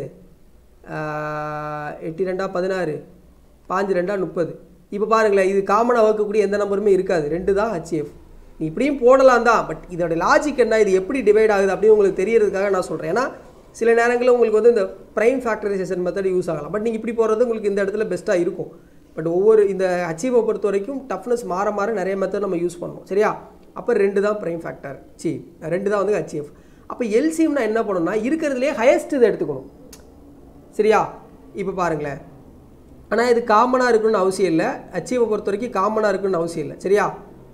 எட்டு ரெண்டா பதினாறு பாஞ்சு ரெண்டா முப்பது இப்போ பாருங்களேன் இது காமனாக வகுக்கக்கூடிய எந்த நம்பருமே இருக்காது ரெண்டு தான் ஹச்எஃப் நீ இப்படியும் போடலாம் தான் பட் இதோட லாஜிக் என்ன இது எப்படி டிவைட் ஆகுது அப்படின்னு உங்களுக்கு தெரியறதுக்காக நான் சொல்கிறேன் ஏன்னா சில நேரங்களில் உங்களுக்கு வந்து இந்த ப்ரைம் ஃபேக்டரைசேஷன் மெத்தட் யூஸ் ஆகலாம் பட் நீங்கள் இப்படி போகிறது உங்களுக்கு இந்த இடத்துல பெஸ்ட்டாக இருக்கும் பட் ஒவ்வொரு இந்த அச்சீவை பொறுத்த வரைக்கும் டஃப்னஸ் மாற மாற நிறைய மெத்தட் நம்ம யூஸ் பண்ணுவோம் சரியா அப்போ ரெண்டு தான் ப்ரைம் ஃபேக்டர் சி ரெண்டு தான் வந்து ஹச்எஃப் அப்போ எல்சிஎம்னா என்ன பண்ணணும்னா இருக்கிறதுலே ஹையஸ்ட் இதை எடுத்துக்கணும் சரியா இப்போ பாருங்களேன் ஆனால் இது காமனாக இருக்கணும்னு அவசியம் இல்லை அச்சீவை பொறுத்த வரைக்கும் காமனாக இருக்கணும்னு அவசியம் இல்லை சரியா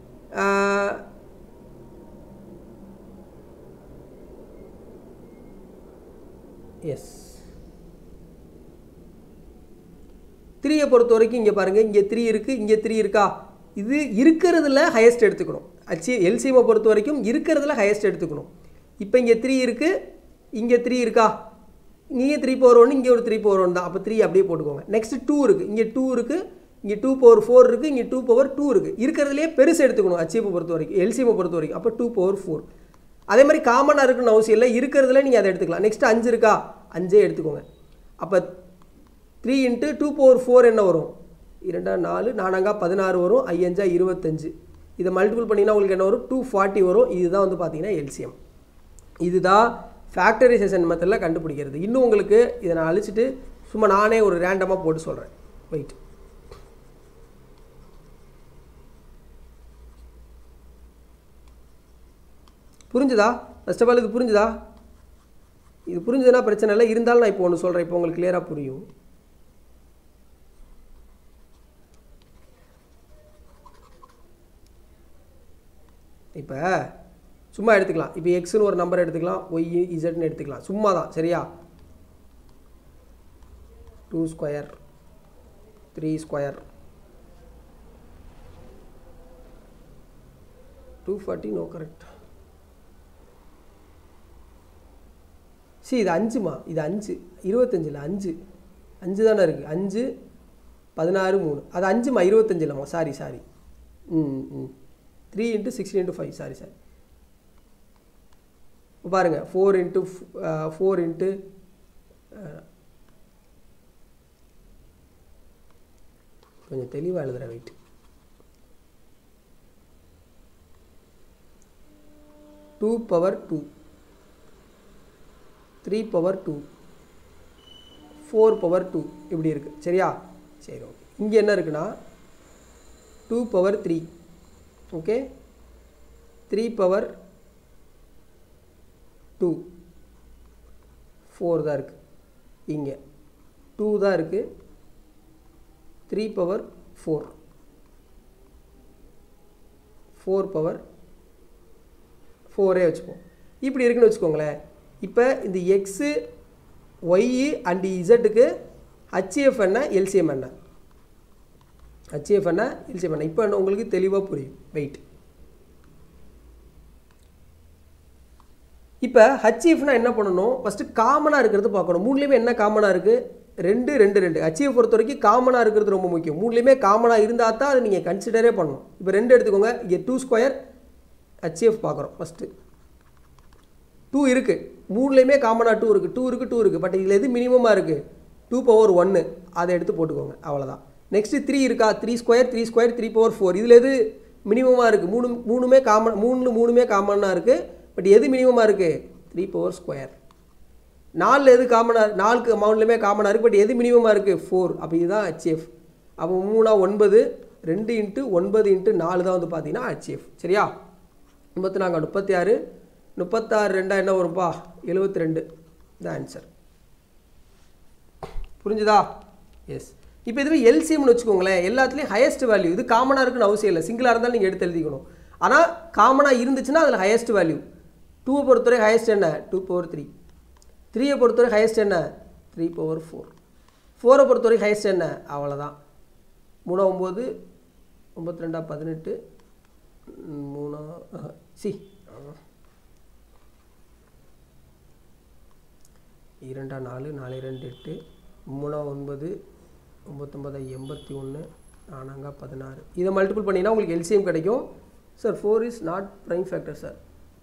எஸ் த்ரீயை பொறுத்த வரைக்கும் இங்கே பாருங்கள் இங்கே த்ரீ இருக்குது இங்கே த்ரீ இருக்கா இது இருக்கிறதுல ஹையஸ்ட் எடுத்துக்கணும் அச்சி எல்சிஎம்மை பொறுத்த வரைக்கும் இருக்கிறதுல ஹையஸ்ட் எடுத்துக்கணும் இப்போ இங்கே த்ரீ இருக்குது இங்கே த்ரீ இருக்கா இங்கே த்ரீ பவர் ஒன்று இங்கே ஒரு த்ரீ பவர் ஒன் தான் அப்போ த்ரீ அப்படியே போட்டுக்கோங்க நெக்ஸ்ட் டூ இருக்குது இங்கே டூ இருக்குது இங்கே டூ பவர் ஃபோர் இருக்குது இங்கே டூ பவர் டூ இருக்குது இருக்கிறதுலே பெருசு எடுத்துக்கணும் அச்சீவை பொறுத்த வரைக்கும் எல்சிஎம்மை பொறுத்த வரைக்கும் அப்போ டூ பவர் ஃபோர் அதே மாதிரி காமனாக இருக்குன்னு அவசியம் இல்லை இருக்கிறதுல நீங்கள் அதை எடுத்துக்கலாம் நெக்ஸ்ட் அஞ்சு இருக்கா அஞ்சே எடுத்துக்கோங்க அப்போ three into two power four என்ன வரும் இரண்டா நாலு நானாங்கா பதினாறு வரும் ஐயஞ்சா இருபத்தஞ்சு இதை மல்டிபிள் பண்ணிங்கன்னா உங்களுக்கு என்ன வரும் டூ ஃபார்ட்டி வரும் இதுதான் வந்து பார்த்தீங்கன்னா எல்சிஎம் இதுதான் ஃபேக்டரைசேஷன் மெத்தடில் கண்டுபிடிக்கிறது இன்னும் உங்களுக்கு இதை நான் அழிச்சிட்டு சும்மா நானே ஒரு ரேண்டமாக போட்டு சொல்கிறேன் வெயிட் புரிஞ்சுதா ஃபர்ஸ்ட் ஆஃப் ஆல் இது புரிஞ்சுதா இது புரிஞ்சதுன்னா பிரச்சனை இல்லை இருந்தாலும் நான் இப்போ ஒன்று சொல்கிறேன் இப்போ உங்களுக்கு கிளியராக புரியும் இப்போ சும்மா எடுத்துக்கலாம் இப்போ எக்ஸ்னு ஒரு நம்பர் எடுத்துக்கலாம் ஒய் இசட்னு எடுத்துக்கலாம் சும்மா தான் சரியா two square three square two forty no correct சி இது அஞ்சுமா இது அஞ்சு இருபத்தஞ்சில் அஞ்சு அஞ்சு தானே இருக்குது அஞ்சு பதினாறு மூணு அது அஞ்சுமா இருபத்தஞ்சு இல்லைம்மா sorry sorry hmm hmm three into sixteen into five sorry sorry இப்போ பாருங்கள் ஃபோர் இன்ட்டு ஃபோர் இன்ட்டு கொஞ்சம் தெளிவாக எழுதுகிறேன் wait two power two three power two four power two இப்படி இருக்குது சரியா சரி ஓகே இங்கே என்ன இருக்குன்னா two power three okay three power two four தான் இருக்குது இங்கே டூ தான் இருக்குது three power four four power ஃபோரே வச்சுப்போம் இப்படி இருக்குன்னு வச்சுக்கோங்களேன் இப்போ இந்த எக்ஸு ஒய்யு அண்டு இசட்டுக்கு ஹச்எஃப் என்ன எல்சிஎம் என்ன ஹச்எஃப் என்ன எல்சிஎம் என்ன இப்போ உங்களுக்கு தெளிவாக புரியும் வெயிட் இப்போ ஹச்எஃப்னா என்ன பண்ணணும் ஃபஸ்ட்டு காமனாக இருக்கிறது பார்க்கணும் மூணுலேயுமே என்ன காமனாக இருக்குது ரெண்டு ரெண்டு ரெண்டு ஹச்எஃப் பொறுத்த வரைக்கும் காமனாக இருக்கிறது ரொம்ப முக்கியம் மூணுலேயுமே காமனாக இருந்தால் தான் அதை நீங்கள் கன்சிடரே பண்ணணும் இப்போ ரெண்டு எடுத்துக்கோங்க இங்கே டூ ஸ்கொயர் ஹச்எஃப் பார்க்குறோம் ஃபஸ்ட்டு டூ இருக்குது மூணுலேயுமே காமனாக டூ இருக்குது டூ இருக்குது டூ இருக்குது பட் இதில் எது மினிமமாக இருக்குது டூ பவர் ஒன்று அதை எடுத்து போட்டுக்கோங்க அவ்வளோதான் நெக்ஸ்ட்டு த்ரீ இருக்கா three square three square three power four இதில் எது மினிமமாக இருக்குது மூணு மூணுமே காமன் மூணு மூணுமே காமனாக இருக்குது பட் எது மினிமமாக இருக்குது த்ரீ பவர் ஸ்கொயர் நாலில் எது காமனாக நாலுக்கு அமௌண்ட்லேயுமே காமனாக இருக்குது பட் எது மினிமமாக இருக்குது ஃபோர் அப்போ இதுதான் ஹெச்எஃப் அப்போ மூணா ஒன்பது ரெண்டு இன்ட்டு ஒன்பது இன்ட்டு நாலு தான் வந்து பார்த்தீங்கன்னா ஹெச்எஃப் சரியா முப்பத்தி நாங்கள் முப்பத்தி ஆறு முப்பத்தாறு ரெண்டா என்ன வரும்பா எழுபத்தி ரெண்டு த ஆன்சர் புரிஞ்சுதா எஸ் இப்போ இதுவே எல்சிஎம்னு வச்சுக்கோங்களேன் எல்லாத்துலேயும் ஹையஸ்ட் வேல்யூ இது காமனாக இருக்குன்னு அவசியம் இல்லை சிங்கிளாக இருந்தாலும் நீங்கள் எடுத்து எழுதிக்கணும் ஆனால் காமனாக இருந்துச்சுன்னா அதில் ஹையஸ்ட் வேல்யூ டூவை பொறுத்தவரை ஹையஸ்ட் என்ன டூ பவர் த்ரீ த்ரீயை பொறுத்தவரை ஹையஸ்ட் என்ன த்ரீ பவர் ஃபோர் ஃபோரை பொறுத்தவரை ஹையஸ்ட் என்ன அவ்வளோதான் மூணா ஒம்பது ஒம்பத்தி ரெண்டா பதினெட்டு மூணா சி இரண்டா நாலு நாலு ரெண்டு எட்டு மூணா ஒன்பது ஒம்பத்தொம்பது எண்பத்தி ஒன்று நானாங்க பதினாறு இதை மல்டிபிள் பண்ணிங்கன்னா உங்களுக்கு எல்சிஎம் கிடைக்கும் sir four is not prime factor sir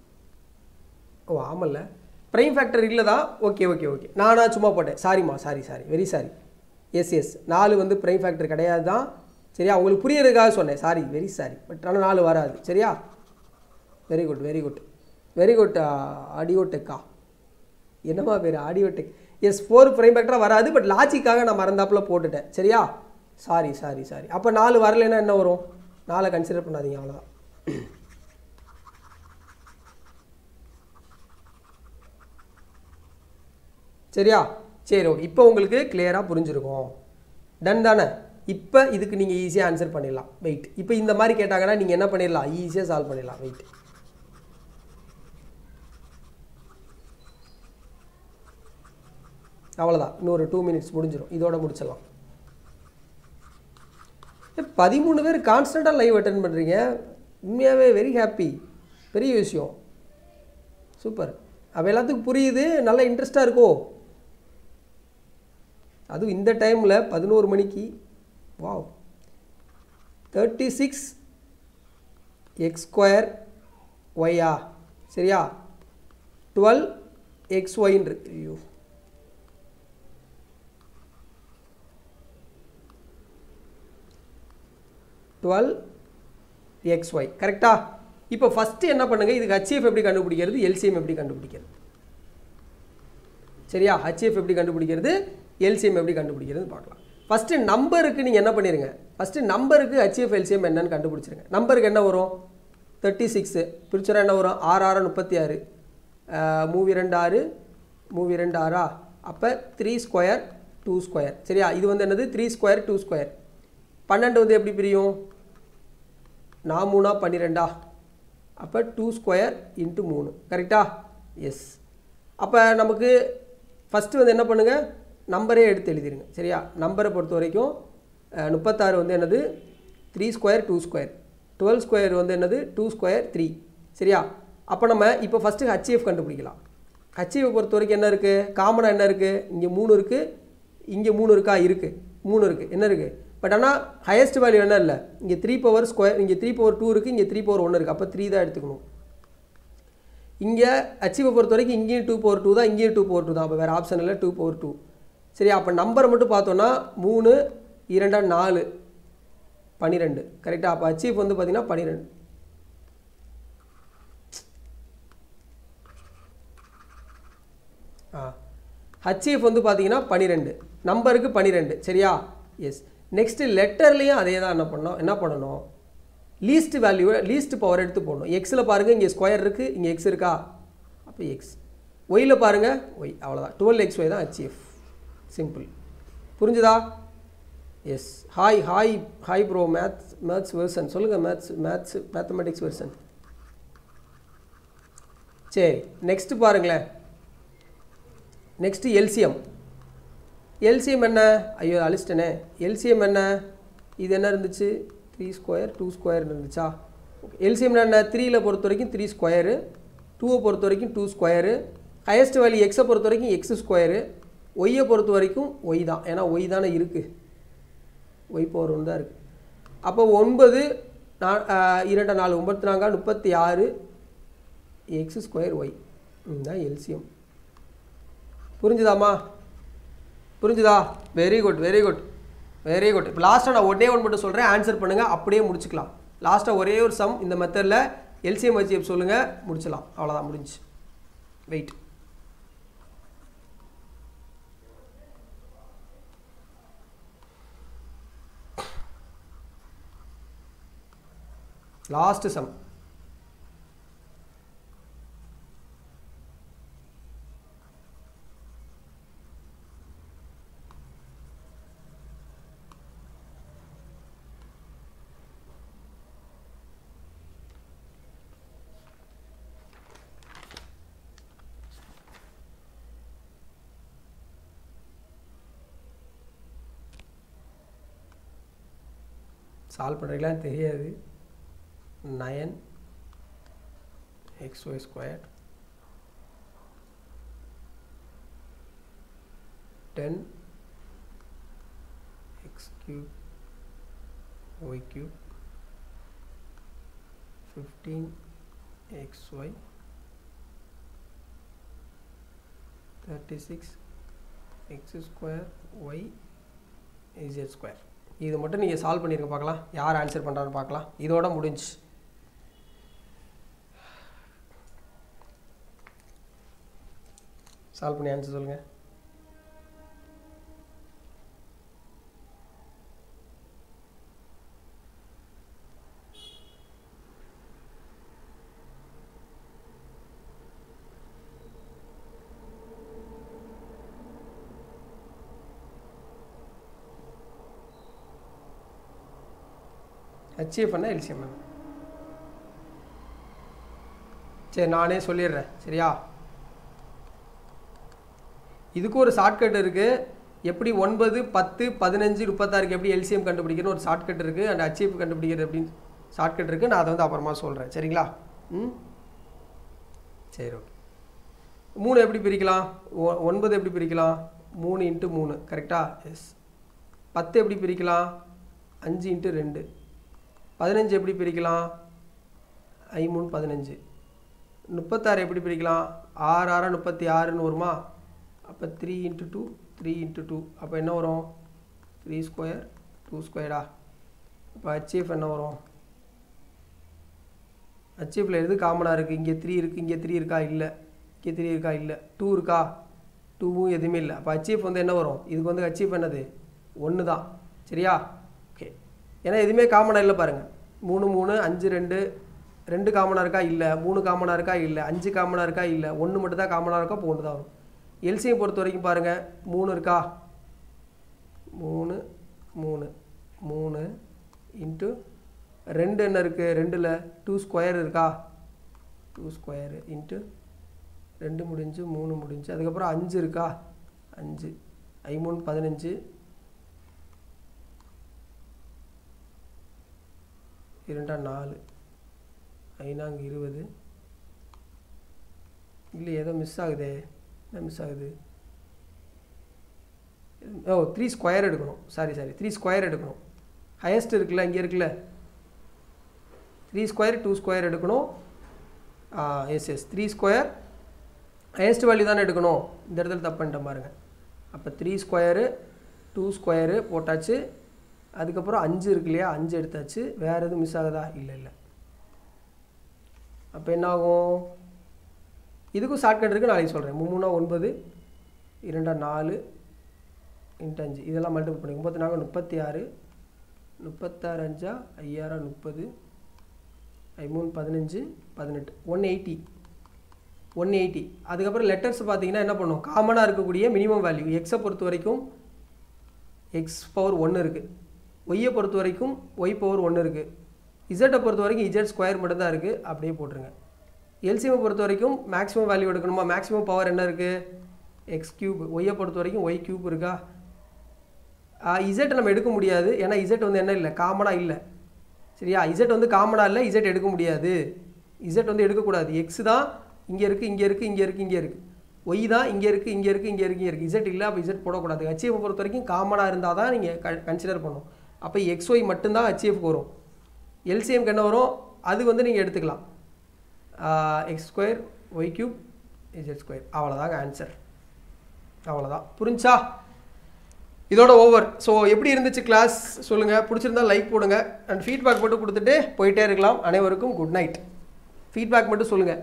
oh ஆமல்ல ப்ரைம் ஃபேக்டர் இல்லை தான் ஓகே ஓகே ஓகே நானா சும்மா போட்டேன் சாரிம்மா sorry sorry very sorry yes yes நாலு வந்து ப்ரைம் ஃபேக்டர் கிடையாது தான் சரியா உங்களுக்கு புரியறதுக்காக சொன்னேன் சாரி வெரி சாரி பட் ஆனால் நாலு வராது சரியா very good very good very good audio டெக்கா என்னம்மா பேர் audio tech yes four prime ஃபேக்டராக வராது பட் லாஜிக்காக நான் மறந்தாப்புல போட்டுட்டேன் சரியா சாரி சாரி சாரி அப்போ நாலு வரலைன்னா என்ன வரும் நாலை கன்சிடர் பண்ணாதீங்க அவ்வளோதான் சரியா சரி ஓகே இப்போ உங்களுக்கு கிளியராக புரிஞ்சிருக்கும் டன் தானே இப்போ இதுக்கு நீங்கள் ஈஸியாக ஆன்சர் பண்ணிடலாம் வெயிட் இப்போ இந்த மாதிரி கேட்டாங்கன்னா நீங்கள் என்ன பண்ணிடலாம் ஈஸியாக சால்வ் பண்ணிடலாம் வெயிட் அவ்வளோதான் இன்னொரு டூ மினிட்ஸ் முடிஞ்சிடும் இதோட முடிச்சிடலாம் பதிமூணு பேர் கான்ஸ்டண்ட்டாக லைவ் அட்டன் பண்ணுறீங்க உண்மையாகவே வெரி ஹாப்பி பெரிய விஷயம் சூப்பர் அவ எல்லாத்துக்கும் புரியுது நல்ல இன்ட்ரெஸ்டாக இருக்கோ அதுவும் இந்த டைமில் பதினோரு மணிக்கு wow thirty six x square ஒய்யா சரியா டுவெல் எக்ஸ் ஒயின்னு இருக்கு ஐயோ டுவெல் எக்ஸ் ஒய் கரெக்டா இப்போ ஃபஸ்ட்டு என்ன பண்ணுங்கள் இதுக்கு ஹச்எஃப் எப்படி கண்டுபிடிக்கிறது எல்சிஎம் எப்படி கண்டுபிடிக்கிறது சரியா ஹச்எஃப் எப்படி கண்டுபிடிக்கிறது எல்சிஎம் எப்படி கண்டுபிடிக்கிறது பார்க்கலாம் ஃபஸ்ட்டு நம்பருக்கு நீங்கள் என்ன பண்ணிடுங்க ஃபஸ்ட்டு நம்பருக்கு ஹச்எஃப் எல்சிஎம் என்னன்னு கண்டுபிடிச்சிருங்க நம்பருக்கு என்ன வரும் தேர்ட்டி சிக்ஸு பிரிச்சரா என்ன வரும் ஆறு ஆறு முப்பத்தி ஆறு மூவி ரெண்டு ஆறு மூவி ரெண்டு ஆறா அப்போ த்ரீ ஸ்கொயர் டூ ஸ்கொயர் சரியா இது வந்து என்னது த்ரீ ஸ்கொயர் டூ ஸ்கொயர் பன்னெண்டு வந்து எப்படி பிரியும் நான் மூணா பன்னிரெண்டா அப்போ டூ ஸ்கொயர் இன்ட்டு மூணு கரெக்டா எஸ் அப்போ நமக்கு ஃபஸ்ட்டு வந்து என்ன பண்ணுங்கள் நம்பரே எடுத்து எழுதிருங்க சரியா நம்பரை பொறுத்த வரைக்கும் அஹ், முப்பத்தாறு வந்து என்னது three square two square twelve square வந்து என்னது டூ ஸ்கொயர் த்ரீ சரியா அப்போ நம்ம இப்போ ஃபஸ்ட்டு ஹச்எஃப் கண்டுபிடிக்கலாம் ஹச்எஃப் பொறுத்த வரைக்கும் என்ன இருக்குது காமனாக என்ன இருக்குது இங்கே மூணு இருக்குது இங்கே மூணு இருக்கா இருக்குது மூணு இருக்குது என்ன இருக்குது பட் ஆனால் ஹையஸ்ட் வேல்யூ என்ன இல்லை இங்கே த்ரீ பவர் ஸ்கொயர் இங்கே த்ரீ பவர் டூ இருக்குது இங்கே த்ரீ பவர் ஒன்று இருக்குது அப்போ த்ரீ தான் எடுத்துக்கணும் இங்கே அச்சீவை பொறுத்த வரைக்கும் இங்கேயும் டூ பவர் டூ தான் இங்கேயும் டூ பவர் டூ தான் அப்போ வேறு ஆப்ஷன் இல்லை டூ பவர் டூ சரி அப்போ நம்பரை மட்டும் பார்த்தோன்னா மூணு இரண்டா நாலு பன்னிரெண்டு கரெக்டாக அப்போ அச்சீவ் வந்து பார்த்தீங்கன்னா பன்னிரெண்டு ஆ ஹச்எஃப் வந்து பார்த்தீங்கன்னா பன்னிரெண்டு நம்பருக்கு பன்னிரெண்டு சரியா எஸ் நெக்ஸ்ட்டு லெட்டர்லேயும் அதே தான் என்ன பண்ணோம் என்ன பண்ணணும் லீஸ்ட் வேல்யூ லீஸ்ட் பவர் எடுத்து போடணும் எக்ஸில் பாருங்கள் இங்கே ஸ்கொயர் இருக்குது இங்கே எக்ஸ் இருக்கா அப்போ எக்ஸ் ஒயில் பாருங்கள் ஒய் அவ்வளோதான் டுவெல் எக்ஸ் ஒய் தான் ஹச்எஃப் சிம்பிள் புரிஞ்சுதா yes hi hi hi bro maths maths version சொல்லுங்கள் மேத்ஸ் மேத்ஸ் மேத்தமெட்டிக்ஸ் வெர்சன் சரி நெக்ஸ்ட்டு பாருங்களேன் நெக்ஸ்ட்டு எல்சிஎம் எல்சிஎம் என்ன ஐயோ அழிச்சிட்டனே எல்சிஎம் என்ன இது என்ன இருந்துச்சு த்ரீ ஸ்கொயர் டூ ஸ்கொயர் இருந்துச்சா ஓகே எல்சிஎம் என்ன த்ரீயில் பொறுத்த வரைக்கும் த்ரீ ஸ்கொயரு டூவை பொறுத்த வரைக்கும் டூ ஸ்கொயரு ஹையஸ்ட் வேல்யூ எக்ஸை பொறுத்த வரைக்கும் எக்ஸ் ஸ்கொயரு ஒய்யை பொறுத்த வரைக்கும் ஒய் தான் ஏன்னா ஒய் தானே இருக்குது ஒய் பவர் ஒன்று தான் இருக்குது அப்போ ஒன்பது நா இரண்டு நாலு ஒன்பத்தி நான்கா முப்பத்தி ஆறு எக்ஸ் ஸ்கொயர் ஒய் இதுதான் எல்சிஎம் புரிஞ்சுதாம்மா புரிஞ்சுதா very good very good very good இப்போ லாஸ்ட்டாக நான் ஒன்னே ஒன்று மட்டும் சொல்கிறேன் ஆன்சர் பண்ணுங்கள் அப்படியே முடிச்சுக்கலாம் லாஸ்ட்டாக ஒரே ஒரு சம் இந்த மெத்தடில் எல்சிஎம் ஹெச்எஃப் சொல்லுங்கள் முடிச்சலாம் அவ்வளோதான் முடிஞ்சு வெயிட் லாஸ்ட் சம் சால்வ் பண்ணுறீங்களான்னு தெரியாது nine x y square ten x cube y cube fifteen x y thirty six x square y z square இது மட்டும் நீங்கள் சால்வ் பண்ணியிருக்க பார்க்கலாம் யார் ஆன்சர் பண்ணுறான்னு பார்க்கலாம் இதோட முடிஞ்சு சால்வ் பண்ணி ஆன்சர் சொல்லுங்கள் அச்சீவ் பண்ண எல்சிஎம் பண்ண சரி நானே சொல்லிடுறேன் சரியா இதுக்கு ஒரு ஷார்ட்கட் இருக்குது எப்படி ஒன்பது பத்து பதினஞ்சு முப்பத்தாறுக்கு எப்படி எல்சிஎம் கண்டுபிடிக்கணும் ஒரு ஷார்ட்கட் இருக்குது அண்ட் அச்சீவ் கண்டுபிடிக்கிறது அப்படின்னு ஷார்ட்கட் இருக்குது நான் அதை வந்து அப்புறமா சொல்கிறேன் சரிங்களா ம் சரி ஓகே மூணு எப்படி பிரிக்கலாம் ஒ- ஒன்பது எப்படி பிரிக்கலாம் மூணு இன்ட்டு மூணு கரெக்டா எஸ் பத்து எப்படி பிரிக்கலாம் அஞ்சு இன்ட்டு ரெண்டு பதினஞ்சு எப்படி பிரிக்கலாம் ஐ மூணு பதினஞ்சு முப்பத்தாறு எப்படி பிரிக்கலாம் ஆறு ஆறா முப்பத்தி ஆறுன்னு வருமா அப்போ three into two three into two அப்போ என்ன வரும் த்ரீ ஸ்கொயர் டூ ஸ்கொயரா அப்போ ஹச்எஃப் என்ன வரும் ஹச்எஃப்ல எது காமனாக இருக்குது இங்கே த்ரீ இருக்குது இங்கே த்ரீ இருக்கா இல்லை இங்கே த்ரீ இருக்கா இல்லை டூ இருக்கா டூவும் எதுவுமே இல்லை அப்போ ஹச்எஃப் வந்து என்ன வரும் இதுக்கு வந்து ஹச்எஃப் என்னது ஒன்று தான் சரியா ஓகே ஏன்னா எதுவுமே காமனாக இல்லை பாருங்கள் மூணு மூணு அஞ்சு ரெண்டு ரெண்டு காமனாக இருக்கா இல்லை மூணு காமனாக இருக்கா இல்லை அஞ்சு காமனாக இருக்கா இல்லை ஒன்று மட்டும் தான் காமனாக இருக்கா அப்போ ஒன்று தான் வரும் எல்சிஎம் பொறுத்த வரைக்கும் பாருங்கள் மூணு இருக்கா மூணு மூணு மூணு இன்ட்டு ரெண்டு என்ன இருக்குது ரெண்டில் டூ ஸ்கொயர் இருக்கா டூ ஸ்கொயரு இன்ட்டு ரெண்டு முடிஞ்சு மூணு முடிஞ்சு அதுக்கப்புறம் அஞ்சு இருக்கா அஞ்சு ஐ மூணு பதினஞ்சு இரண்டா நாலு ஐநாங்க இருபது இல்லை ஏதோ மிஸ் ஆகுதே என்ன மிஸ் ஆகுது ஓ த்ரீ ஸ்கொயர் எடுக்கணும் சாரி சாரி த்ரீ ஸ்கொயர் எடுக்கணும் ஹையஸ்ட் இருக்குல்ல இங்கே இருக்குல்ல த்ரீ ஸ்கொயர் டூ ஸ்கொயர் எடுக்கணும் yes yes three square highest value தானே எடுக்கணும் இந்த இடத்துல தப்பு பண்ணிட்டேன் பாருங்க அப்போ த்ரீ ஸ்கொயரு டூ ஸ்கொயரு போட்டாச்சு அதுக்கப்புறம் அஞ்சு இருக்கு இல்லையா அஞ்சு எடுத்தாச்சு வேறு எதுவும் மிஸ் ஆகுதா இல்லை இல்லை அப்போ என்ன ஆகும் இதுக்கும் ஷார்ட்கட் இருக்குது நாளைக்கு சொல்கிறேன் மூணா ஒன்பது இரண்டா நாலு இன்ட்டு அஞ்சு இதெல்லாம் மல்டிபிள் பண்ணி முப்பத்தி நாலு முப்பத்தி ஆறு முப்பத்தாறு அஞ்சா ஐயாயிரம் முப்பது ஐ மூணு பதினஞ்சு பதினெட்டு ஒன் எயிட்டி ஒன் எயிட்டி அதுக்கப்புறம் லெட்டர்ஸ் பார்த்தீங்கன்னா என்ன பண்ணும் காமனாக இருக்கக்கூடிய மினிமம் வேல்யூ எக்ஸை பொறுத்த வரைக்கும் எக்ஸ் பவர் ஒன்று இருக்குது ஒய்யை பொறுத்த வரைக்கும் ஒய் பவர் ஒன்று இருக்குது இசட்டை பொறுத்த வரைக்கும் இசட் ஸ்கொயர் மட்டும்தான் இருக்குது அப்படியே போட்டுருங்க எல்சிஎம்மை பொறுத்த வரைக்கும் மேக்ஸிமம் வேல்யூ எடுக்கணுமா மேக்ஸிமம் பவர் என்ன இருக்குது எக்ஸ் கியூப் ஒய்யை பொறுத்த வரைக்கும் ஒய் கியூப் இருக்கா இசட் நம்ம எடுக்க முடியாது ஏன்னா இசட் வந்து என்ன இல்லை காமனாக இல்லை சரியா இசட் வந்து காமனாக இல்லை இசட் எடுக்க முடியாது இசட் வந்து எடுக்கக்கூடாது எக்ஸ் தான் இங்கே இருக்குது இங்கே இருக்குது இங்கே இருக்குது இங்கே இருக்குது ஒய் தான் இங்கே இருக்குது இங்கே இருக்குது இங்கே இருக்குது இங்கே இருக்குது இசட் இல்லை அப்போ இசட் போடக்கூடாது ஹச்எஃப் பொறுத்த வரைக்கும் காமனாக இருந்தால் தான் நீங்கள் க கன்சிடர் பண்ணணும் அப்போ எக்ஸ் ஒய் மட்டும்தான் ஹச்எஃப்க்கு வரும் எல்சிஎம்க்கு என்ன வரும் அது வந்து நீங்கள் எடுத்துக்கலாம் x square y cube z square அவ்வளோதாங்க ஆன்சர் அவ்வளோதான் புரிஞ்சா இதோட ஓவர் ஸோ எப்படி இருந்துச்சு கிளாஸ் சொல்லுங்கள் பிடிச்சிருந்தா லைக் போடுங்க அண்ட் ஃபீட்பேக் மட்டும் கொடுத்துட்டு போயிட்டே இருக்கலாம் அனைவருக்கும் குட் நைட் ஃபீட்பேக் மட்டும் சொல்லுங்கள்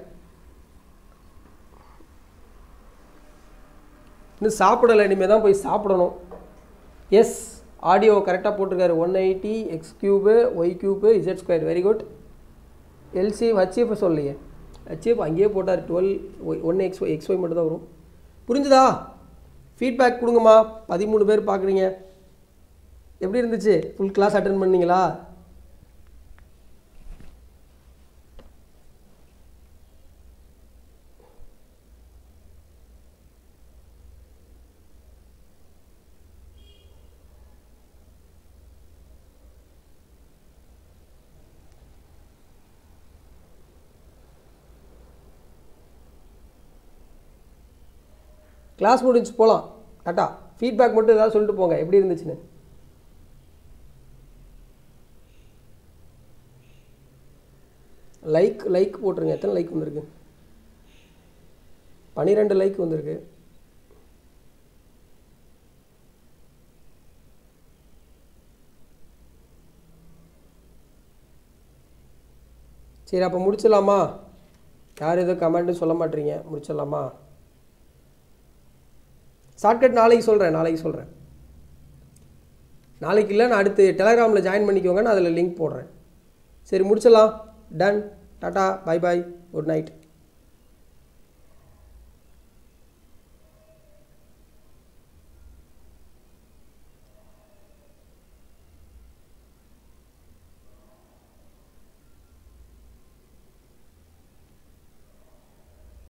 இன்னும் சாப்பிடலை இனிமேல் தான் போய் சாப்பிடணும் எஸ் ஆடியோ கரெக்டாக போட்டிருக்காரு one eighty x cube y cube z square very good LC HCF சொல்லலையே ஹச்எஃப் அங்கேயே போட்டார் twelve y one x y x y மட்டும் தான் வரும் புரிஞ்சுதா ஃபீட்பேக் கொடுங்கம்மா பதிமூணு பேர் பார்க்குறீங்க எப்படி இருந்துச்சு ஃபுல் கிளாஸ் அட்டன் பண்ணீங்களா கிளாஸ் முடிஞ்சு போகலாம் கரெக்டா ஃபீட்பேக் மட்டும் ஏதாவது சொல்லிட்டு போங்க எப்படி இருந்துச்சுன்னு லைக் லைக் போட்டுருங்க எத்தனை லைக் வந்திருக்கு பன்னிரெண்டு லைக் வந்திருக்கு சரி அப்போ முடிச்சிடலாமா யார் எதுவும் கமெண்ட்டும் சொல்ல மாட்டீங்க முடிச்சிடலாமா ஷார்ட்கட் நாளைக்கு சொல்கிறேன் நாளைக்கு சொல்கிறேன் நாளைக்கு இல்லை நான் அடுத்து டெலகிராமில் ஜாயின் பண்ணிக்கோங்க நான் அதில் லிங்க் போடுறேன் சரி முடிச்சிடலாம் done tata bye bye good night